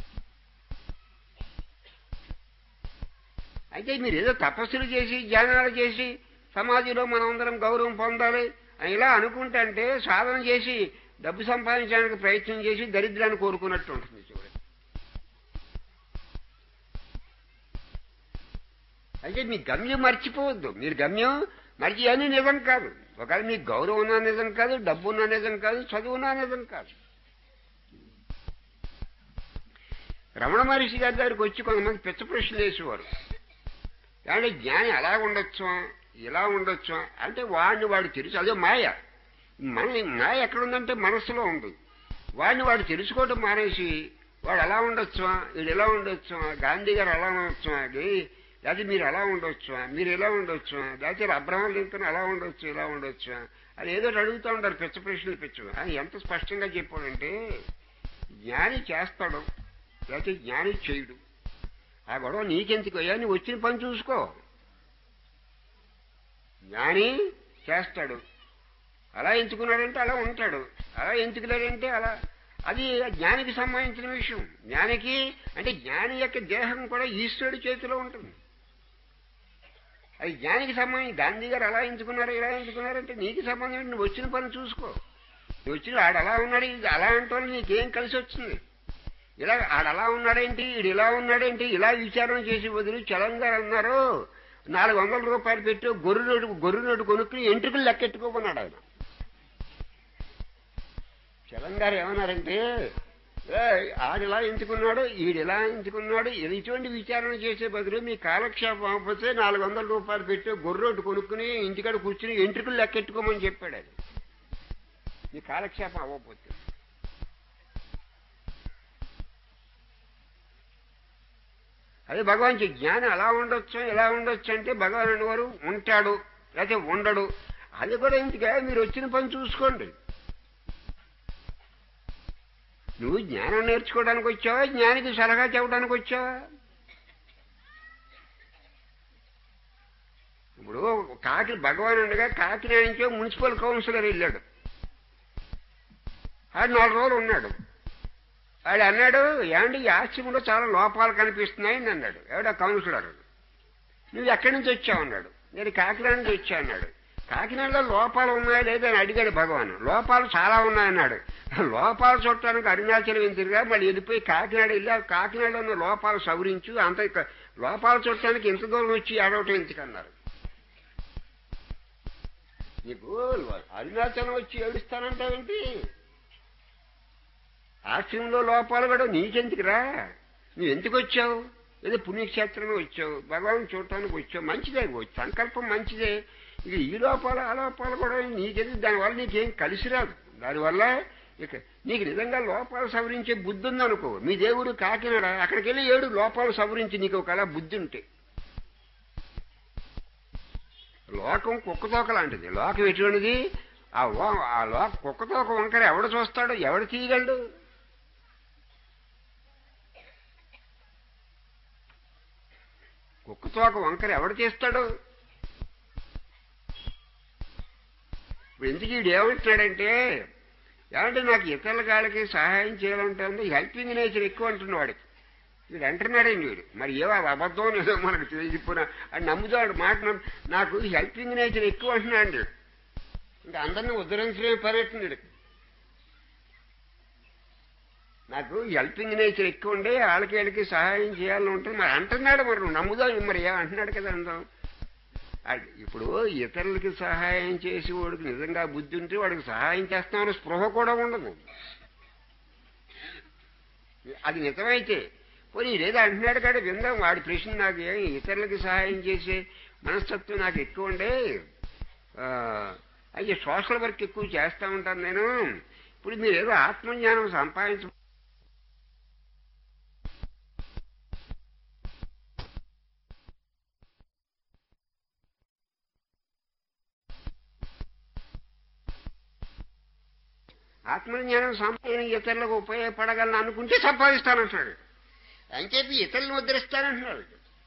అయితే మీరు ఏదో తపస్సులు చేసి ధ్యానాలు చేసి సమాధిలో మనందరం గౌరవం పొందాలి అని ఇలా అనుకుంటే సాధన చేసి డబ్బు సంపాదించడానికి ప్రయత్నం చేసి దరిద్రాన్ని కోరుకున్నట్టు ఉంటుంది చూడండి అయితే మీ గమ్యం మర్చిపోవద్దు మీరు గమ్యం మర్చి అని నిజం కాదు ఒకవేళ మీకు గౌరవం ఉన్నా నిజం కాదు డబ్బు ఉన్నా నిజం కాదు చదువు ఉన్నా నిజం కాదు రమణ మహర్షి గారి దగ్గరికి వచ్చి కొంతమంది పిచ్చ ప్రశ్నలు వేసేవారు అంటే జ్ఞాని అలా ఉండొచ్చా ఇలా ఉండొచ్చా అంటే వాడిని వాడు తెలుసు అదే మాయ మన మాయ ఎక్కడుందంటే మనస్సులో ఉంది వాడిని వాడు తెలుసుకోవటం మానేసి వాడు అలా ఉండొచ్చా వీడు ఎలా ఉండొచ్చా గాంధీ గారు అలా ఉండొచ్చా లేకపోతే మీరు అలా ఉండొచ్చా మీరు ఎలా ఉండొచ్చా లేకపోతే అబ్రహం లింకన్ అలా ఉండొచ్చు ఇలా ఉండొచ్చా అని ఏదో ఒకటి అడుగుతూ ఉంటారు పిచ్చ ప్రశ్నలు పిచ్చు అని ఎంత స్పష్టంగా చెప్పాడంటే జ్ఞాని చేస్తాడు లేకపోతే జ్ఞాని చేయడు ఆ గొడవ నీకెందుకు అయ్యా నువ్వు వచ్చిన పని చూసుకో జ్ఞాని చేస్తాడు అలా ఎంచుకున్నాడంటే అలా ఉంటాడు అలా ఎంచుకున్నాడంటే అలా అది జ్ఞానికి సంబంధించిన విషయం జ్ఞానికి అంటే జ్ఞాని యొక్క దేహం కూడా ఈశ్వరుడి చేతిలో ఉంటుంది అది జ్ఞానికి సంబంధించి గాంధీ గారు అలా ఎంచుకున్నారు ఇలా ఎంచుకున్నారంటే నీకు సంబంధించి నువ్వు వచ్చిన పని చూసుకో నువ్వు వచ్చిన ఆడు అలా ఉన్నాడు ఇది అలా అంటే నీకేం కలిసి వచ్చింది ఇలా ఆడు అలా ఉన్నాడేంటి ఈడు ఇలా ఉన్నాడేంటి ఇలా విచారణ చేసి వదిలి చలంగారు అన్నారు నాలుగు వందల రూపాయలు పెట్టి గొర్రె నోటు గొర్రె నోటు కొనుక్కుని ఎంట్రుకలు లెక్కెట్టుకోమన్నాడు ఆయన చలంగారు ఏమన్నారంటే ఆడిలా ఎంచుకున్నాడు ఈడిలా ఎంచుకున్నాడు ఇటువంటి విచారణ చేసే బదులు మీ కాలక్షేపం అవ్వకపోతే నాలుగు వందల రూపాయలు పెట్టి గొర్రె కొనుక్కుని ఇంటికాడ కూర్చుని ఎంట్రుకలు లెక్కెట్టుకోమని చెప్పాడు ఆయన మీ కాలక్షేపం అవ్వకపోతే అదే భగవాన్ జ్ఞానం అలా ఉండొచ్చు ఎలా ఉండొచ్చు అంటే భగవాన్ వారు ఉంటాడు లేకపోతే ఉండడు అది కూడా ఇంటికా మీరు వచ్చిన పని చూసుకోండి నువ్వు జ్ఞానం నేర్చుకోవడానికి వచ్చావా జ్ఞానికి సలహా చెప్పడానికి వచ్చావా ఇప్పుడు కాకి భగవాన్ ఉండగా కాకినాడ నుంచో మున్సిపల్ కౌన్సిలర్ వెళ్ళాడు ఆడు నాలుగు రోజులు ఉన్నాడు ఆడు అన్నాడు ఏమండి ఈ ఆశ్రమంలో చాలా లోపాలు కనిపిస్తున్నాయని అన్నాడు ఎవడా కౌన్సిలర్ నువ్వు ఎక్కడి నుంచి వచ్చావు అన్నాడు నేను కాకినాడ నుంచి వచ్చా అన్నాడు కాకినాడలో లోపాలు ఉన్నాయా లేదా అని అడిగాడు భగవాన్ లోపాలు చాలా ఉన్నాయన్నాడు లోపాలు చూడటానికి అరుణాచలం ఎందుకుగా మళ్ళీ వెళ్ళిపోయి కాకినాడ వెళ్ళి ఆ కాకినాడలో ఉన్న లోపాలు సవరించు అంత ఇక- లోపాలు చూడటానికి ఎంత దూరం వచ్చి ఆడవటం ఎందుకన్నారు నీకు అరుణాచలం వచ్చి ఏడుస్తానంటావేంటి ఆశ్రమంలో లోపాలు కూడా నీకెందుకురా నువ్వు ఎందుకు వచ్చావు ఏదో పుణ్యక్షేత్రంలో వచ్చావు భగవాన్ చూడటానికి వచ్చావు మంచిదే సంకల్పం మంచిదే ఇక ఈ లోపాలు ఆ లోపాలు కూడా నీకెందుకు దానివల్ల నీకేం కలిసి రాదు దానివల్ల ఇక నీకు నిజంగా లోపాలు సవరించే బుద్ధి ఉందనుకో మీ దేవుడు కాకినాడ అక్కడికి వెళ్ళి ఏడు లోపాలు సవరించి నీకు ఒకలా బుద్ధి ఉంటే లోకం కుక్కతోక లాంటిది లోకం ఎటువంటిది ఆ లో- ఆ లోక కుక్కతోక వంకర ఎవడు చూస్తాడు ఎవడు తీయగలడు కుక్కతోక వంకర ఎవడు చేస్తాడు ఇప్పుడు ఎందుకు వీడు ఏమంటున్నాడంటే ఏమంటే నాకు ఇతరుల కాళ్ళకి సహాయం చేయాలంటుంది హెల్పింగ్ నేచర్ ఎక్కువ అంటున్న వాడికి వీడు అంటున్నాడండి వీడు మరి ఏవో అది అబద్ధం లేదో మనకు తెలియకపోయినా అని నమ్ముతాడు మాట నమ్ము- నాకు హెల్పింగ్ నేచర్ ఎక్కువ అంటున్నాడు వీడు. ఇంకా అందరినీ ఉద్ధరించడమే పర్యటన వీడికి నాకు హెల్పింగ్ నేచర్ ఎక్కువ ఉండే వాళ్ళకి వీళ్ళకి సహాయం చేయాలని ఉంటుంది మరి అంటున్నాడు మరి నువ్వు నమ్ముదావు మరి ఏమంటున్నాడు కదా అందాం అది ఇప్పుడు ఇతరులకి సహాయం చేసి వాడికి నిజంగా బుద్ధి ఉంటే వాడికి సహాయం చేస్తామని స్పృహ కూడా ఉండదు అది నిజమైతే పోనీ లేదా అంటున్నాడు కాడ విందాం వాడి ప్రశ్న నాకు ఏం ఇతరులకి సహాయం చేసే మనస్తత్వం నాకు ఎక్కువ ఉండే ఆ, అయితే సోషల్ వర్క్ ఎక్కువ చేస్తా ఉంటాను నేను ఇప్పుడు మీరు ఏదో ఆత్మజ్ఞానం సంపాదించ ఆత్మజ్ఞానం సంపాదన ఇతరులకు ఉపయోగపడగలను అనుకుంటే సంపాదిస్తానంటున్నాడు అని చెప్పి ఇతరులను ఉద్ధరిస్తానంటున్నాడు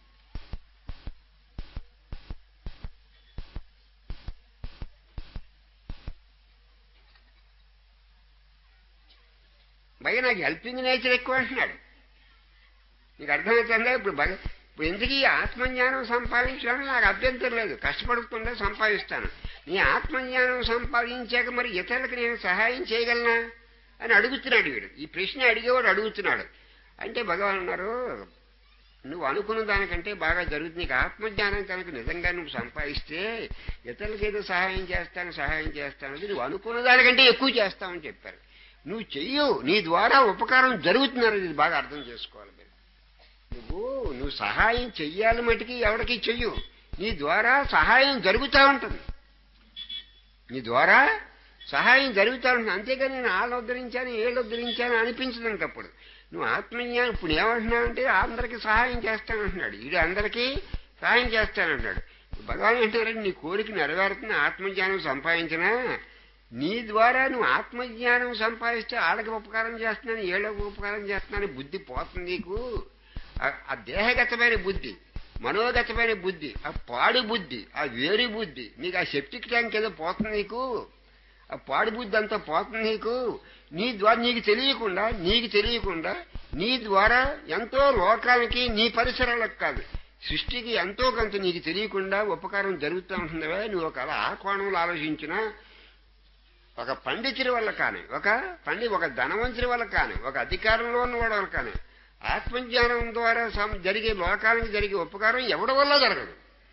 భయ నాకు హెల్పింగ్ నేచర్ ఎక్కువ అంటున్నాడు నీకు అర్థమవుతుందా ఇప్పుడు భగ ఇప్పుడు ఎందుకు ఈ ఆత్మజ్ఞానం సంపాదించడానికి నాకు అభ్యంతరం లేదు కష్టపడుతుండే సంపాదిస్తాను నీ ఆత్మజ్ఞానం సంపాదించాక మరి ఇతరులకు నేను సహాయం చేయగలనా అని అడుగుతున్నాడు వీడు ఈ ప్రశ్న అడిగేవాడు అడుగుతున్నాడు అంటే భగవాన్ అన్నారు నువ్వు అనుకున్న దానికంటే బాగా జరుగుతుంది నీకు ఆత్మజ్ఞానం కనుక నిజంగా నువ్వు సంపాదిస్తే ఇతరులకు ఏదో సహాయం చేస్తాను సహాయం చేస్తాను అది నువ్వు అనుకున్న దానికంటే ఎక్కువ చేస్తావని చెప్పారు నువ్వు చెయ్యు నీ ద్వారా ఉపకారం జరుగుతున్నది ఇది బాగా అర్థం చేసుకోవాలి మీరు నువ్వు నువ్వు సహాయం చెయ్యాలి మటుకి ఎవరికి చెయ్యు నీ ద్వారా సహాయం జరుగుతూ ఉంటుంది నీ ద్వారా సహాయం జరుగుతూ ఉంటుంది అంతేగాని నేను వాళ్ళు ఉద్ధరించాను ఏళ్ళు ఉద్ధరించాను అనిపించదు ఇంకప్పుడు నువ్వు ఆత్మజ్ఞానం ఇప్పుడు ఏమంటున్నావంటే అందరికీ సహాయం చేస్తానంటున్నాడు ఇది అందరికీ సహాయం చేస్తానంటున్నాడు భగవాన్ అంటారంటే నీ కోరిక నెరవేరుతున్న ఆత్మజ్ఞానం సంపాదించినా నీ ద్వారా నువ్వు ఆత్మజ్ఞానం సంపాదిస్తే వాళ్ళకి ఉపకారం చేస్తున్నాను ఏళ్ళకి ఉపకారం చేస్తున్నాను బుద్ధి పోతుంది నీకు ఆ- ఆ దేహగతమైన బుద్ధి మనోగతమైన బుద్ధి ఆ పాడు బుద్ధి ఆ వేరు బుద్ధి నీకు ఆ సెప్టిక్ ట్యాంక్ ఏదో పోతుంది నీకు ఆ పాడు బుద్ధి అంతా పోతుంది నీకు నీ ద్వారా నీకు తెలియకుండా నీకు తెలియకుండా నీ ద్వారా ఎంతో లోకానికి నీ పరిసరాలకు కాదు సృష్టికి ఎంతో కొంత నీకు తెలియకుండా ఉపకారం జరుగుతూ ఉంటుందివే నువ్వు ఒక ఆ కోణంలో ఆలోచించినా ఒక పండితుడి వల్ల కానీ ఒక పండి ఒక ధనవంతుడి వల్ల కానీ ఒక అధికారంలో ఉన్నవాడి వల్ల కానీ ఆత్మజ్ఞానం ద్వారా సం- జరిగే లోకానికి జరిగే ఉపకారం ఎవడి వల్ల జరగదు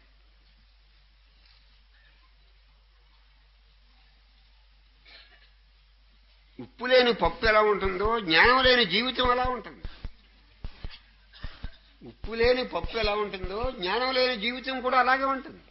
ఉప్పు లేని పప్పు ఎలా ఉంటుందో జ్ఞానం లేని జీవితం ఎలా ఉంటుంది ఉప్పు లేని పప్పు ఎలా ఉంటుందో జ్ఞానం లేని జీవితం కూడా అలాగే ఉంటుంది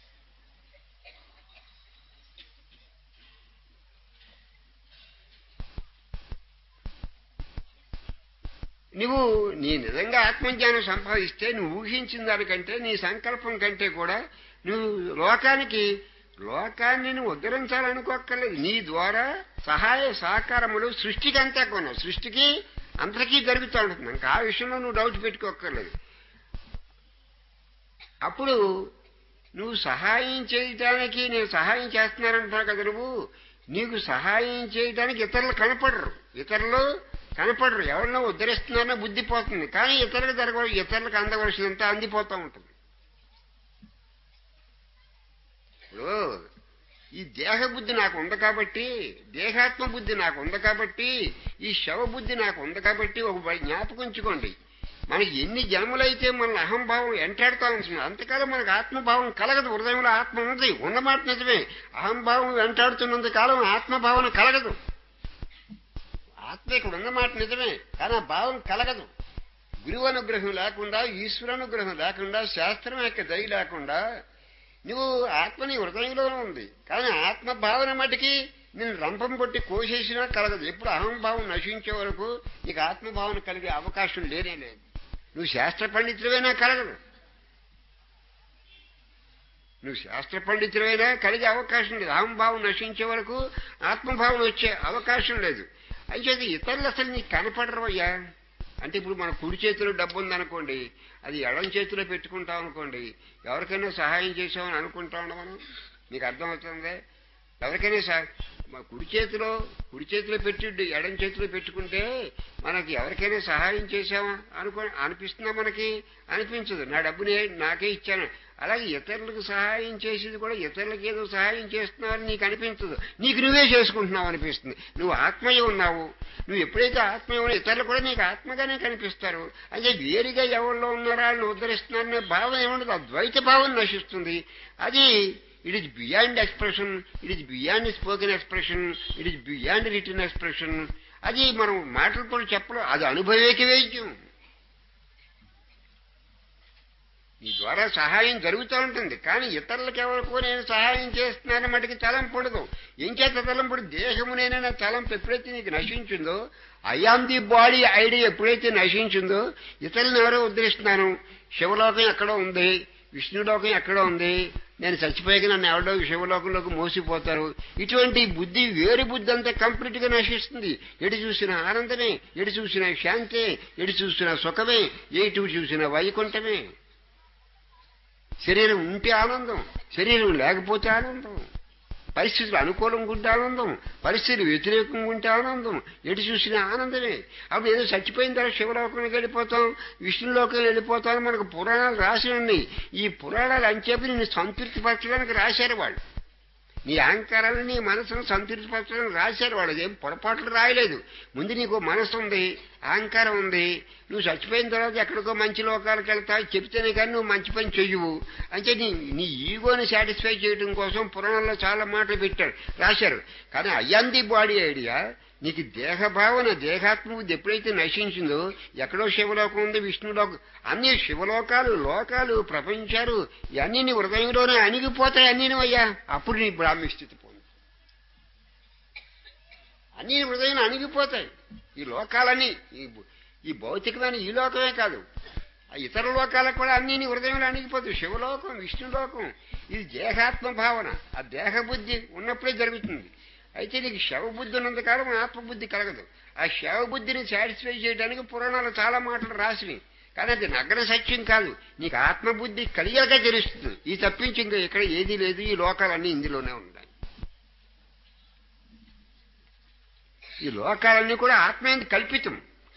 నువ్వు నీ నిజంగా ఆత్మజ్ఞానం సంపాదిస్తే నువ్వు ఊహించిన దానికంటే నీ సంకల్పం కంటే కూడా నువ్వు లోకానికి లోకాన్ని నువ్వు ఉద్ధరించాలనుకోక్కర్లేదు నీ ద్వారా సహాయ సహకారములు సృష్టికి అంతా కొన్నావు సృష్టికి అందరికీ జరుగుతూ ఉంటుంది ఇంకా ఆ విషయంలో నువ్వు డౌట్ పెట్టుకోక్కర్లేదు అప్పుడు నువ్వు సహాయం చేయటానికి నేను సహాయం చేస్తున్నానంటున్నావు కదా నువ్వు నీకు సహాయం చేయడానికి ఇతరులు కనపడరు ఇతరులు కనపడరు ఎవరినో ఉద్ధరిస్తున్నారో బుద్ధి పోతుంది కానీ ఇతరులకు జరగ ఇతరులకు అందవలసినంత అందిపోతూ ఉంటుంది ఇప్పుడు ఈ దేహ బుద్ధి నాకు ఉంది కాబట్టి దేహాత్మ బుద్ధి నాకు ఉంది కాబట్టి ఈ శవ బుద్ధి నాకు ఉంది కాబట్టి ఒక బ- జ్ఞాపకం ఉంచుకోండి మనకి ఎన్ని జన్మలైతే మన అహంభావం వెంటాడుతూ ఉంటుంది అంతకాలం మనకు ఆత్మభావం కలగదు హృదయంలో ఆత్మ ఉంది ఉన్నమాట నిజమే అహంభావం వెంటాడుతున్నంత కాలం ఆత్మభావన కలగదు ఆత్మ ఇక్కడ ఉన్నమాట నిజమే కానీ ఆ భావం కలగదు గురువు అనుగ్రహం లేకుండా ఈశ్వర అనుగ్రహం లేకుండా శాస్త్రం యొక్క దయ లేకుండా నువ్వు ఆత్మ నీ హృదయంలోనే ఉంది కానీ ఆత్మ భావన మటుకి నేను రంపం కొట్టి కోసేసినా కలగదు ఎప్పుడు అహంభావం నశించే వరకు నీకు ఆత్మభావన కలిగే అవకాశం లేనే లేదు నువ్వు శాస్త్ర పండితుడైనా కలగదు నువ్వు శాస్త్ర పండితుడైనా కలిగే అవకాశం లేదు అహంభావం నశించే వరకు ఆత్మభావం వచ్చే అవకాశం లేదు అయితే ఇతరులు అసలు నీకు కనపడరవయ్యా అంటే ఇప్పుడు మన కుడి చేతిలో డబ్బు ఉందనుకోండి అది ఎడం చేతిలో పెట్టుకుంటాం అనుకోండి ఎవరికైనా సహాయం చేసామని అనుకుంటాం మనం మీకు అర్థమవుతుంది ఎవరికైనా సహా మా కుడి చేతిలో కుడి చేతిలో పెట్టి ఎడం చేతిలో పెట్టుకుంటే మనకి ఎవరికైనా సహాయం చేశామా అనుకో అనిపిస్తుందా మనకి అనిపించదు నా డబ్బుని నాకే ఇచ్చాను అలాగే ఇతరులకు సహాయం చేసేది కూడా ఇతరులకు ఏదో సహాయం చేస్తున్నావని నీకు అనిపించదు నీకు నువ్వే చేసుకుంటున్నావు అనిపిస్తుంది నువ్వు ఆత్మయ్య ఉన్నావు నువ్వు ఎప్పుడైతే ఆత్మయ్య ఉన్నావు ఇతరులు కూడా నీకు ఆత్మగానే కనిపిస్తారు అంటే వేరుగా ఎవరిలో ఉన్నారో వాళ్ళని ఉద్ధరిస్తున్నారనే భావం ఏముండదు ఆ ద్వైత భావం నశిస్తుంది అది it is beyond expression it is beyond spoken expression it is beyond written expression అది మనం మాటలతో చెప్పడం అది అనుభవేకి వేద్యం నీ ద్వారా సహాయం జరుగుతూ ఉంటుంది కానీ ఇతరులకు ఎవరికో నేను సహాయం చేస్తున్నానని మటుకు తలంపడదు ఏం చేత తలంపడు దేహమునైనా తలంపు ఎప్పుడైతే నీకు నశించిందో అయామ్ ది బాడీ ఐడియా ఎప్పుడైతే నశించిందో ఇతరులను ఎవరో ఉద్ధరిస్తున్నాను శివలోకం ఎక్కడో ఉంది విష్ణులోకం ఎక్కడో ఉంది నేను చచ్చిపోయాక నన్ను ఎవడో శివలోకంలోకి మోసిపోతారు ఇటువంటి బుద్ధి వేరు బుద్ధి అంతా కంప్లీట్ గా నశిస్తుంది ఎటు చూసిన ఆనందమే ఎటు చూసిన శాంతే ఎటు చూసిన సుఖమే ఎటు చూసిన వైకుంఠమే శరీరం ఉంటే ఆనందం శరీరం లేకపోతే ఆనందం పరిస్థితులు అనుకూలంగా ఉంటే ఆనందం పరిస్థితులు వ్యతిరేకంగా ఉంటే ఆనందం ఎటు చూసినా ఆనందమే అప్పుడు ఏదో చచ్చిపోయిన తర్వాత శివలోకంలోకి వెళ్ళిపోతాం విష్ణులోకం వెళ్ళిపోతాం మనకు పురాణాలు రాసి ఉన్నాయి ఈ పురాణాలు అంచేపు నిన్ను సంతృప్తిపరచడానికి రాశారు వాళ్ళు నీ అహంకారాన్ని నీ మనసును సంతృప్తిపరచడానికి రాశారు వాళ్ళు ఏం పొరపాట్లు రాయలేదు ముందు నీకు మనసు ఉంది అహంకారం ఉంది నువ్వు చచ్చిపోయిన తర్వాత ఎక్కడికో మంచి లోకాలకు వెళ్తావు చెప్తేనే కానీ నువ్వు మంచి పని చెయ్యవు అంటే నీ నీ ఈగోని సాటిస్ఫై చేయడం కోసం పురాణంలో చాలా మాటలు పెట్టారు రాశారు కానీ అయ్యంది బాడీ ఐడియా నీకు దేహ భావన దేహాత్మ బుద్ధి ఎప్పుడైతే నశించిందో ఎక్కడో శివలోకం ఉంది విష్ణులోకం అన్ని శివలోకాలు లోకాలు ప్రపంచాలు ఇవన్నీ నీ హృదయంలోనే అణిగిపోతాయి అన్నీ అయ్యా అప్పుడు నీ బ్రాహ్మీ స్థితి పొందు అన్ని నీ హృదయం అణిగిపోతాయి ఈ లోకాలన్నీ ఈ భూ- ఈ భౌతికమైన ఈ లోకమే కాదు ఆ ఇతర లోకాలకు కూడా అన్ని నీ హృదయంలో అణిగిపోతాయి శివలోకం విష్ణులోకం ఇది దేహాత్మ భావన ఆ దేహ బుద్ధి ఉన్నప్పుడే జరుగుతుంది అయితే నీకు శవబుద్ధి ఉన్నంత కాలం ఆత్మబుద్ధి కలగదు ఆ శవబుద్ధిని సాటిస్ఫై చేయడానికి పురాణాలు చాలా మాటలు రాసినాయి కానీ అది నగ్న సత్యం కాదు నీకు ఆత్మబుద్ధి కలిగాక తెలుస్తుంది ఈ తప్పించి ఇంకా ఇక్కడ ఏదీ లేదు ఈ లోకాలన్నీ ఇందులోనే ఉన్నాయి ఈ లోకాలన్నీ కూడా ఆత్మేంది కల్పితం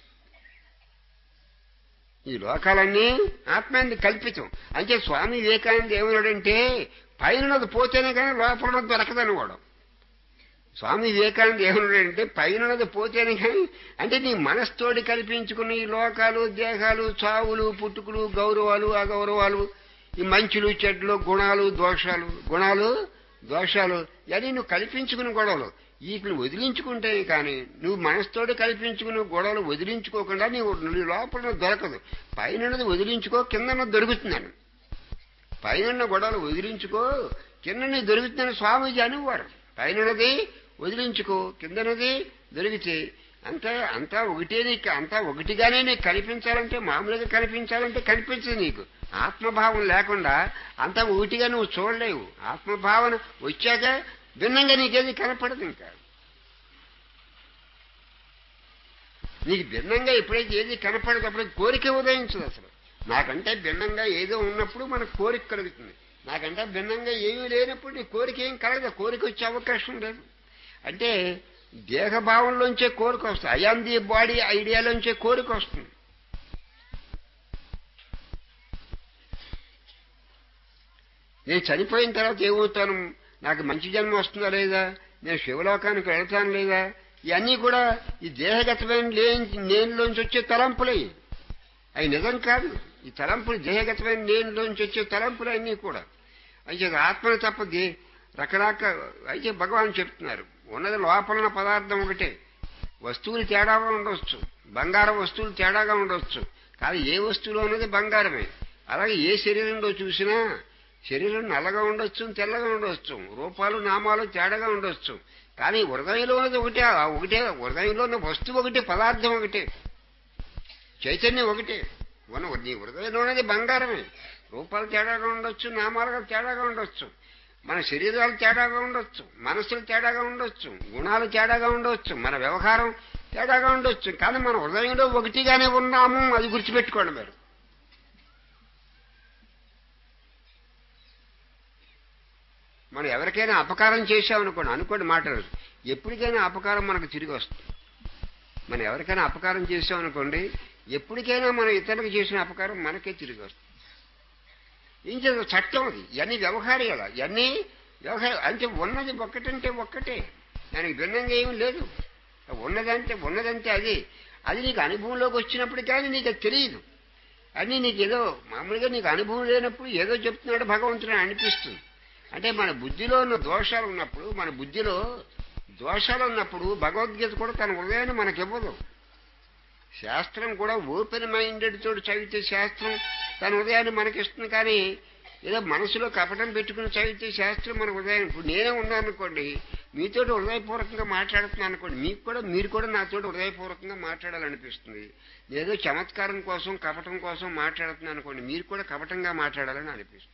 ఈ లోకాలన్నీ ఆత్మేంది కల్పితం అంటే స్వామి వివేకానంద ఏమన్నాడంటే పైనది పోతేనే కానీ లోపల దొరకదని వాడు స్వామి వివేకానంద ఏమన్నాడంటే పైనది పోతేనే కానీ అంటే నీ మనస్తోటి కల్పించుకున్న ఈ లోకాలు దేహాలు చావులు పుట్టుకులు గౌరవాలు అగౌరవాలు ఈ మంచులు చెడ్లు గుణాలు దోషాలు గుణాలు దోషాలు ఇవన్నీ నువ్వు కల్పించుకున్న గొడవలు వీటిని వదిలించుకుంటే కానీ నువ్వు మనసుతోటి కల్పించుకున్న గొడవలు వదిలించుకోకుండా నీవు నీ లోపల దొరకదు పైనది వదిలించుకో కింద దొరుకుతున్నాను పైన గొడవలు వదిలించుకో కిందని దొరుకుతుందని స్వామీజీ అనేవారు పైనది వదిలించుకో కిందనది దొరికితే అంతా అంతా ఒకటే నీకు అంతా ఒకటిగానే నీకు కనిపించాలంటే మామూలుగా కనిపించాలంటే కనిపించదు నీకు ఆత్మభావం లేకుండా అంతా ఒకటిగా నువ్వు చూడలేవు ఆత్మభావన వచ్చాక భిన్నంగా నీకేది కనపడదు ఇంకా నీకు భిన్నంగా ఎప్పుడైతే ఏది కనపడదు అప్పుడు కోరిక ఉదయించదు అసలు నాకంటే భిన్నంగా ఏదో ఉన్నప్పుడు మనకు కోరిక కలుగుతుంది నాకంటే భిన్నంగా ఏమీ లేనప్పుడు నీ కోరిక ఏం కలగదు కోరిక వచ్చే అవకాశం లేదు అంటే దేహభావంలోంచే కోరిక వస్తుంది అయాన్ ది బాడీ ఐడియాలోంచే కోరిక వస్తుంది నేను చనిపోయిన తర్వాత ఏమవుతాను నాకు మంచి జన్మ వస్తుందా లేదా నేను శివలోకానికి వెళ్తాను లేదా ఇవన్నీ కూడా ఈ దేహగతమైన లేని నేనులోంచి వచ్చే తలంపులే అవి నిజం కాదు ఈ తలంపులు దేహగతమైన నేనులోంచి వచ్చే తలంపులు అన్నీ కూడా అయితే ఆత్మను తప్ప దే రకరకాల అయితే భగవాన్ చెప్తున్నారు ఉన్నది లోపల ఉన్న పదార్థం ఒకటే వస్తువులు తేడాగా ఉండవచ్చు బంగారం వస్తువులు తేడాగా ఉండవచ్చు కానీ ఏ వస్తువులో ఉన్నది బంగారమే అలాగే ఏ శరీరంలో చూసినా శరీరం నల్లగా ఉండొచ్చు తెల్లగా ఉండొచ్చు రూపాలు నామాలు తేడాగా ఉండొచ్చు కానీ హృదయంలో ఉన్నది ఒకటే ఆ ఒకటే హృదయంలో ఉన్న వస్తువు ఒకటే పదార్థం ఒకటే చైతన్యం ఒకటే ఉన్న నీ హృదయంలో ఉన్నది బంగారమే రూపాలు తేడాగా ఉండొచ్చు నామాలు తేడాగా ఉండొచ్చు మన శరీరాలు తేడాగా ఉండొచ్చు మనసులు తేడాగా ఉండొచ్చు గుణాలు తేడాగా ఉండొచ్చు మన వ్యవహారం తేడాగా ఉండొచ్చు కానీ మన హృదయంలో ఒకటిగానే ఉన్నాము అది గుర్తుపెట్టుకోండి మీరు మనం ఎవరికైనా అపకారం చేశామనుకోండి అనుకోండి మాట ఎప్పటికైనా అపకారం మనకు తిరిగి వస్తుంది మనం ఎవరికైనా అపకారం చేసామనుకోండి ఎప్పటికైనా మనం ఇతరులకు చేసిన అపకారం మనకే తిరిగి వస్తుంది ఏం చేద్దాం చట్టం అది ఇవన్నీ వ్యవహారాలు ఇవన్నీ వ్యవహార అంటే ఉన్నది ఒక్కటంటే ఒక్కటే దానికి భిన్నంగా ఏమీ లేదు ఉన్నదంటే ఉన్నదంటే అది అది నీకు అనుభవంలోకి వచ్చినప్పుడు కానీ నీకు అది తెలియదు అన్నీ నీకు ఏదో మామూలుగా నీకు అనుభవం లేనప్పుడు ఏదో చెప్తున్నాడు భగవంతుడు అని అనిపిస్తుంది అంటే మన బుద్ధిలో ఉన్న దోషాలు ఉన్నప్పుడు మన బుద్ధిలో దోషాలు ఉన్నప్పుడు భగవద్గీత కూడా తన హృదయాన్ని మనకివ్వదు శాస్త్రం కూడా ఓపెన్ మైండెడ్ తోటి చదివితే శాస్త్రం తన హృదయాన్ని మనకిస్తుంది కానీ ఏదో మనసులో కపటం పెట్టుకుని చదివితే శాస్త్రం మన హృదయం ఇప్పుడు నేనే ఉన్నాను అనుకోండి మీతో హృదయపూర్వకంగా మాట్లాడుతున్నాను అనుకోండి మీకు కూడా మీరు కూడా నాతో హృదయపూర్వకంగా మాట్లాడాలనిపిస్తుంది ఏదో చమత్కారం కోసం కపటం కోసం మాట్లాడుతున్నాను అనుకోండి మీరు కూడా కపటంగా మాట్లాడాలని అనిపిస్తుంది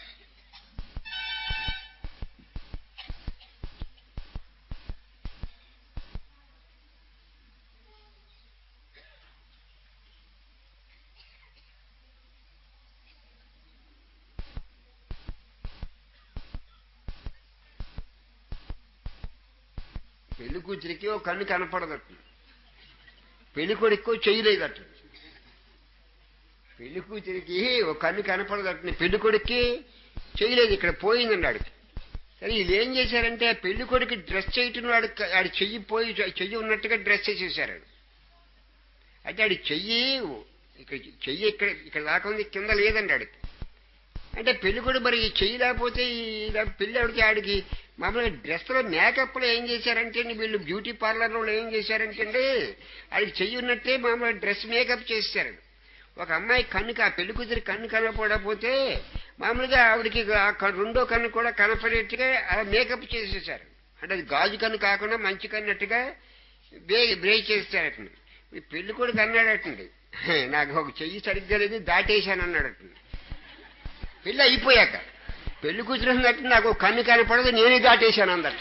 పెళ్లి కూతురికి ఓ కన్ను కనపడదట్టు పెళ్లి కొడుకు చేయలేదట పెళ్లి కూతురికి ఓ కన్ను కనపడదట్టు పెళ్లి కొడుక్కి చేయలేదు ఇక్కడ పోయిందండి ఆడికి సరే వీళ్ళు ఏం చేశారంటే ఆ పెళ్లి కొడుకు డ్రెస్ చేయటం వాడు ఆడి చెయ్యి పోయి చెయ్యి ఉన్నట్టుగా డ్రెస్ చేసేసారు అయితే ఆడి చెయ్యి ఇక్కడ చెయ్యి ఇక్కడ ఇక్కడ దాకా ఉంది కింద లేదండి ఆడికి అంటే పెళ్లి కూడా మరి ఈ చెయ్యి లేకపోతే ఈ ఇలా పెళ్లి ఆవిడకి ఆడికి మామూలుగా డ్రెస్లో మేకప్లో ఏం చేశారంటే అండి వీళ్ళు బ్యూటీ పార్లర్లో ఏం చేశారంటే అండి ఆడికి చెయ్యి ఉన్నట్టే మామూలుగా డ్రెస్ మేకప్ చేశారు ఒక అమ్మాయి కన్నుకి ఆ పెళ్లి కూతురి కన్ను కనపడకపోతే మామూలుగా ఆవిడకి ఆ క- రెండో కన్ను కూడా కనపడేట్టుగా అలా మేకప్ చేసేసారు అంటే అది గాజు కన్ను కాకుండా మంచి కన్నట్టుగా బ్రే బ్రేక్ చేస్తారటండి ఈ పెళ్లి కొడుకు అన్నాడటండి నాకు ఒక చెయ్యి సరిగ్గా లేదు దాటేశాను అన్నాడటండి పెళ్లి అయిపోయాక పెళ్లి కూతురున్నట్టు నాకు ఒక కన్ను కనపడదు నేనే దాటేశాను అందట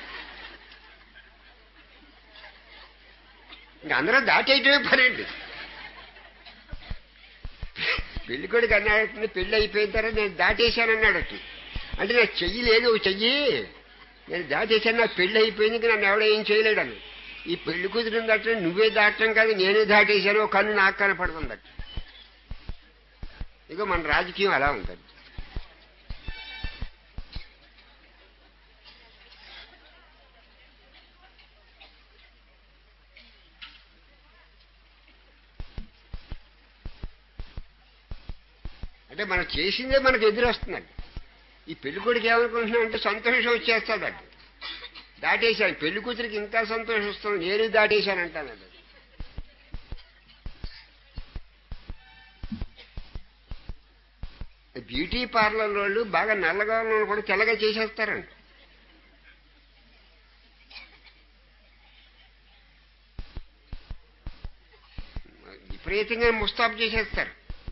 ఇంక అందరూ దాటేయటమే పనండి పెళ్లి కొడుకు అన్నాడట పెళ్లి అయిపోయిన తర్వాత నేను దాటేశాను అన్నాడట అంటే నాకు చెయ్యి లేదు ఒక చెయ్యి నేను దాటేశాను నాకు పెళ్లి అయిపోయింది ఇంకా నన్ను ఎవడో ఏం చేయలేడని ఈ పెళ్లి కూతురు ఉందట నువ్వే దాటం కాదు నేనే దాటేశాను ఒక కన్ను నాకు కనపడుతుందట ఇక మన రాజకీయం అలా ఉంటుంది అంటే మనం చేసిందే మనకు ఎదురొస్తుందండి ఈ పెళ్లి కొడుకు ఏమనుకుంటున్నా అంటే సంతోషం వచ్చేస్తాడండి దాటేశాను పెళ్లి కూతురికి ఇంకా సంతోషం వస్తుంది నేను దాటేశాను అంటానండి బ్యూటీ పార్లర్ వాళ్ళు బాగా నల్లగా ఉన్న వాళ్ళు కూడా తెల్లగా చేసేస్తారండి విపరీతంగా ముస్తాబు చేసేస్తారు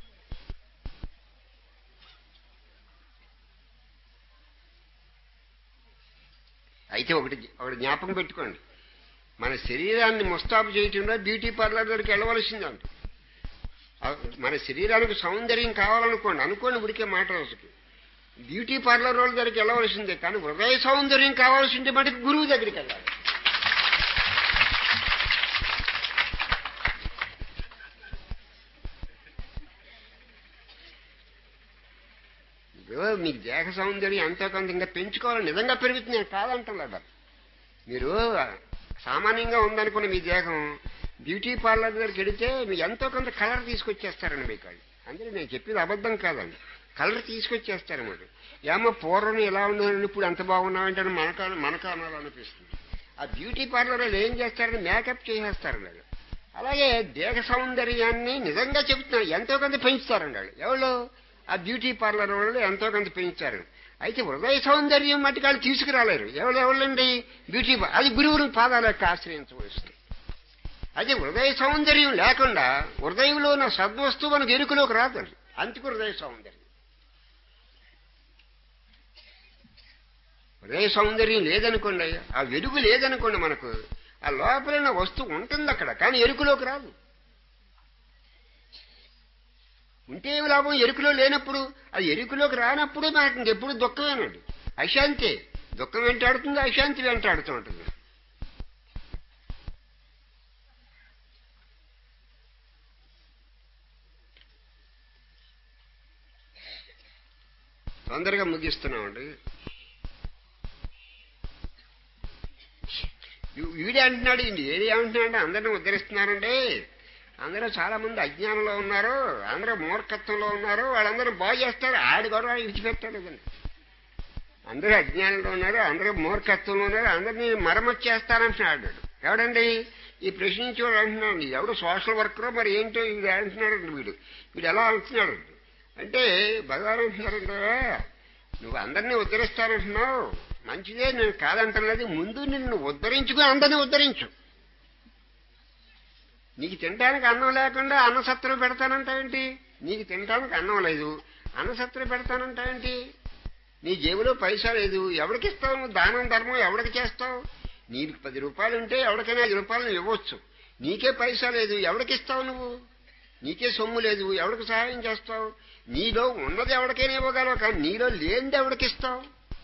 అయితే ఒకటి ఒకటి జ్ఞాపకం పెట్టుకోండి మన శరీరాన్ని ముస్తాబు చేయటంలో బ్యూటీ పార్లర్ దగ్గరికి వెళ్ళవలసిందంట ఆ మన శరీరానికి సౌందర్యం కావాలనుకోండి అనుకోండి ఉడికే మాట రోజుకి బ్యూటీ పార్లర్ వాళ్ళ దగ్గరికి వెళ్ళవలసిందే కానీ హృదయ సౌందర్యం కావాల్సిందే మటుకు గురువు దగ్గరికి వెళ్ళాలి ఇప్పుడు మీకు దేహ సౌందర్యం ఎంతో కొంత ఇంకా పెంచుకోవాలి నిజంగా పెరుగుతుంది నేను కాదంటున్నాడు మీరు సామాన్యంగా ఉందనుకున్న మీ దేహం బ్యూటీ పార్లర్ దగ్గరికి వెడితే మీకు ఎంతో కొంత కలర్ తీసుకొచ్చేస్తారండి మీకు వాళ్ళు అందుకే నేను చెప్పేది అబద్ధం కాదండి కలర్ తీసుకొచ్చేస్తారన్నమాట ఏమో పూర్వం ఎలా ఉండేది ఇప్పుడు ఎంత బాగున్నామంటే మనక మనకు అనాలనిపిస్తుంది ఆ బ్యూటీ పార్లర్ వాళ్ళు ఏం చేస్తారని మేకప్ చేసేస్తారు వాళ్ళు అలాగే దేహ సౌందర్యాన్ని నిజంగా చెప్తున్నారు ఎంతో కొంత పెంచుతారండి వాళ్ళు ఎవరు ఆ బ్యూటీ పార్లర్ వాళ్ళు ఎంతో కొంత పెంచుతారు అయితే హృదయ సౌందర్యం మట్టుకు వాళ్ళు తీసుకురాలేరు ఎవరు ఎవరండి బ్యూటీ పా- అది గురువుని పాదాల యొక్క ఆశ్రయించవలసింది అయితే హృదయ సౌందర్యం లేకుండా హృదయంలో ఉన్న సద్వస్తువు మనకు ఎరుకలోకి రాదు అందుకు హృదయ సౌందర్యం హృదయ సౌందర్యం లేదనుకోండి ఆ వెలుగు లేదనుకోండి మనకు ఆ లోపల ఉన్న వస్తువు ఉంటుంది అక్కడ కానీ ఎరుకలోకి రాదు ఉంటే ఏమి లాభం ఎరుకలో లేనప్పుడు అది ఎరుకలోకి రానప్పుడు మనకి ఇంకెప్పుడు దుఃఖమేనండి అశాంతి దుఃఖం వెంటాడుతుంది అశాంతి వెంటాడుతూ ఉంటుంది తొందరగా ముగిస్తున్నామండి వీ- వీడే అంటున్నాడు ఈయన ఏది ఏమంటున్నాడు అందరిని ఉద్ధరిస్తున్నారండి అందరూ చాలా మంది అజ్ఞానంలో ఉన్నారు అందరూ మూర్ఖత్వంలో ఉన్నారు వాళ్ళందరూ బాగు చేస్తారు ఆడి గొడవ విడిచిపెట్టారు కదండి అందరూ అజ్ఞానంలో ఉన్నారు అందరూ మూర్ఖత్వంలో ఉన్నారు అందరినీ మరమ్మతు చేస్తారంటున్నాడు ఎవడండి ఈ ప్రశ్నించేవాడు అంటున్నాడు ఎవడు సోషల్ వర్కరో మరి ఏంటో ఇది అంటున్నాడు వీడు వీడు ఎలా అంటున్నాడు అంటే భగవాన్ అంటున్నారంటే నువ్వు అందరినీ ఉద్ధరిస్తానంటున్నావు మంచిదే నేను కాదంటలేదు ముందు నిన్ను ఉద్ధరించుకుని అందరినీ ఉద్ధరించు నీకు తినడానికి అన్నం లేకుండా అన్నసత్రం పెడతానంటావేంటి నీకు తినడానికి అన్నం లేదు అన్నసత్రం పెడతానంటావేంటి నీ జేబులో పైసా లేదు ఎవరికి ఇస్తావు నువ్వు దానం ధర్మం ఎవరికి చేస్తావు నీకు పది రూపాయలు ఉంటే ఎవరికైనా ఐదు రూపాయలు నువ్వు ఇవ్వచ్చు నీకే పైసా లేదు ఎవరికి ఇస్తావు నువ్వు నీకే సొమ్ము లేదు ఎవరికి సహాయం చేస్తావు నీలో ఉన్నది ఎవరికైనా ఇవ్వగలవు కానీ నీలో లేనిది ఎవరికి ఇస్తావు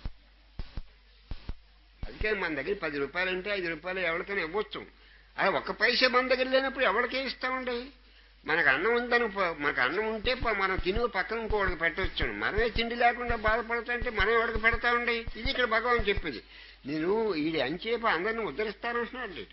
అందుకే మన దగ్గర పది రూపాయలు ఉంటే ఐదు రూపాయలు ఎవరికైనా ఇవ్వచ్చు అలా ఒక్క పైసే మన దగ్గర లేనప్పుడు ఎవరికే ఇస్తామండి మనకు అన్నం ఉందని ప- మనకు అన్నం ఉంటే ప- మనం తిని పక్కన ఇంకోటికి పెట్టవచ్చు మనమే తిండి లేకుండా బాధపడుతుంటే మనం ఎవరికి పెడతామండి ఇది ఇక్కడ భగవాన్ చెప్పేది నేను ఈడు అంచేపు అందరిని ఉద్ధరిస్తానంటున్నాడు వీడు.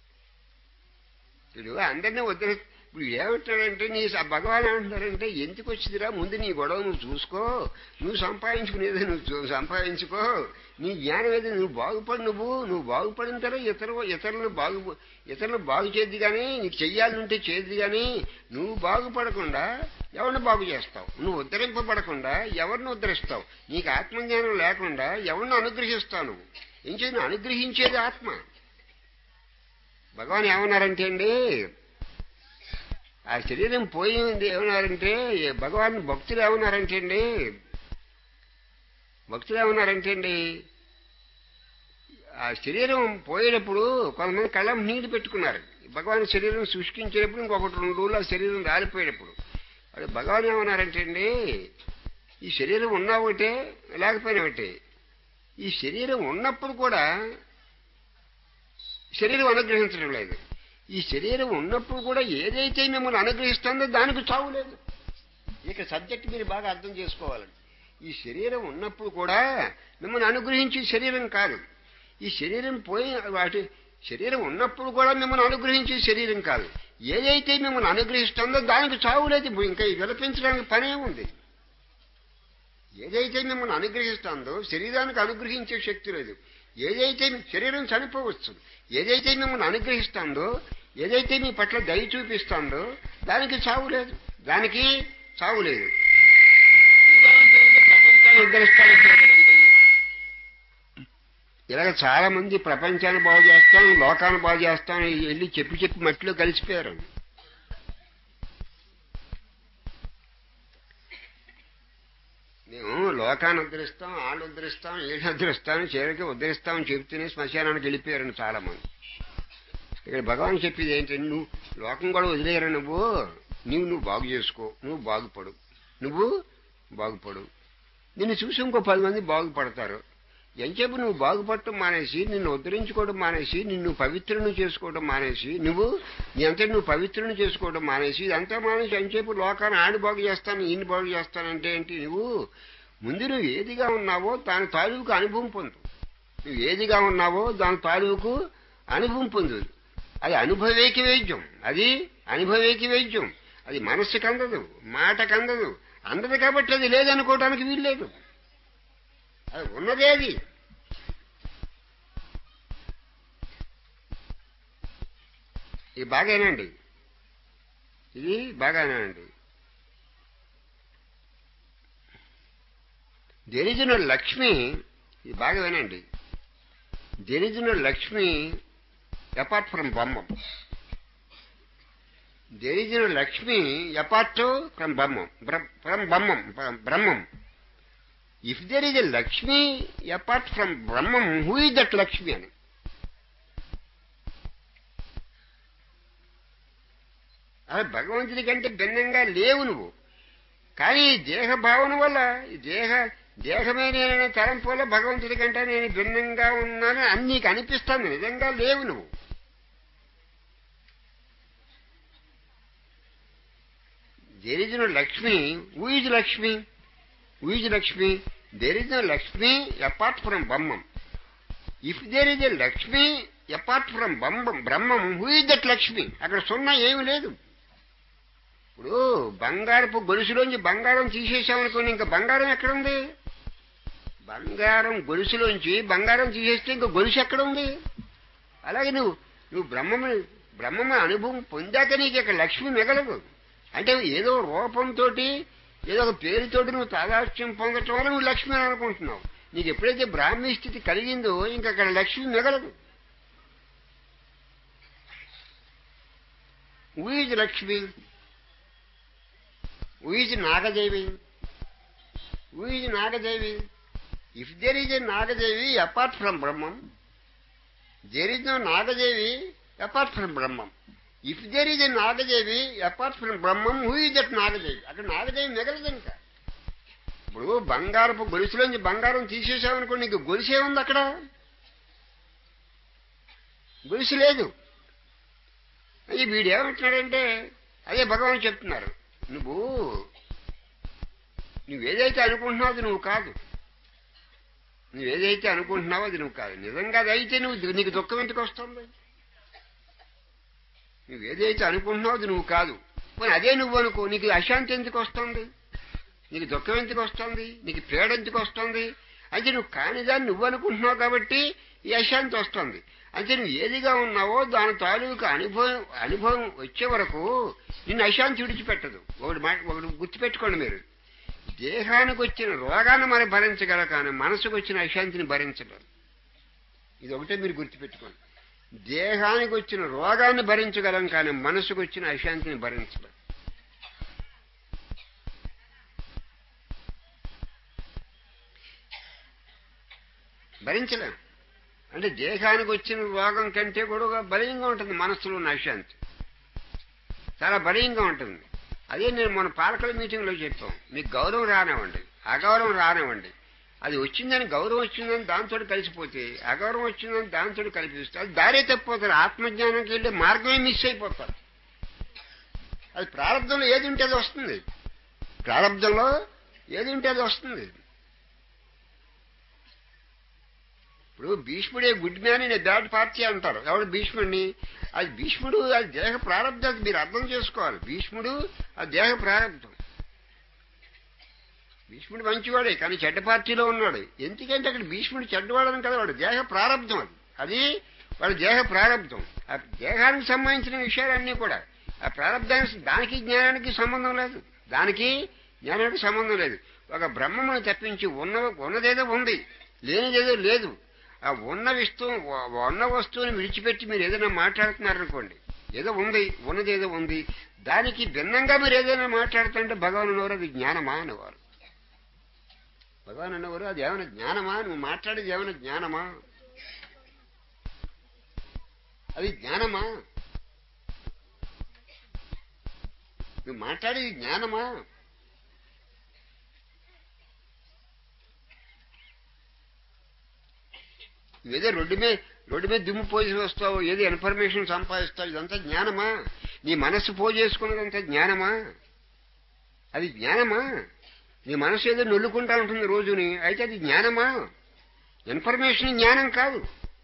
వీడు అందరినీ ఉద్ధరి ఇప్పుడు ఏమంటాడంటే నీ స- భగవాన్ ఏమంటున్నారంటే ఎందుకు వచ్చిందిరా ముందు నీ గొడవ నువ్వు చూసుకో నువ్వు సంపాదించుకునేది నువ్వు చూ- సంపాదించుకో నీ జ్ఞానం ఏది నువ్వు బాగుపడి నువ్వు నువ్వు బాగుపడిన తర్వాత ఇతరు ఇతరులను బాగు ఇతరులను బాగు చేద్ది కానీ నీకు చెయ్యాలంటే చేద్ది కానీ నువ్వు బాగుపడకుండా ఎవరిని బాగు చేస్తావు నువ్వు ఉద్ధరింపబడకుండా ఎవరిని ఉద్ధరిస్తావు నీకు ఆత్మజ్ఞానం లేకుండా ఎవరిని అనుగ్రహిస్తావు నువ్వు ఏం చేసి అనుగ్రహించేది ఆత్మ భగవాన్ ఏమన్నారంటే అండి ఆ శరీరం పోయింది ఏమన్నారంటే భగవాన్ భక్తులు ఏమన్నారంటే అండి భక్తులు ఏమన్నారంటే అండి ఆ శరీరం పోయేటప్పుడు కొంతమంది కళ్ళం నీళ్లు పెట్టుకున్నారు భగవాన్ శరీరం సృష్టించేటప్పుడు ఇంకొకటి రెండు రోజులు ఆ శరీరం రాలిపోయేటప్పుడు అది భగవాన్ ఏమన్నారంటే అండి ఈ శరీరం ఉన్నా ఒకటే లేకపోయినా ఒకటే ఈ శరీరం ఉన్నప్పుడు కూడా శరీరం అనుగ్రహించడం లేదు ఈ శరీరం ఉన్నప్పుడు కూడా ఏదైతే మిమ్మల్ని అనుగ్రహిస్తుందో దానికి చావు లేదు ఇక సబ్జెక్ట్ మీరు బాగా అర్థం చేసుకోవాలండి ఈ శరీరం ఉన్నప్పుడు కూడా మిమ్మల్ని అనుగ్రహించే శరీరం కాదు ఈ శరీరం పోయి వాటి శరీరం ఉన్నప్పుడు కూడా మిమ్మల్ని అనుగ్రహించే శరీరం కాదు ఏదైతే మిమ్మల్ని అనుగ్రహిస్తుందో దానికి చావు లేదు ఇప్పుడు ఇంకా విలపించడానికి పనే ఉంది ఏదైతే మిమ్మల్ని అనుగ్రహిస్తుందో శరీరానికి అనుగ్రహించే శక్తి లేదు ఏదైతే మీ శరీరం చనిపోవచ్చు ఏదైతే మిమ్మల్ని అనుగ్రహిస్తుందో ఏదైతే మీ పట్ల దయ చూపిస్తుందో దానికి చావు లేదు దానికి చావు లేదు ప్రపంచాన్ని ఉద్ధరిస్తానికి లేదండి. ఇలాగ చాలా మంది ప్రపంచాన్ని బాగు చేస్తాం లోకాన్ని బాగు చేస్తాం వెళ్ళి చెప్పి చెప్పి మట్టిలో కలిసిపోయారు మేము లోకాన్ని ఉద్ధరిస్తాం వాళ్ళు ఉద్ధరిస్తాం వీళ్ళు ఉద్ధరిస్తాం చివరికి ఉద్ధరిస్తామని చెప్తూనే శ్మశానానికి వెళ్ళిపోయారని చాలా మంది ఇక్కడ భగవాన్ చెప్పేది ఏంటంటే నువ్వు లోకం కూడా వదిలేయరా నువ్వు నీవు నువ్వు బాగు చేసుకో నువ్వు బాగుపడు నువ్వు బాగుపడు నిన్ను చూసి ఇంకో పది మంది బాగుపడతారు ఎంచేపు నువ్వు బాగుపడటం మానేసి నిన్ను ఉద్ధరించుకోవడం మానేసి నిన్ను పవిత్రుని చేసుకోవడం మానేసి నువ్వు నీ అంతా నువ్వు పవిత్రుని చేసుకోవడం మానేసి ఇదంతా మానేసి ఎంచేపు లోకాన్ని ఆడి బాగు చేస్తాను ఈయన బాగు చేస్తానంటే ఏంటి నువ్వు ముందు నువ్వు ఏదిగా ఉన్నావో దాని తాలూకు అనుభవం పొందు నువ్వు ఏదిగా ఉన్నావో దాని తాలూకు అనుభవం పొందు అది అనుభవేకి వైద్యం అది అనుభవేకి వైద్యం అది మనస్సుకు అందదు మాటకు అందదు అందదు కాబట్టి అది లేదనుకోవడానికి వీల్లేదు అది ఉన్నదే అది ఇది బాగానండి ఇది బాగానేనండి దెరిజిన లక్ష్మి ఇది బాగా వినండి there is no Lakshmi apart from Brahmam there is no Lakshmi apart from Brahmam from Brahmam Brahmam if there is a Lakshmi apart from Brahmam who is that Lakshmi అని అలా భగవంతుడి కంటే భిన్నంగా లేవు నువ్వు కానీ ఈ దేహ భావన వల్ల ఈ దేహ దేహమే నేననే తలంపు వల్ల భగవంతుడి కంటే నేను భిన్నంగా ఉన్నాను అని నీకు అనిపిస్తుంది నిజంగా లేవు నువ్వు there is no Lakshmi who is Lakshmi who is Lakshmi there is no Lakshmi apart from Brahmam if there is a Lakshmi apart from Brahmam Brahmam who is that Lakshmi అక్కడ సున్నా ఏమి లేదు ఇప్పుడు బంగారపు గొలుసులోంచి బంగారం తీసేసామనుకోండి ఇంకా బంగారం ఎక్కడ ఉంది బంగారం గొలుసులోంచి బంగారం తీసేస్తే ఇంకా గొలుసు ఎక్కడ ఉంది అలాగే నువ్వు నువ్వు బ్రహ్మము బ్రహ్మము అనుభవం పొందాక నీకు ఇక్కడ లక్ష్మి మిగలదు అంటే ఏదో రూపంతో ఏదో ఒక పేరుతోటి నువ్వు తాదాత్యం పొందటం వల్ల నువ్వు లక్ష్మి అని అనుకుంటున్నావు నీకు ఎప్పుడైతే బ్రాహ్మీ స్థితి కలిగిందో ఇంకా అక్కడ లక్ష్మి మిగలదు who's Lakshmi who's Nagadevi who's Nagadevi if there is a Nagadevi apart from Brahmam there is no Nagadevi apart from Brahmam if there is a Nagadevi apart from Brahmam who is that Nagadevi అక్కడ నాగదేవి మిగలదు ఇంకా ఇప్పుడు బంగారపు గొలుసులోంచి బంగారం తీసేసామనుకో నీకు గొలుసే ఉంది అక్కడ గొలుసు లేదు అది వీడు ఏమంటున్నాడంటే అదే భగవాన్ చెప్తున్నారు నువ్వు నువ్వేదైతే అనుకుంటున్నావు అది నువ్వు కాదు నువ్వేదైతే అనుకుంటున్నావో అది నువ్వు కాదు నిజంగా అది అయితే నువ్వు నీకు దుఃఖం ఎందుకు వస్తుంది నువ్వేదైతే అనుకుంటున్నావు అది నువ్వు కాదు మరి అదే నువ్వు అనుకో నీకు అశాంతి ఎందుకు వస్తుంది నీకు దుఃఖం ఎందుకు వస్తుంది నీకు పీడ ఎందుకు వస్తుంది అంటే నువ్వు కానిదాన్ని నువ్వు అనుకుంటున్నావు కాబట్టి ఈ అశాంతి వస్తుంది అంటే నువ్వు ఏదిగా ఉన్నావో దాని తాలూకు అనుభవం అనుభవం వచ్చే వరకు నిన్ను అశాంతి విడిచిపెట్టదు ఒకటి మాట ఒకటి గుర్తుపెట్టుకోండి మీరు దేహానికి వచ్చిన రోగాన్ని మనం భరించగల కానీ మనసుకు వచ్చిన అశాంతిని భరించగలరు ఇది ఒకటే మీరు గుర్తుపెట్టుకోండి దేహానికి వచ్చిన రోగాన్ని భరించగలం కానీ మనసుకు వచ్చిన అశాంతిని భరించలేం భరించలేం అంటే దేహానికి వచ్చిన రోగం కంటే కూడా బలీయంగా ఉంటుంది మనస్సులో ఉన్న అశాంతి చాలా బలీయంగా ఉంటుంది అదే నేను మన పాలకుల మీటింగ్లో చెప్పాం మీకు గౌరవం రానివ్వండి అగౌరవం రానివ్వండి అది వచ్చిందని గౌరవం వచ్చిందని దాంతో కలిసిపోతే అగౌరవం వచ్చిందని దాంతో కలిపిస్తే అది దారే తప్పిపోతారు ఆత్మజ్ఞానంకి వెళ్ళే మార్గమే మిస్ అయిపోతారు అది ప్రారంభంలో ఏది ఉంటే అది వస్తుంది ప్రారంభంలో ఏది ఉంటే అది వస్తుంది ఇప్పుడు భీష్ముడే good man in bad party అంటారు ఎవడు భీష్ముడిని అది భీష్ముడు అది దేహ ప్రారంభం మీరు అర్థం చేసుకోవాలి భీష్ముడు ఆ దేహ ప్రారంభం భీష్ముడు మంచివాడే కానీ చెడ్డ పార్టీలో ఉన్నాడు ఎందుకంటే అక్కడ భీష్ముడు చెడ్డవాడని కదా వాడు దేహ ప్రారంభం అది అది వాడి దేహ ప్రారంభం ఆ దేహానికి సంబంధించిన విషయాలన్నీ కూడా ఆ ప్రారంభానికి దానికి జ్ఞానానికి సంబంధం లేదు దానికి జ్ఞానానికి సంబంధం లేదు ఒక బ్రహ్మమును తప్పించి ఉన్న ఉన్నదేదో ఉంది లేనిదేదో లేదు ఆ ఉన్న వస్తువు ఉన్న వస్తువుని విడిచిపెట్టి మీరు ఏదైనా మాట్లాడుతున్నారనుకోండి ఏదో ఉంది ఉన్నది ఏదో ఉంది దానికి భిన్నంగా మీరు ఏదైనా మాట్లాడుతుంటే భగవాన్ అనేవారు అది జ్ఞానమా అనేవారు భగవాన్ అనేవారు అది ఏమైనా జ్ఞానమా నువ్వు మాట్లాడేది ఏమైనా జ్ఞానమా అది జ్ఞానమా నువ్వు మాట్లాడేది జ్ఞానమా ఏదో రోడ్డు మీద రోడ్డు మీద దుమ్ము పోసి వస్తావు ఏదో ఇన్ఫర్మేషన్ సంపాదిస్తావు ఇదంతా జ్ఞానమా నీ మనస్సు పోజేసుకున్నదంతా జ్ఞానమా అది జ్ఞానమా నీ మనసు ఏదో నొల్లుకుంటా ఉంటుంది రోజుని అయితే అది జ్ఞానమా ఇన్ఫర్మేషన్ జ్ఞానం కాదు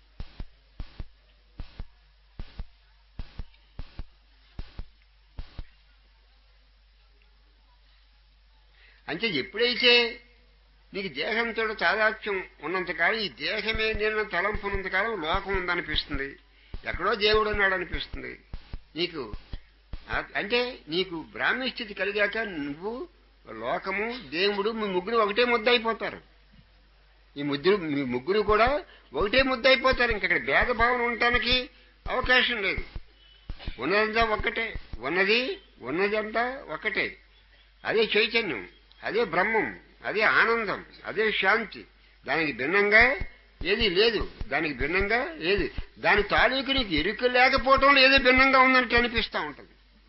అంటే ఎప్పుడైతే నీకు దేహంతో తాదాత్యం ఉన్నంతకాలం ఈ దేహమే నిన్న తలంపు ఉన్నంతకాలం లోకం ఉందనిపిస్తుంది ఎక్కడో దేవుడు ఉన్నాడు అనిపిస్తుంది నీకు అంటే నీకు బ్రాహ్మీ స్థితి కలిగాక నువ్వు లోకము దేవుడు మీ ముగ్గురు ఒకటే ముద్ద అయిపోతారు ఈ ముగ్గురు మీ ముగ్గురు కూడా ఒకటే ముద్ద అయిపోతారు ఇంకక్కడ భేదభావన ఉండటానికి అవకాశం లేదు ఉన్నదంతా ఒక్కటే ఉన్నది ఉన్నదంతా ఒక్కటే అదే చైతన్యం అదే బ్రహ్మం అదే ఆనందం అదే శాంతి దానికి భిన్నంగా ఏది లేదు దానికి భిన్నంగా ఏది దాని తాలూకు నీకు ఎరుక లేకపోవటంలో ఏదో భిన్నంగా ఉందని అనిపిస్తూ ఉంటుంది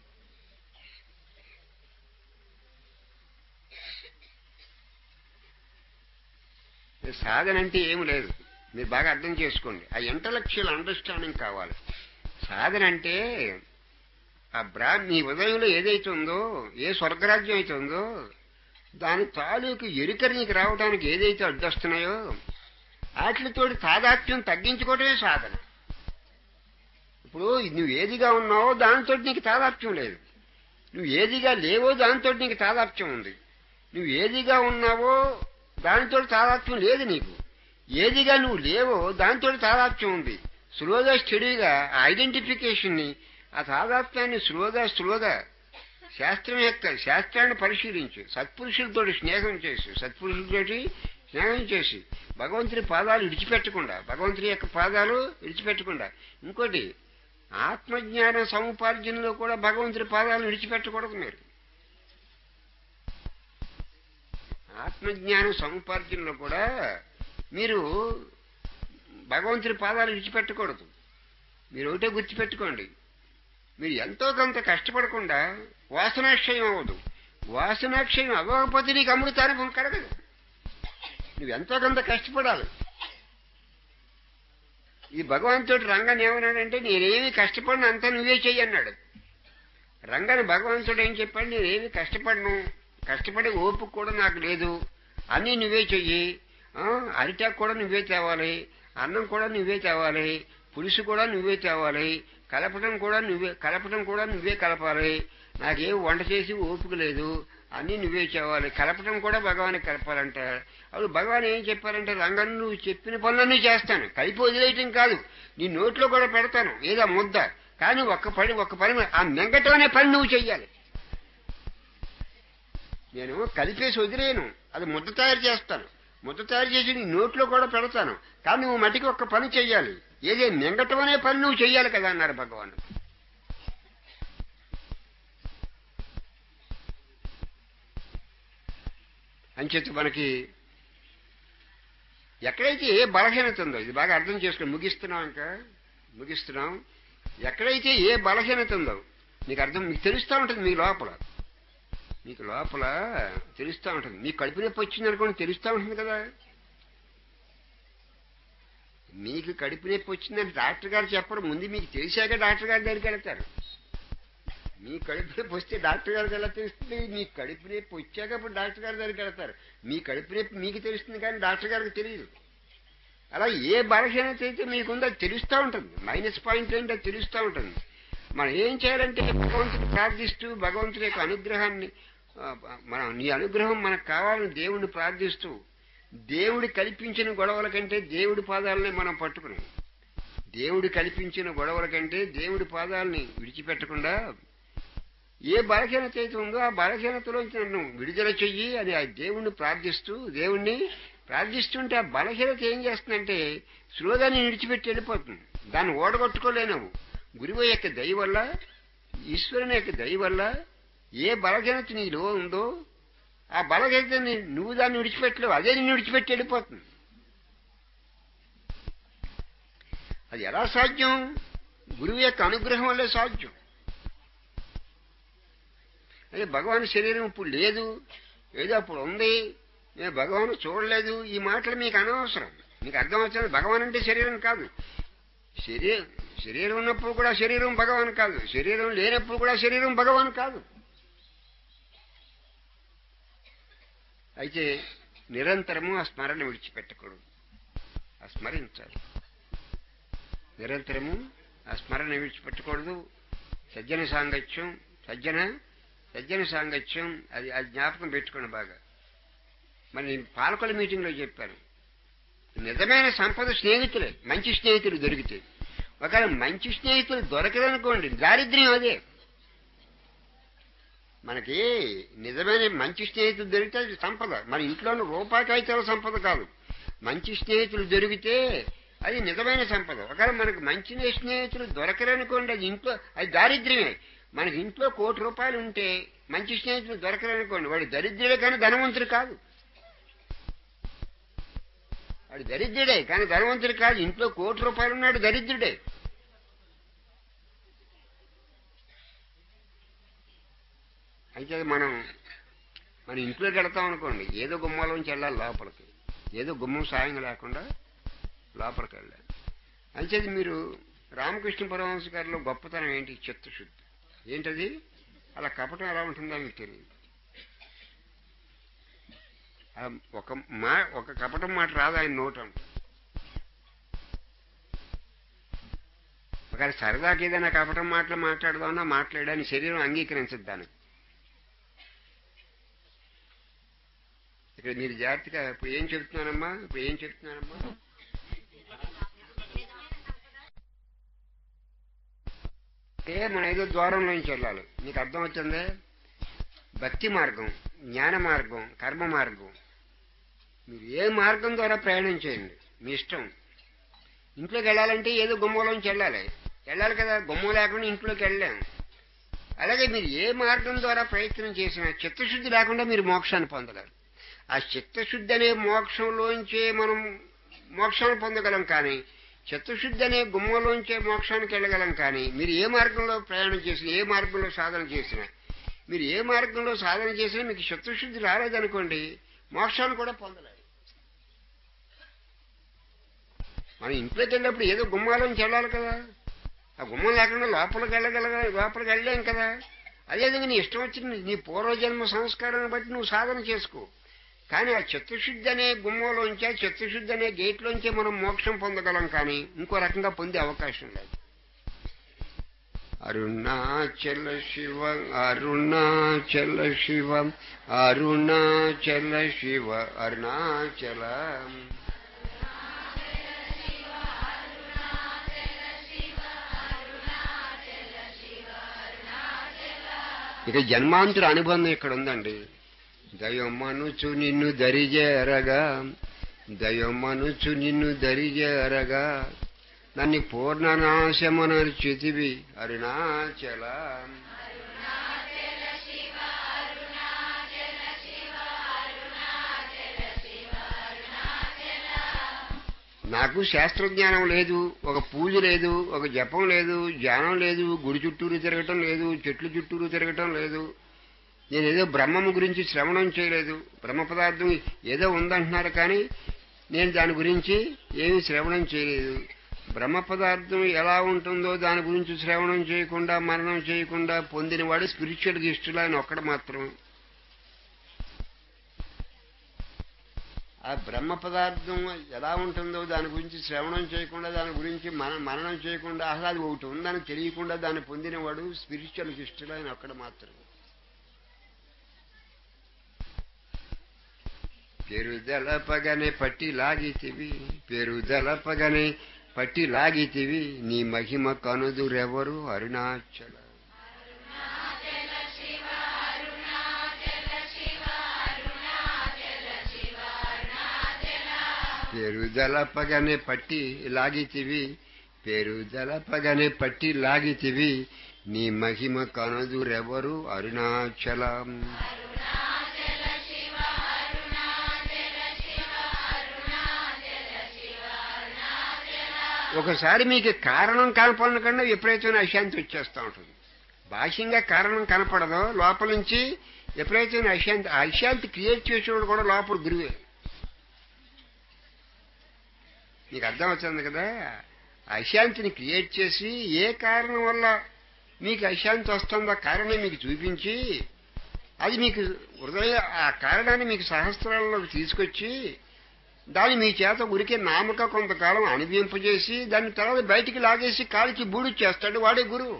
సాధన అంటే ఏమి లేదు మీరు బాగా అర్థం చేసుకోండి ఆ ఇంటలెక్చువల్ అండర్స్టాండింగ్ కావాలి సాధన అంటే ఆ బ్రా మీ ఉదయంలో ఏదైతే ఉందో ఏ స్వర్గరాజ్యం అయితే ఉందో దాని తాలూకు ఎరుకరి నీకు రావడానికి ఏదైతే అడ్డొస్తున్నాయో వాటితో తాదాత్మ్యం తగ్గించుకోవటమే సాధన ఇప్పుడు నువ్వు ఏదిగా ఉన్నావో దానితో నీకు తాదాత్మ్యం లేదు నువ్వు ఏదిగా లేవో దానితో నీకు తాదాత్మ్యం ఉంది నువ్వు ఏదిగా ఉన్నావో దానితో తాదాత్మ్యం లేదు నీకు ఏదిగా నువ్వు లేవో దానితో తాదాత్మ్యం ఉంది స్లోగా స్టడీగా ఆ ఐడెంటిఫికేషన్ని ఆ తాదాత్మ్యాన్ని స్లోగా స్లోగా శాస్త్రం యొక్క శాస్త్రాన్ని పరిశీలించు సత్పురుషులతో స్నేహం చేసి సత్పురుషులతోటి స్నేహం చేసి భగవంతుడి పాదాలు విడిచిపెట్టకుండా భగవంతుడి యొక్క పాదాలు విడిచిపెట్టకుండా ఇంకోటి ఆత్మజ్ఞాన సముపార్జనలో కూడా భగవంతుడి పాదాలను విడిచిపెట్టకూడదు మీరు ఆత్మజ్ఞాన సముపార్జనలో కూడా మీరు భగవంతుడి పాదాలు విడిచిపెట్టకూడదు మీరు ఒకటే గుర్తుపెట్టుకోండి మీరు ఎంతో కొంత కష్టపడకుండా వాసనాక్షయం అవ్వదు వాసనాక్షయం అవ్వకపోతే నీకు అమృతానుభవం కలగదు నువ్వు ఎంతో కొంత కష్టపడాలి ఈ భగవంతుడు రంగన్ ఏమన్నాడంటే నేనేమి కష్టపడిన అంతా నువ్వే చెయ్యి అన్నాడు రంగన్ భగవంతుడు ఏం చెప్పాడు నేనేమి కష్టపడను కష్టపడే ఓపిక కూడా నాకు లేదు అన్నీ నువ్వే చెయ్యి ఆ, అరిటాకు కూడా నువ్వే తేవాలి అన్నం కూడా నువ్వే తేవాలి పులుసు కూడా నువ్వే తేవాలి కలపడం కూడా నువ్వే కలపడం కూడా నువ్వే కలపాలి నాకేం వంట చేసి ఓపిక లేదు అన్నీ నువ్వే చేయాలి కలపడం కూడా భగవానికి కలపాలంట అప్పుడు భగవాన్ ఏం చెప్పారంటే రంగన్ నువ్వు చెప్పిన పనులన్నీ చేస్తాను కలిపి వదిలేయటం కాదు నీ నోట్లో కూడా పెడతాను ఏదో ముద్ద కానీ ఒక్క పని ఒక్క పని ఆ మింగటం అనే పని నువ్వు చెయ్యాలి నేను కలిపేసి వదిలేను అది ముద్ద తయారు చేస్తాను ముద్ద తయారు చేసి నీ నోట్లో కూడా పెడతాను కానీ నువ్వు మట్టికి ఒక్క పని చెయ్యాలి ఏదే మింగటం అనే పని నువ్వు చెయ్యాలి కదా అన్నారు భగవాన్ అంచేత మనకి ఎక్కడైతే ఏ బలహీనత ఉందో ఇది బాగా అర్థం చేసుకుని ముగిస్తున్నాం ఇంకా ముగిస్తున్నాం ఎక్కడైతే ఏ బలహీనత ఉందో మీకు అర్థం మీకు తెలుస్తూ ఉంటుంది మీ లోపల మీకు లోపల తెలుస్తూ ఉంటుంది మీకు కడుపు నొప్పి వచ్చింది అనుకోండి తెలుస్తూ ఉంటుంది కదా మీకు కడుపు నొప్పి వచ్చిందని డాక్టర్ గారు చెప్పడం ముందు మీకు తెలిసాక డాక్టర్ గారి దగ్గరికి వెళ్తారు మీ కడుపు నొప్పి వస్తే డాక్టర్ గారికి ఎలా తెలుస్తుంది మీ కడుపు నొప్పి వచ్చాక అప్పుడు డాక్టర్ గారి దగ్గరికి వెళ్తారు మీ కడుపు నొప్పి మీకు తెలుస్తుంది కానీ డాక్టర్ గారికి తెలియదు అలా ఏ బలహీనత అయితే మీకుందో అది తెలుస్తూ ఉంటుంది మైనస్ పాయింట్ ఏంటో అది తెలుస్తూ ఉంటుంది మనం ఏం చేయాలంటే భగవంతుని ప్రార్థిస్తూ భగవంతుడి యొక్క అనుగ్రహాన్ని ఆ, మనం నీ అనుగ్రహం మనకు కావాలని దేవుణ్ణి ప్రార్థిస్తూ దేవుడి కల్పించిన గొడవల కంటే దేవుడి పాదాలనే మనం పట్టుకున్నాం దేవుడు కల్పించిన గొడవల కంటే దేవుడి పాదాలని విడిచిపెట్టకుండా ఏ బలహీనత అయితే ఉందో ఆ బలహీనతలోంచి నన్ను విడుదల చెయ్యి అని ఆ దేవుణ్ణి ప్రార్థిస్తూ దేవుణ్ణి ప్రార్థిస్తుంటే ఆ బలహీనత ఏం చేస్తుందంటే స్లోగాన్ని విడిచిపెట్టి వెళ్ళిపోతుంది దాన్ని ఓడగొట్టుకోలేనవు గురువు యొక్క దయ వల్ల ఈశ్వరుని యొక్క దయ వల్ల ఏ బలహీనత నీలో ఉందో ఆ బలహీనతని నువ్వు దాన్ని విడిచిపెట్టలేవు అదే నిన్ను విడిచిపెట్టి వెళ్ళిపోతుంది అది ఎలా సాధ్యం గురువు యొక్క అనుగ్రహం వల్లే సాధ్యం అదే భగవాన్ శరీరం ఇప్పుడు లేదు ఏదో అప్పుడు ఉంది నేను భగవాన్ చూడలేదు ఈ మాటలు మీకు అనవసరం మీకు అర్థం వచ్చింది భగవాన్ అంటే శరీరం కాదు శరీరం శరీరం ఉన్నప్పుడు కూడా శరీరం భగవాన్ కాదు శరీరం లేనప్పుడు కూడా శరీరం భగవాన్ కాదు అయితే నిరంతరము ఆ స్మరణ విడిచిపెట్టకూడదు ఆ స్మరించాలి నిరంతరము ఆ స్మరణ విడిచిపెట్టకూడదు సజ్జన సాంగత్యం సజ్జన సజ్జన సాంగత్యం అది అది జ్ఞాపకం పెట్టుకోండి బాగా మరి నేను పాలకొల మీటింగ్లో చెప్పాను నిజమైన సంపద స్నేహితులే మంచి స్నేహితులు దొరికితే ఒకవేళ మంచి స్నేహితులు దొరకదనుకోండి దారిద్ర్యం అదే మనకి నిజమైన మంచి స్నేహితులు దొరికితే అది సంపద మన ఇంట్లోని రూపాయి కాగితాల సంపద కాదు మంచి స్నేహితులు దొరికితే అది నిజమైన సంపద ఒకవేళ మనకు మంచి స్నేహితులు దొరకరనుకోండి అది ఇంట్లో అది దారిద్ర్యమే మనకి ఇంట్లో కోటి రూపాయలు ఉంటే మంచి స్నేహితులు దొరకరనుకోండి వాడు దరిద్రుడే కానీ ధనవంతుడు కాదు వాడు దరిద్రుడే కానీ ధనవంతుడు కాదు ఇంట్లో కోటి రూపాయలు ఉన్నాడు దరిద్రుడే అయితే మనం మన ఇంట్లోకి వెళ్తాం అనుకోండి ఏదో గుమ్మలోంచి వెళ్ళాలి లోపలికి ఏదో గుమ్మం సాయం లేకుండా లోపలికి వెళ్ళాలి అంచేది మీరు రామకృష్ణ పరమహంస గారిలో గొప్పతనం ఏంటి చిత్తశుద్ధి ఏంటది అలా కపటం ఎలా ఉంటుందో మీకు తెలియదు ఆ ఒక మా ఒక కపటం మాట రాదు ఆయన నోటం ఒకవేళ సరదాకి ఏదైనా కపటం మాటలు మాట్లాడదామన్నా మాట్లాడని శరీరం అంగీకరించదు దానికి ఇక్కడ మీరు జాగ్రత్తగా ఇప్పుడు ఏం చెప్తున్నానమ్మా ఇప్పుడు ఏం చెప్తున్నానమ్మా ఏ మనం ఏదో ద్వారంలోంచి వెళ్ళాలి మీకు అర్థం వచ్చిందే భక్తి మార్గం జ్ఞాన మార్గం కర్మ మార్గం మీరు ఏ మార్గం ద్వారా ప్రయాణం చేయండి మీ ఇష్టం ఇంట్లోకి వెళ్ళాలంటే ఏదో గుమ్మలోంచి వెళ్ళాలి వెళ్ళాలి కదా గుమ్మం లేకుండా ఇంట్లోకి వెళ్ళలేం అలాగే మీరు ఏ మార్గం ద్వారా ప్రయత్నం చేసినా చిత్తశుద్ధి లేకుండా మీరు మోక్షాన్ని పొందలేరు ఆ చిత్తశుద్ధి అనే మోక్షంలోంచే మనం మోక్షాన్ని పొందగలం కానీ చిత్తశుద్ధి అనే గుమ్మలోంచే మోక్షానికి వెళ్ళగలం కానీ మీరు ఏ మార్గంలో ప్రయాణం చేసినా ఏ మార్గంలో సాధన చేసినా మీరు ఏ మార్గంలో సాధన చేసినా మీకు చిత్తశుద్ధి రాలేదనుకోండి మోక్షాన్ని కూడా పొందలేరు మనం ఇంట్లోకి వెళ్ళినప్పుడు ఏదో గుమ్మాలోంచి వెళ్ళాలి కదా ఆ గుమ్మం లేకుండా లోపలికి వెళ్ళగల లోపలికి వెళ్ళలేం కదా అదేవిధంగా నీ ఇష్టం వచ్చింది నీ పూర్వజన్మ సంస్కారాన్ని బట్టి నువ్వు సాధన చేసుకో కానీ ఆ చిత్తశుద్ధి అనే గుమ్మంలోంచి ఆ చిత్తశుద్ధి అనే గేట్లోంచే మనం మోక్షం పొందగలం కానీ ఇంకో రకంగా పొందే అవకాశం లేదు అరుణాచల శివ అరుణాచల శివ అరుణాచల శివ అరుణాచల ఇక జన్మాంతుల అనుబంధం ఇక్కడ ఉందండి దయమనుచు నిన్ను దరిజేరగా దయమనుచు నిన్ను దరిజేరగా నన్ను పూర్ణనాశమనర్చితివి అరుణాచల నాకు శాస్త్రజ్ఞానం లేదు ఒక పూజ లేదు ఒక జపం లేదు ధ్యానం లేదు గుడి చుట్టూరు తిరగటం లేదు చెట్లు చుట్టూరు తిరగటం లేదు నేను ఏదో బ్రహ్మము గురించి శ్రవణం చేయలేదు బ్రహ్మ పదార్థం ఏదో ఉందంటున్నారు కానీ నేను దాని గురించి ఏమీ శ్రవణం చేయలేదు బ్రహ్మ పదార్థం ఎలా ఉంటుందో దాని గురించి శ్రవణం చేయకుండా మరణం చేయకుండా పొందినవాడు స్పిరిచువల్ గిస్టులు ఆయన ఒక్కడ మాత్రం ఆ బ్రహ్మ పదార్థం ఎలా ఉంటుందో దాని గురించి శ్రవణం చేయకుండా దాని గురించి మన మననం చేయకుండా అసలు అది ఒకటి ఉందని తెలియకుండా దాన్ని పొందినవాడు స్పిరిచువల్ గిస్టులు ఆయన ఒక్కడ మాత్రం పెరుదలపగనే పట్టి లాగితివి పెరుదలపగనే పట్టి లాగితివి నీ మహిమ కనుదురెవరు అరుణాచల పెరుదలపగనే పట్టి లాగితివి పెరుదలపగనే పట్టి లాగితివి నీ మహిమ కనుదురెవరు అరుణాచలం ఒకసారి మీకు కారణం కనపడకుండా విపరీతమైన అశాంతి వచ్చేస్తూ ఉంటుంది బాహ్యంగా కారణం కనపడదు లోపల నుంచి విపరీతమైన అశాంతి ఆ అశాంతి క్రియేట్ చేసేవాడు కూడా లోపల గురువే నీకు అర్థం అవుతుంది కదా ఆ అశాంతిని క్రియేట్ చేసి ఏ కారణం వల్ల మీకు అశాంతి వస్తుందో ఆ కారణం మీకు చూపించి అది మీకు హృదయ ఆ కారణాన్ని మీకు సహస్రాల్లోకి తీసుకొచ్చి దాన్ని మీ చేత ఉరికే నామక కొంతకాలం అనుభవింపజేసి దాని తర్వాత బయటికి లాగేసి కాలికి బూడి చేస్తాడు వాడే గురువు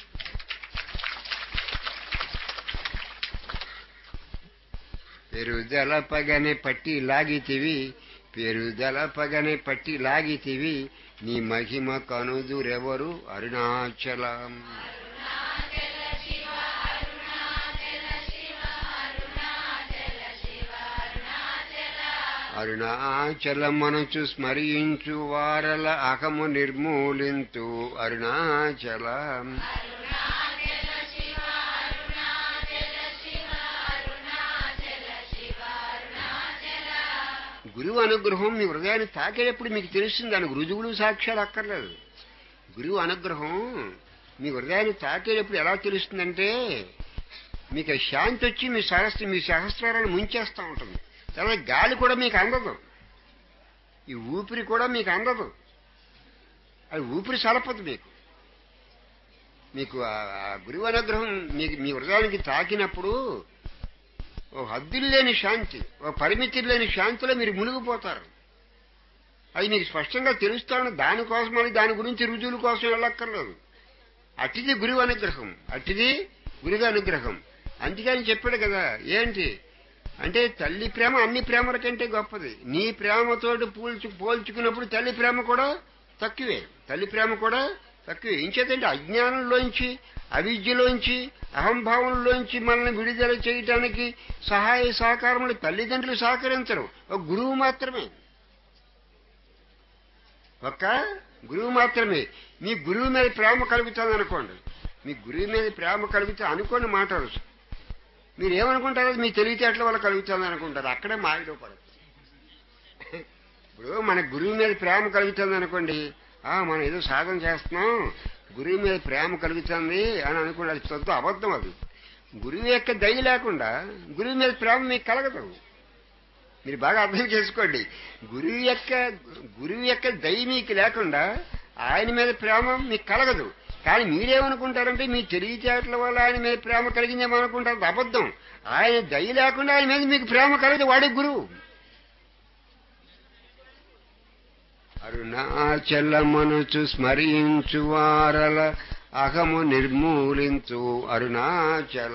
పెరుదల పగనే పట్టి లాగితివి పెరుదల పగనే పట్టి లాగితివి నీ మహిమ కనుదురెవరు అరుణాచలం అరుణాచలమనుచు స్మరించు వారల అహము నిర్మూలింతు అరుణాచలం గురువు అనుగ్రహం మీ హృదయాన్ని తాకేటప్పుడు మీకు తెలుస్తుంది దానికి రుజువులు సాక్ష్యాలు అక్కర్లేదు గురువు అనుగ్రహం మీ హృదయాన్ని తాకేటప్పుడు ఎలా తెలుస్తుందంటే మీకు ఆ శాంతి వచ్చి మీ సహస్ర మీ సహస్రాలను ముంచేస్తూ ఉంటుంది తర్వాత గాలి కూడా మీకు అందదు ఈ ఊపిరి కూడా మీకు అందదు అది ఊపిరి సలపదు మీకు మీకు ఆ- ఆ గురువు అనుగ్రహం మీకు మీ హృదయానికి తాకినప్పుడు ఓ హద్దులు లేని శాంతి ఓ పరిమితి లేని శాంతిలో మీరు మునిగిపోతారు అది మీకు స్పష్టంగా తెలుస్తాను దానికోసమని దాని గురించి రుజువుల కోసం వెళ్ళక్కర్లేదు అట్టిది గురువు అనుగ్రహం అట్టిది గురువు అనుగ్రహం అందుకని చెప్పాడు కదా ఏంటి అంటే తల్లి ప్రేమ అన్ని ప్రేమల కంటే గొప్పది నీ ప్రేమతోటి పోల్చు పోల్చుకున్నప్పుడు తల్లి ప్రేమ కూడా తక్కువే తల్లి ప్రేమ కూడా తక్కువ ఏం చేతంటే అజ్ఞానంలోంచి అవిద్యలోంచి అహంభావంలోంచి మనల్ని విడుదల చేయటానికి సహాయ సహకారములు తల్లిదండ్రులు సహకరించరు ఒక గురువు మాత్రమే ఒక్క గురువు మాత్రమే మీ గురువు మీద ప్రేమ కలుగుతుంది అనుకోండి మీ గురువు మీద ప్రేమ కలిగితే అనుకోని మాటలు మీరు ఏమనుకుంటారో అది మీ తెలివితేటల వల్ల కలుగుతుంది అనుకుంటారు అక్కడే మాయలో పడదు ఇప్పుడు మన గురువు మీద ప్రేమ కలుగుతుంది అనుకోండి ఆ మనం ఏదో సాధన చేస్తున్నాం గురువు మీద ప్రేమ కలుగుతుంది అని అనుకోండి అది సొంత అబద్ధం అది గురువు యొక్క దయ లేకుండా గురువు మీద ప్రేమ మీకు కలగదు మీరు బాగా అర్థం చేసుకోండి గురువు యొక్క గురువు యొక్క దయ మీకు లేకుండా ఆయన మీద ప్రేమ మీకు కలగదు కానీ మీరేమనుకుంటారంటే మీ తెలివితేటల వల్ల ఆయన మీద ప్రేమ కలిగిందేమో అనుకుంటారు అది అబద్ధం ఆయన దయ లేకుండా ఆయన మీద మీకు ప్రేమ కలగదు వాడే గురువు అరుణాచలమనుచు స్మరించు వారల అహము నిర్మూలించు అరుణాచల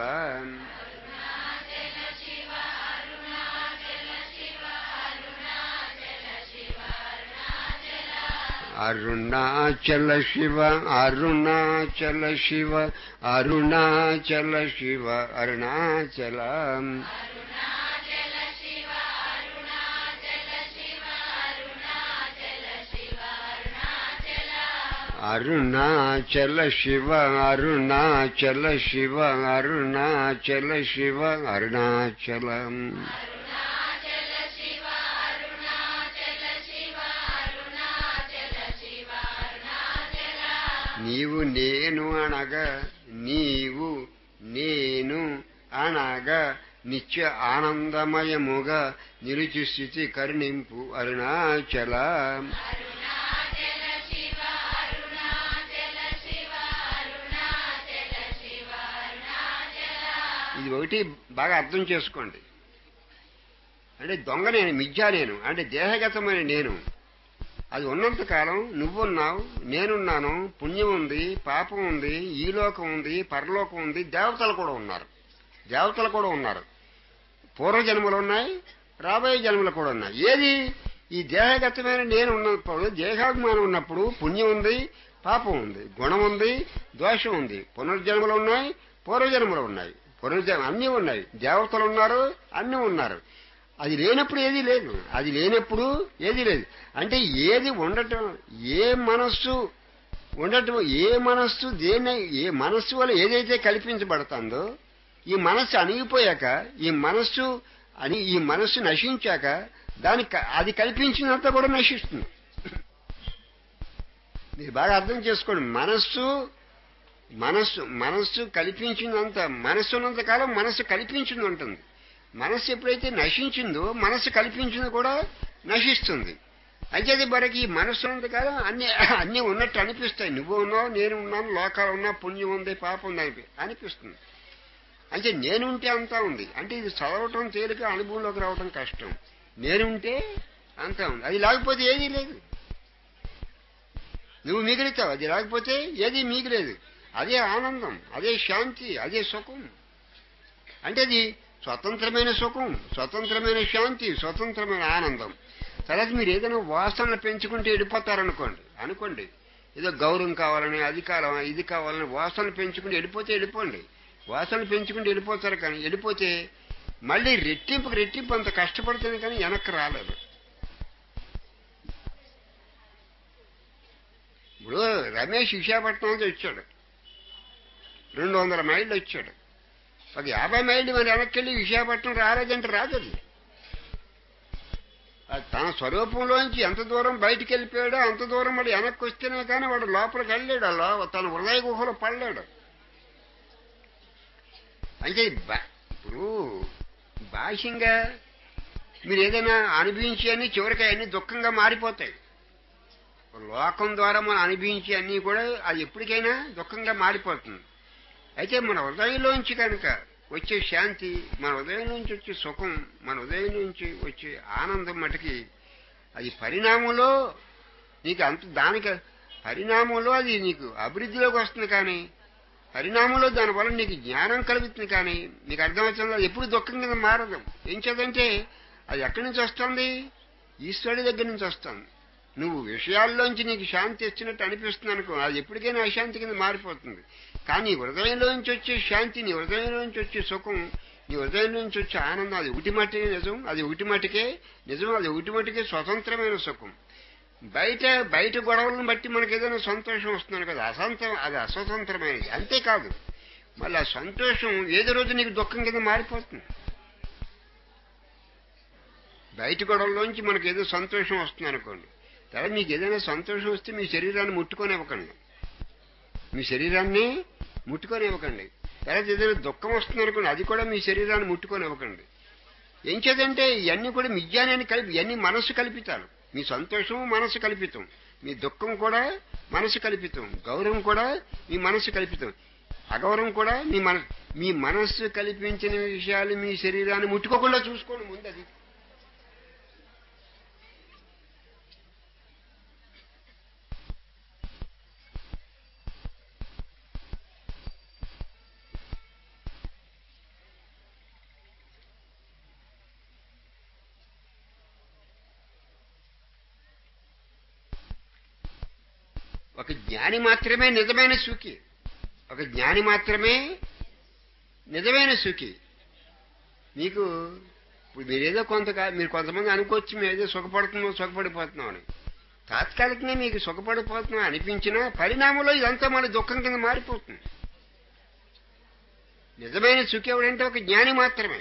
అరుణాచల శివ అరుణాచల శివ అరుణాచల శివ అరుణాచల అరుణాచల శివ అరుణాచల శివ అరుణాచల శివ అరుణాచలం నీవు నేను అనగా నీవు నేను అనగా నిత్య ఆనందమయముగా నిలుచు స్థితి కరుణింపు అరుణాచల ఇది ఒకటి బాగా అర్థం చేసుకోండి అంటే దొంగ నేను మిథ్యా నేను అంటే దేహగతమైన నేను అది ఉన్నంత కాలం నువ్వున్నావు నేనున్నాను పుణ్యం ఉంది పాపం ఉంది ఈ లోకం ఉంది పరలోకం ఉంది దేవతలు కూడా ఉన్నారు దేవతలు కూడా ఉన్నారు పూర్వజన్మలు ఉన్నాయి రాబోయే జన్మలు కూడా ఉన్నాయి ఏది ఈ దేహగతమైన నేను ఉన్నప్పుడు దేహాభిమానం ఉన్నప్పుడు పుణ్యం ఉంది పాపం ఉంది గుణం ఉంది దోషం ఉంది పునర్జన్మలు ఉన్నాయి పూర్వజన్మలు ఉన్నాయి పునర్జన్మ అన్నీ ఉన్నాయి దేవతలు ఉన్నారు అన్నీ ఉన్నారు అది లేనప్పుడు ఏది లేదు అది లేనప్పుడు ఏది లేదు అంటే ఏది ఉండటం ఏ మనస్సు ఉండటం ఏ మనస్సు దేన్ని ఏ మనస్సు వల్ల ఏదైతే కల్పించబడుతుందో ఈ మనస్సు అణిగిపోయాక ఈ మనస్సు అని ఈ మనస్సు నశించాక దాని క- అది కల్పించినంత కూడా నశిస్తుంది మీరు బాగా అర్థం చేసుకోండి మనస్సు మనస్సు మనస్సు కల్పించినంత మనస్సు ఉన్నంత కాలం మనస్సు కల్పించింది ఉంటుంది మనస్సు ఎప్పుడైతే నశించిందో మనస్సు కల్పించింది కూడా నశిస్తుంది అయితే మనకి ఈ మనస్సు ఉన్నంత కాలం అన్ని అన్ని ఉన్నట్టు అనిపిస్తాయి నువ్వు ఉన్నావు నేను ఉన్నాను లోకాలు ఉన్నా పుణ్యం ఉంది పాపం ఉంది అనిపి అనిపిస్తుంది అంటే నేనుంటే అంతా ఉంది అంటే ఇది చదవటం తేలిక అనుభవంలోకి రావటం కష్టం నేనుంటే అంతా ఉంది అది లేకపోతే ఏదీ లేదు నువ్వు మిగులుతావు అది లేకపోతే ఏది మిగిలేదు అదే ఆనందం అదే శాంతి అదే సుఖం అంటే అది స్వతంత్రమైన సుఖం స్వతంత్రమైన శాంతి స్వతంత్రమైన ఆనందం తర్వాత మీరు ఏదైనా వాసనలు పెంచుకుంటే వెళ్ళిపోతారనుకోండి అనుకోండి ఏదో గౌరవం కావాలని అది కావాలని ఇది కావాలని వాసనలు పెంచుకుంటే వెళ్ళిపోతే వెళ్ళిపోండి వాసనలు పెంచుకుంటే వెళ్ళిపోతారు కానీ వెళ్ళిపోతే మళ్ళీ రెట్టింపుకి రెట్టింపు అంత కష్టపడుతుంది కానీ వెనక్కి రాలేదు ఇప్పుడు రమేష్ విశాఖపట్నం నుంచి వచ్చాడు రెండు వందల మైళ్ళు వచ్చాడు ఒక యాభై మైళ్ళు మరి వెనక్కి వెళ్ళి విశాఖపట్నం రాలేదంటే రాదు అది అది తన స్వరూపంలోంచి ఎంత దూరం బయటికి వెళ్ళిపోయాడో అంత దూరం వాడు వెనక్కి వస్తేనే కానీ వాడు లోపలికి వెళ్ళాడు అలా తన హృదయ గుహలో పడలేడు అంటే బా- ఇప్పుడు బాహ్యంగా మీరు ఏదైనా అనుభవించి అన్ని చివరికి అన్ని దుఃఖంగా మారిపోతాయి లోకం ద్వారా మనం అనుభవించి అన్నీ కూడా అది ఎప్పటికైనా దుఃఖంగా మారిపోతుంది అయితే మన హృదయంలోంచి కనుక వచ్చే శాంతి మన హృదయం నుంచి వచ్చే సుఖం మన హృదయం నుంచి వచ్చే ఆనందం మటుకి అది పరిణామంలో నీకు అంత దానికి పరిణామంలో అది నీకు అభివృద్ధిలోకి వస్తుంది కానీ పరిణామంలో దానివల్ల నీకు జ్ఞానం కలుగుతుంది కానీ నీకు అర్థమవుతుంది అది ఎప్పుడు దుఃఖం కింద మారదు ఏం చేద్దంటే అది ఎక్కడి నుంచి వస్తుంది ఈశ్వరుడి దగ్గర నుంచి వస్తుంది నువ్వు విషయాల్లోంచి నీకు శాంతి వచ్చినట్టు అనిపిస్తుంది అనుకో అది ఎప్పటికైనా అశాంతి కింద మారిపోతుంది కానీ నీ హృదయంలోంచి వచ్చే శాంతి నీ హృదయంలోంచి వచ్చే సుఖం నీ హృదయం నుంచి వచ్చే ఆనందం అది ఒకటి మట్టికే నిజం అది ఒకటి మట్టికే నిజం అది ఒకటి మట్టికే స్వతంత్రమైన సుఖం బయట బయట గొడవలను బట్టి మనకి ఏదైనా సంతోషం వస్తుంది కదా అసంతం అది అస్వతంత్రమైనది అంతేకాదు మళ్ళీ ఆ సంతోషం ఏదో రోజు నీకు దుఃఖం కింద మారిపోతుంది బయట గొడవల్లోంచి మనకి ఏదో సంతోషం వస్తుంది అనుకోండి తర్వాత మీకు ఏదైనా సంతోషం వస్తే మీ శరీరాన్ని ముట్టుకొని ఇవ్వకండి మీ శరీరాన్ని ముట్టుకొని ఇవ్వకండి తర్వాత ఏదైనా దుఃఖం వస్తుంది అనుకోండి అది కూడా మీ శరీరాన్ని ముట్టుకొని ఇవ్వకండి ఏం చేదంటే ఇవన్నీ కూడా మిజ్ఞానాన్ని కలిపి ఇవన్నీ మనస్సు కల్పితాలు మీ సంతోషం మనసు కల్పితం మీ దుఃఖం కూడా మనసు కల్పితం గౌరవం కూడా మీ మనసు కల్పితం అగౌరవం కూడా మీ మన మీ మనస్సు కల్పించిన విషయాలు మీ శరీరాన్ని ముట్టుకోకుండా చూసుకోండి ముందు అది ఒక జ్ఞాని మాత్రమే నిజమైన సుఖి ఒక జ్ఞాని మాత్రమే నిజమైన సుఖి మీకు ఇప్పుడు మీరేదో కొంత మీరు కొంతమంది అనుకోవచ్చు మేము ఏదో సుఖపడుతున్నాం సుఖపడిపోతున్నాం అని తాత్కాలికంగా మీకు సుఖపడిపోతున్నాం అనిపించినా పరిణామంలో ఇదంతా మన దుఃఖం కింద మారిపోతుంది నిజమైన సుఖి ఎవడంటే ఒక జ్ఞాని మాత్రమే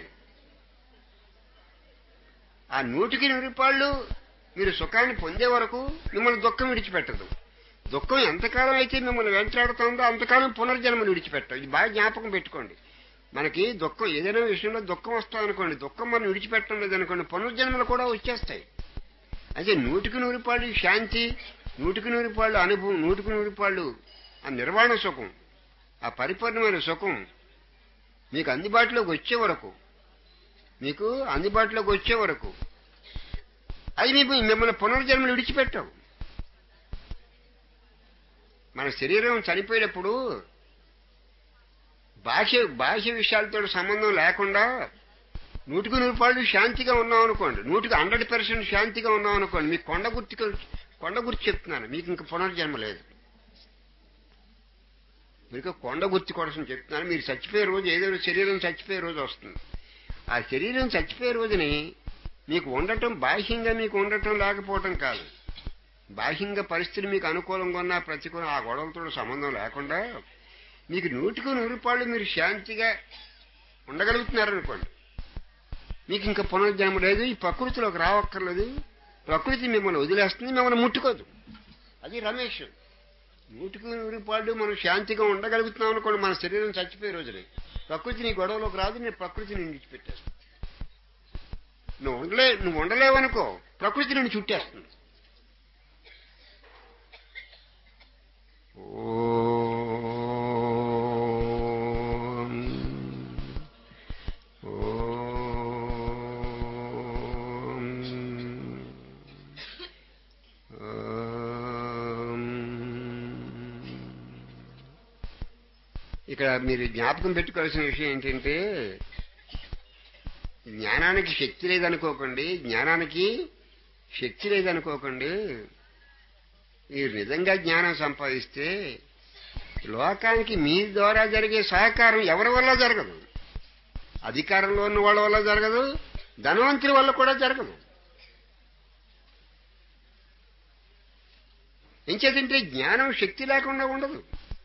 ఆ నూటికి నిరుపాళ్ళు మీరు సుఖాన్ని పొందే వరకు మిమ్మల్ని దుఃఖం విడిచిపెట్టదు దుఃఖం ఎంతకాలం అయితే మిమ్మల్ని వెంటాడుతుందో అంతకాలం పునర్జన్మను విడిచిపెట్టదు ఇది బాగా జ్ఞాపకం పెట్టుకోండి మనకి దుఃఖం ఏదైనా విషయంలో దుఃఖం వస్తుంది అనుకోండి దుఃఖం మనం విడిచిపెట్టడం లేదనుకోండి పునర్జన్మలు కూడా వచ్చేస్తాయి అయితే నూటికి నూరు పాళ్ళు శాంతి నూటికి నూరు పాళ్ళు అనుభవం నూటికి నూరు పాళ్ళు ఆ నిర్వాణ సుఖం ఆ పరిపూర్ణమైన సుఖం మీకు అందుబాటులోకి వచ్చే వరకు మీకు అందుబాటులోకి వచ్చే వరకు అది మీకు మిమ్మల్ని పునర్జన్మలు విడిచిపెట్టవు మన శరీరం చనిపోయేటప్పుడు భాష భాష విషయాలతో సంబంధం లేకుండా నూటికి నూరు పాళ్ళు శాంతిగా ఉన్నాం అనుకోండి నూటికి హండ్రెడ్ పర్సెంట్ శాంతిగా ఉన్నాం అనుకోండి మీకు కొండ గుర్తి కొండ గుర్తి చెప్తున్నాను మీకు ఇంక పునర్జన్మ లేదు మీకు కొండ గుర్తి కోసం చెప్తున్నాను మీరు చచ్చిపోయే రోజు ఏదో శరీరం చచ్చిపోయే రోజు వస్తుంది ఆ శరీరం చచ్చిపోయే రోజుని మీకు ఉండటం బాహ్యంగా మీకు ఉండటం లేకపోవటం కాదు బాహ్యంగా పరిస్థితులు మీకు అనుకూలంగా ఉన్నా ప్రతికూలం ఆ గొడవలతో సంబంధం లేకుండా మీకు నూటికి నూరు పాళ్ళు మీరు శాంతిగా ఉండగలుగుతున్నారనుకోండి మీకు ఇంకా పునర్జన్మ లేదు ఈ ప్రకృతిలోకి రావక్కర్లేదు ప్రకృతి మిమ్మల్ని వదిలేస్తుంది మిమ్మల్ని ముట్టుకోదు అది రమేష్ నూటికి నూరు పాళ్ళు మనం శాంతిగా ఉండగలుగుతున్నాం అనుకోండి మన శరీరం చచ్చిపోయే రోజునే ప్రకృతి నీ గొడవలోకి రాదు నేను ప్రకృతిని విడిచిపెట్టేస్తాను నువ్వు ఉండలే నువ్వు ఉండలేవనుకో ప్రకృతి నిన్ను చుట్టేస్తుంది ఓం ఓం ఓం. ఇక్కడ మీరు జ్ఞాపకం పెట్టుకోవాల్సిన విషయం ఏంటంటే జ్ఞానానికి శక్తి లేదనుకోకండి జ్ఞానానికి శక్తి లేదనుకోకండి మీరు నిజంగా జ్ఞానం సంపాదిస్తే లోకానికి మీ ద్వారా జరిగే సహకారం ఎవరి వల్ల జరగదు అధికారంలో ఉన్న వాళ్ళ వల్ల జరగదు ధనవంతుల వల్ల కూడా జరగదు ఎంచేతంటే జ్ఞానం శక్తి లేకుండా ఉండదు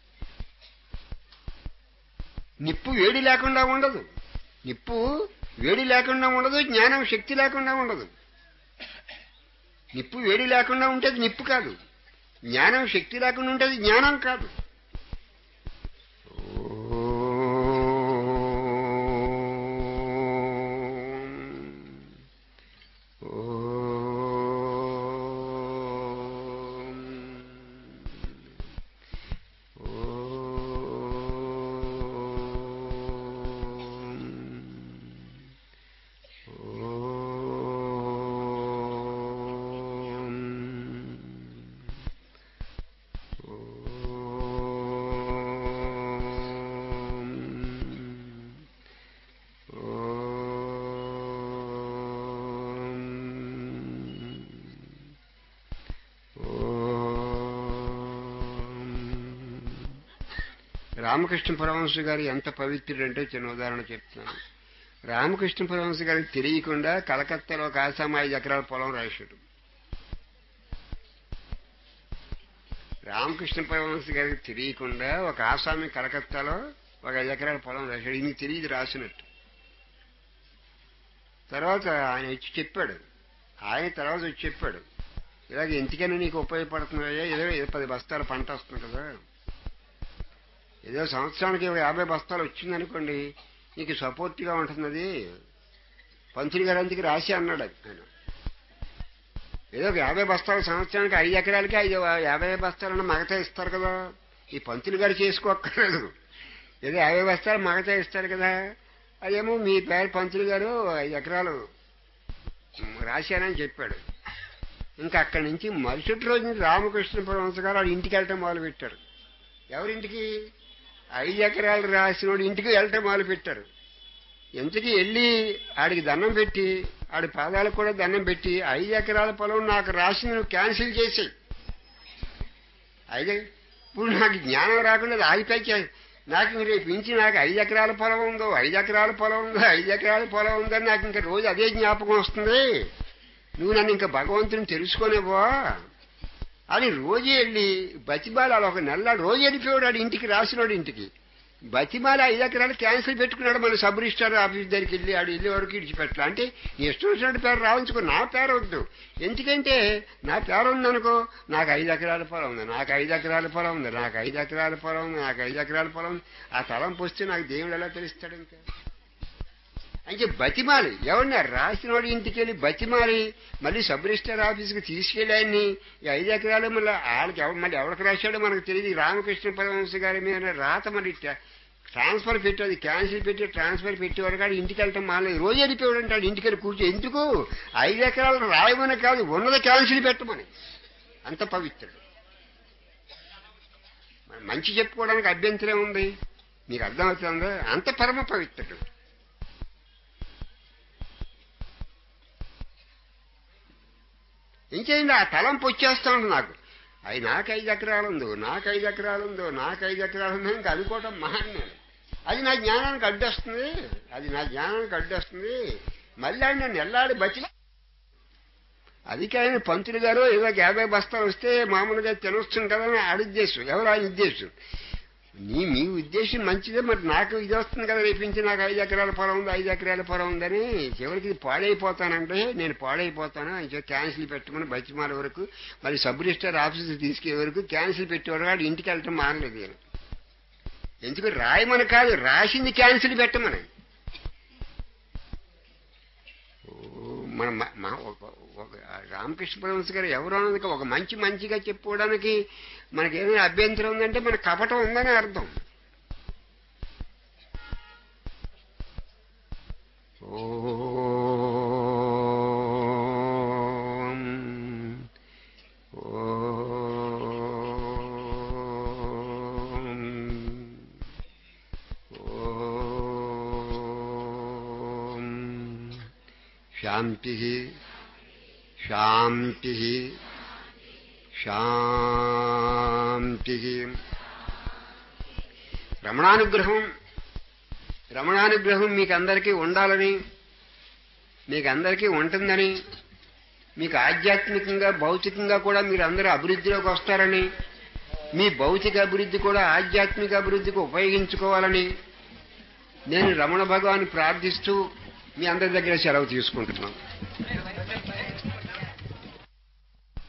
నిప్పు వేడి లేకుండా ఉండదు నిప్పు వేడి లేకుండా ఉండదు జ్ఞానం శక్తి లేకుండా ఉండదు నిప్పు వేడి లేకుండా ఉంటే అది నిప్పు కాదు జ్ఞానం శక్తి లేకుండా ఉంటే అది జ్ఞానం కాదు ఓం రామకృష్ణ పరమహంస గారు ఎంత పవిత్రుడంటే చిన్న ఉదాహరణ చెప్తున్నాను రామకృష్ణ పరమహంస గారికి తెలియకుండా కలకత్తాలో ఒక ఆసామ ఐదు ఎకరాల పొలం రాశాడు రామకృష్ణ పరమహంస గారికి తెలియకుండా ఒక ఆసామి కలకత్తాలో ఒక ఐదు ఎకరాల పొలం రాశాడు ఈయనకి తెలియదు రాసినట్టు తర్వాత ఆయన వచ్చి చెప్పాడు ఆయన తర్వాత వచ్చి చెప్పాడు ఇలాగ ఎందుకైనా నీకు ఉపయోగపడుతున్నాయా ఏదో ఏదో పది బస్తాల పంట వస్తుంది కదా ఏదో సంవత్సరానికి యాభై బస్తాలు వచ్చిందనుకోండి నీకు సపోర్ట్గా ఉంటుంది అది పంతులు గారు అందుకు రాసి అన్నాడు అది ఆయన ఏదో ఒక యాభై బస్తాలు సంవత్సరానికి ఐదు ఎకరాలకి ఐదు యాభై బస్తాలను మగత ఇస్తారు కదా ఈ పంతులు గారు చేసుకోక్కర్లేదు ఏదో యాభై బస్తాలు మగత ఇస్తారు కదా అదేమో మీ పేరు పంతులు గారు ఐదు ఎకరాలు రాశానని చెప్పాడు ఇంకా అక్కడి నుంచి మరుసటి రోజు రామకృష్ణ పరమహంస గారు వాళ్ళ ఇంటికి వెళ్ళటం మొదలు పెట్టారు ఎవరింటికి ఐదు ఎకరాలు రాసినోడు ఇంటికి వెళ్ళటం మొదలు పెట్టారు ఇంటికి వెళ్ళి ఆడికి దండం పెట్టి ఆడి పాదాలకు కూడా దండం పెట్టి ఐదు ఎకరాల పొలం నాకు రాసింది నువ్వు క్యాన్సిల్ చేసేయి ఐదు ఇప్పుడు నాకు జ్ఞానం రాకుండా అది ఆగిపోయి నాకు ఇంక రేపు నుంచి నాకు ఐదు ఎకరాల పొలం ఉందో ఐదు ఎకరాల పొలం ఉందో ఐదు ఎకరాల పొలం ఉందని నాకు ఇంకా రోజు అదే జ్ఞాపకం వస్తుంది నువ్వు నన్ను ఇంకా భగవంతుని తెలుసుకోనివ్వా అని రోజు వెళ్ళి బతిమాల అలా ఒక నెల రోజు వెళ్ళిపోయాడు ఆడి ఇంటికి రాసినాడు ఇంటికి బతిమాల ఐదు ఎకరాలు క్యాన్సిల్ పెట్టుకున్నాడు మన సబ్ రిజిస్టార్ ఆఫీస్ దగ్గరికి వెళ్ళి ఆడు వెళ్ళే వరకు ఇడిచిపెట్టాలి అంటే నీ ఇష్టం వచ్చినట్టు పేరు రాయించుకో నా పేరు వద్దు ఎందుకంటే నా పేరు ఉందనుకో నాకు ఐదు ఎకరాల పొలం ఉంది నాకు ఐదు ఎకరాల పొలం ఉంది నాకు ఐదు ఎకరాల పొలం ఉంది నాకు ఐదు ఎకరాల పొలం ఉంది ఆ తలంపు వస్తే నాకు దేవుడు ఎలా తెలుస్తాడు ఇంకా అంటే బతిమాలి ఎవరన్నా రాసినోడు ఇంటికి వెళ్ళి బతిమాలి మళ్ళీ సబ్ రిజిస్టర్ ఆఫీస్కి తీసుకెళ్ళి ఆయన్ని ఈ ఐదు ఎకరాలు మళ్ళీ వాళ్ళకి ఎవరు మళ్ళీ ఎవరికి రాశాడో మనకు తెలియదు ఈ రామకృష్ణ పరమహంస గారి మీద రాత మరి ట్రాన్స్ఫర్ పెట్టి అది క్యాన్సిల్ పెట్టి ట్రాన్స్ఫర్ పెట్టేవాడు కాదు ఇంటికి వెళ్ళటం మాలేదు రోజు వెళ్ళిపోయాడు అంటాడు ఇంటికి వెళ్ళి కూర్చో ఎందుకు ఐదు ఎకరాలు రాయమని కాదు ఉన్నది క్యాన్సిల్ పెట్టమని అంత పవిత్రుడు మరి మంచి చెప్పుకోవడానికి అభ్యంతరం ఉంది మీకు అర్థమవుతుందా అంత పరమ పవిత్రుడు ఇంకేంది ఆ తలంపు వచ్చేస్తా ఉంటుంది నాకు అవి నాకు ఐదు ఎకరాలు ఉందో నాకు ఐదు ఎకరాలు ఉందో నాకు ఐదు ఎకరాలు ఉందో ఇంకా అనుకోవటం మహాన్యాయం అది నా జ్ఞానానికి అడ్డొస్తుంది అది నా జ్ఞానానికి అడ్డొస్తుంది మళ్ళీ ఆయన నన్ను ఎల్లాడి బతి అది ఆయన పంతులు గారు ఏదో యాభై బస్తాలు వస్తే మామూలుగా తినొస్తుంది కదా అని ఆడి ఉద్దేశం ఎవరు ఆయన ఉద్దేశం నీ మీ ఉద్దేశం మంచిదే మరి నాకు ఇది వస్తుంది కదా రేపించి నాకు ఐదు ఎకరాల పొలం ఉంది ఐదు ఎకరాల పొలం ఉందని చివరికి ఇది పాడైపోతానంటే నేను పాడైపోతాను అని చెప్పి క్యాన్సిల్ పెట్టమని బతిమాల వరకు మరి సబ్ రిజిస్టర్ ఆఫీస్కి తీసుకెళ్లే వరకు క్యాన్సిల్ పెట్టేవాడు వాడు ఇంటికి వెళ్ళటం మానలేదు నేను ఎందుకు రాయమని కాదు రాసింది క్యాన్సిల్ పెట్టమని ఓ, మన మ- మా- ఒక- ఒక రామకృష్ణ పరమహంస గారు ఎవరు అన్నది ఒక మంచి మంచిగా చెప్పుకోవడానికి మనకి ఏదైనా అభ్యంతరం ఉందంటే మన కపటం ఉందని అర్థం ఓం ఓం ఓం శాంతి శాంతి శాంతి రమణానుగ్రహం రమణానుగ్రహం మీకు అందరికీ ఉండాలని మీకు అందరికీ ఉంటుందని మీకు ఆధ్యాత్మికంగా భౌతికంగా కూడా మీరు అందరూ అభివృద్ధిలోకి వస్తారని మీ భౌతిక అభివృద్ధి కూడా ఆధ్యాత్మిక అభివృద్ధికి ఉపయోగించుకోవాలని నేను రమణ భగవాన్ని ప్రార్థిస్తూ మీ అందరి దగ్గర సెలవు తీసుకుంటున్నాను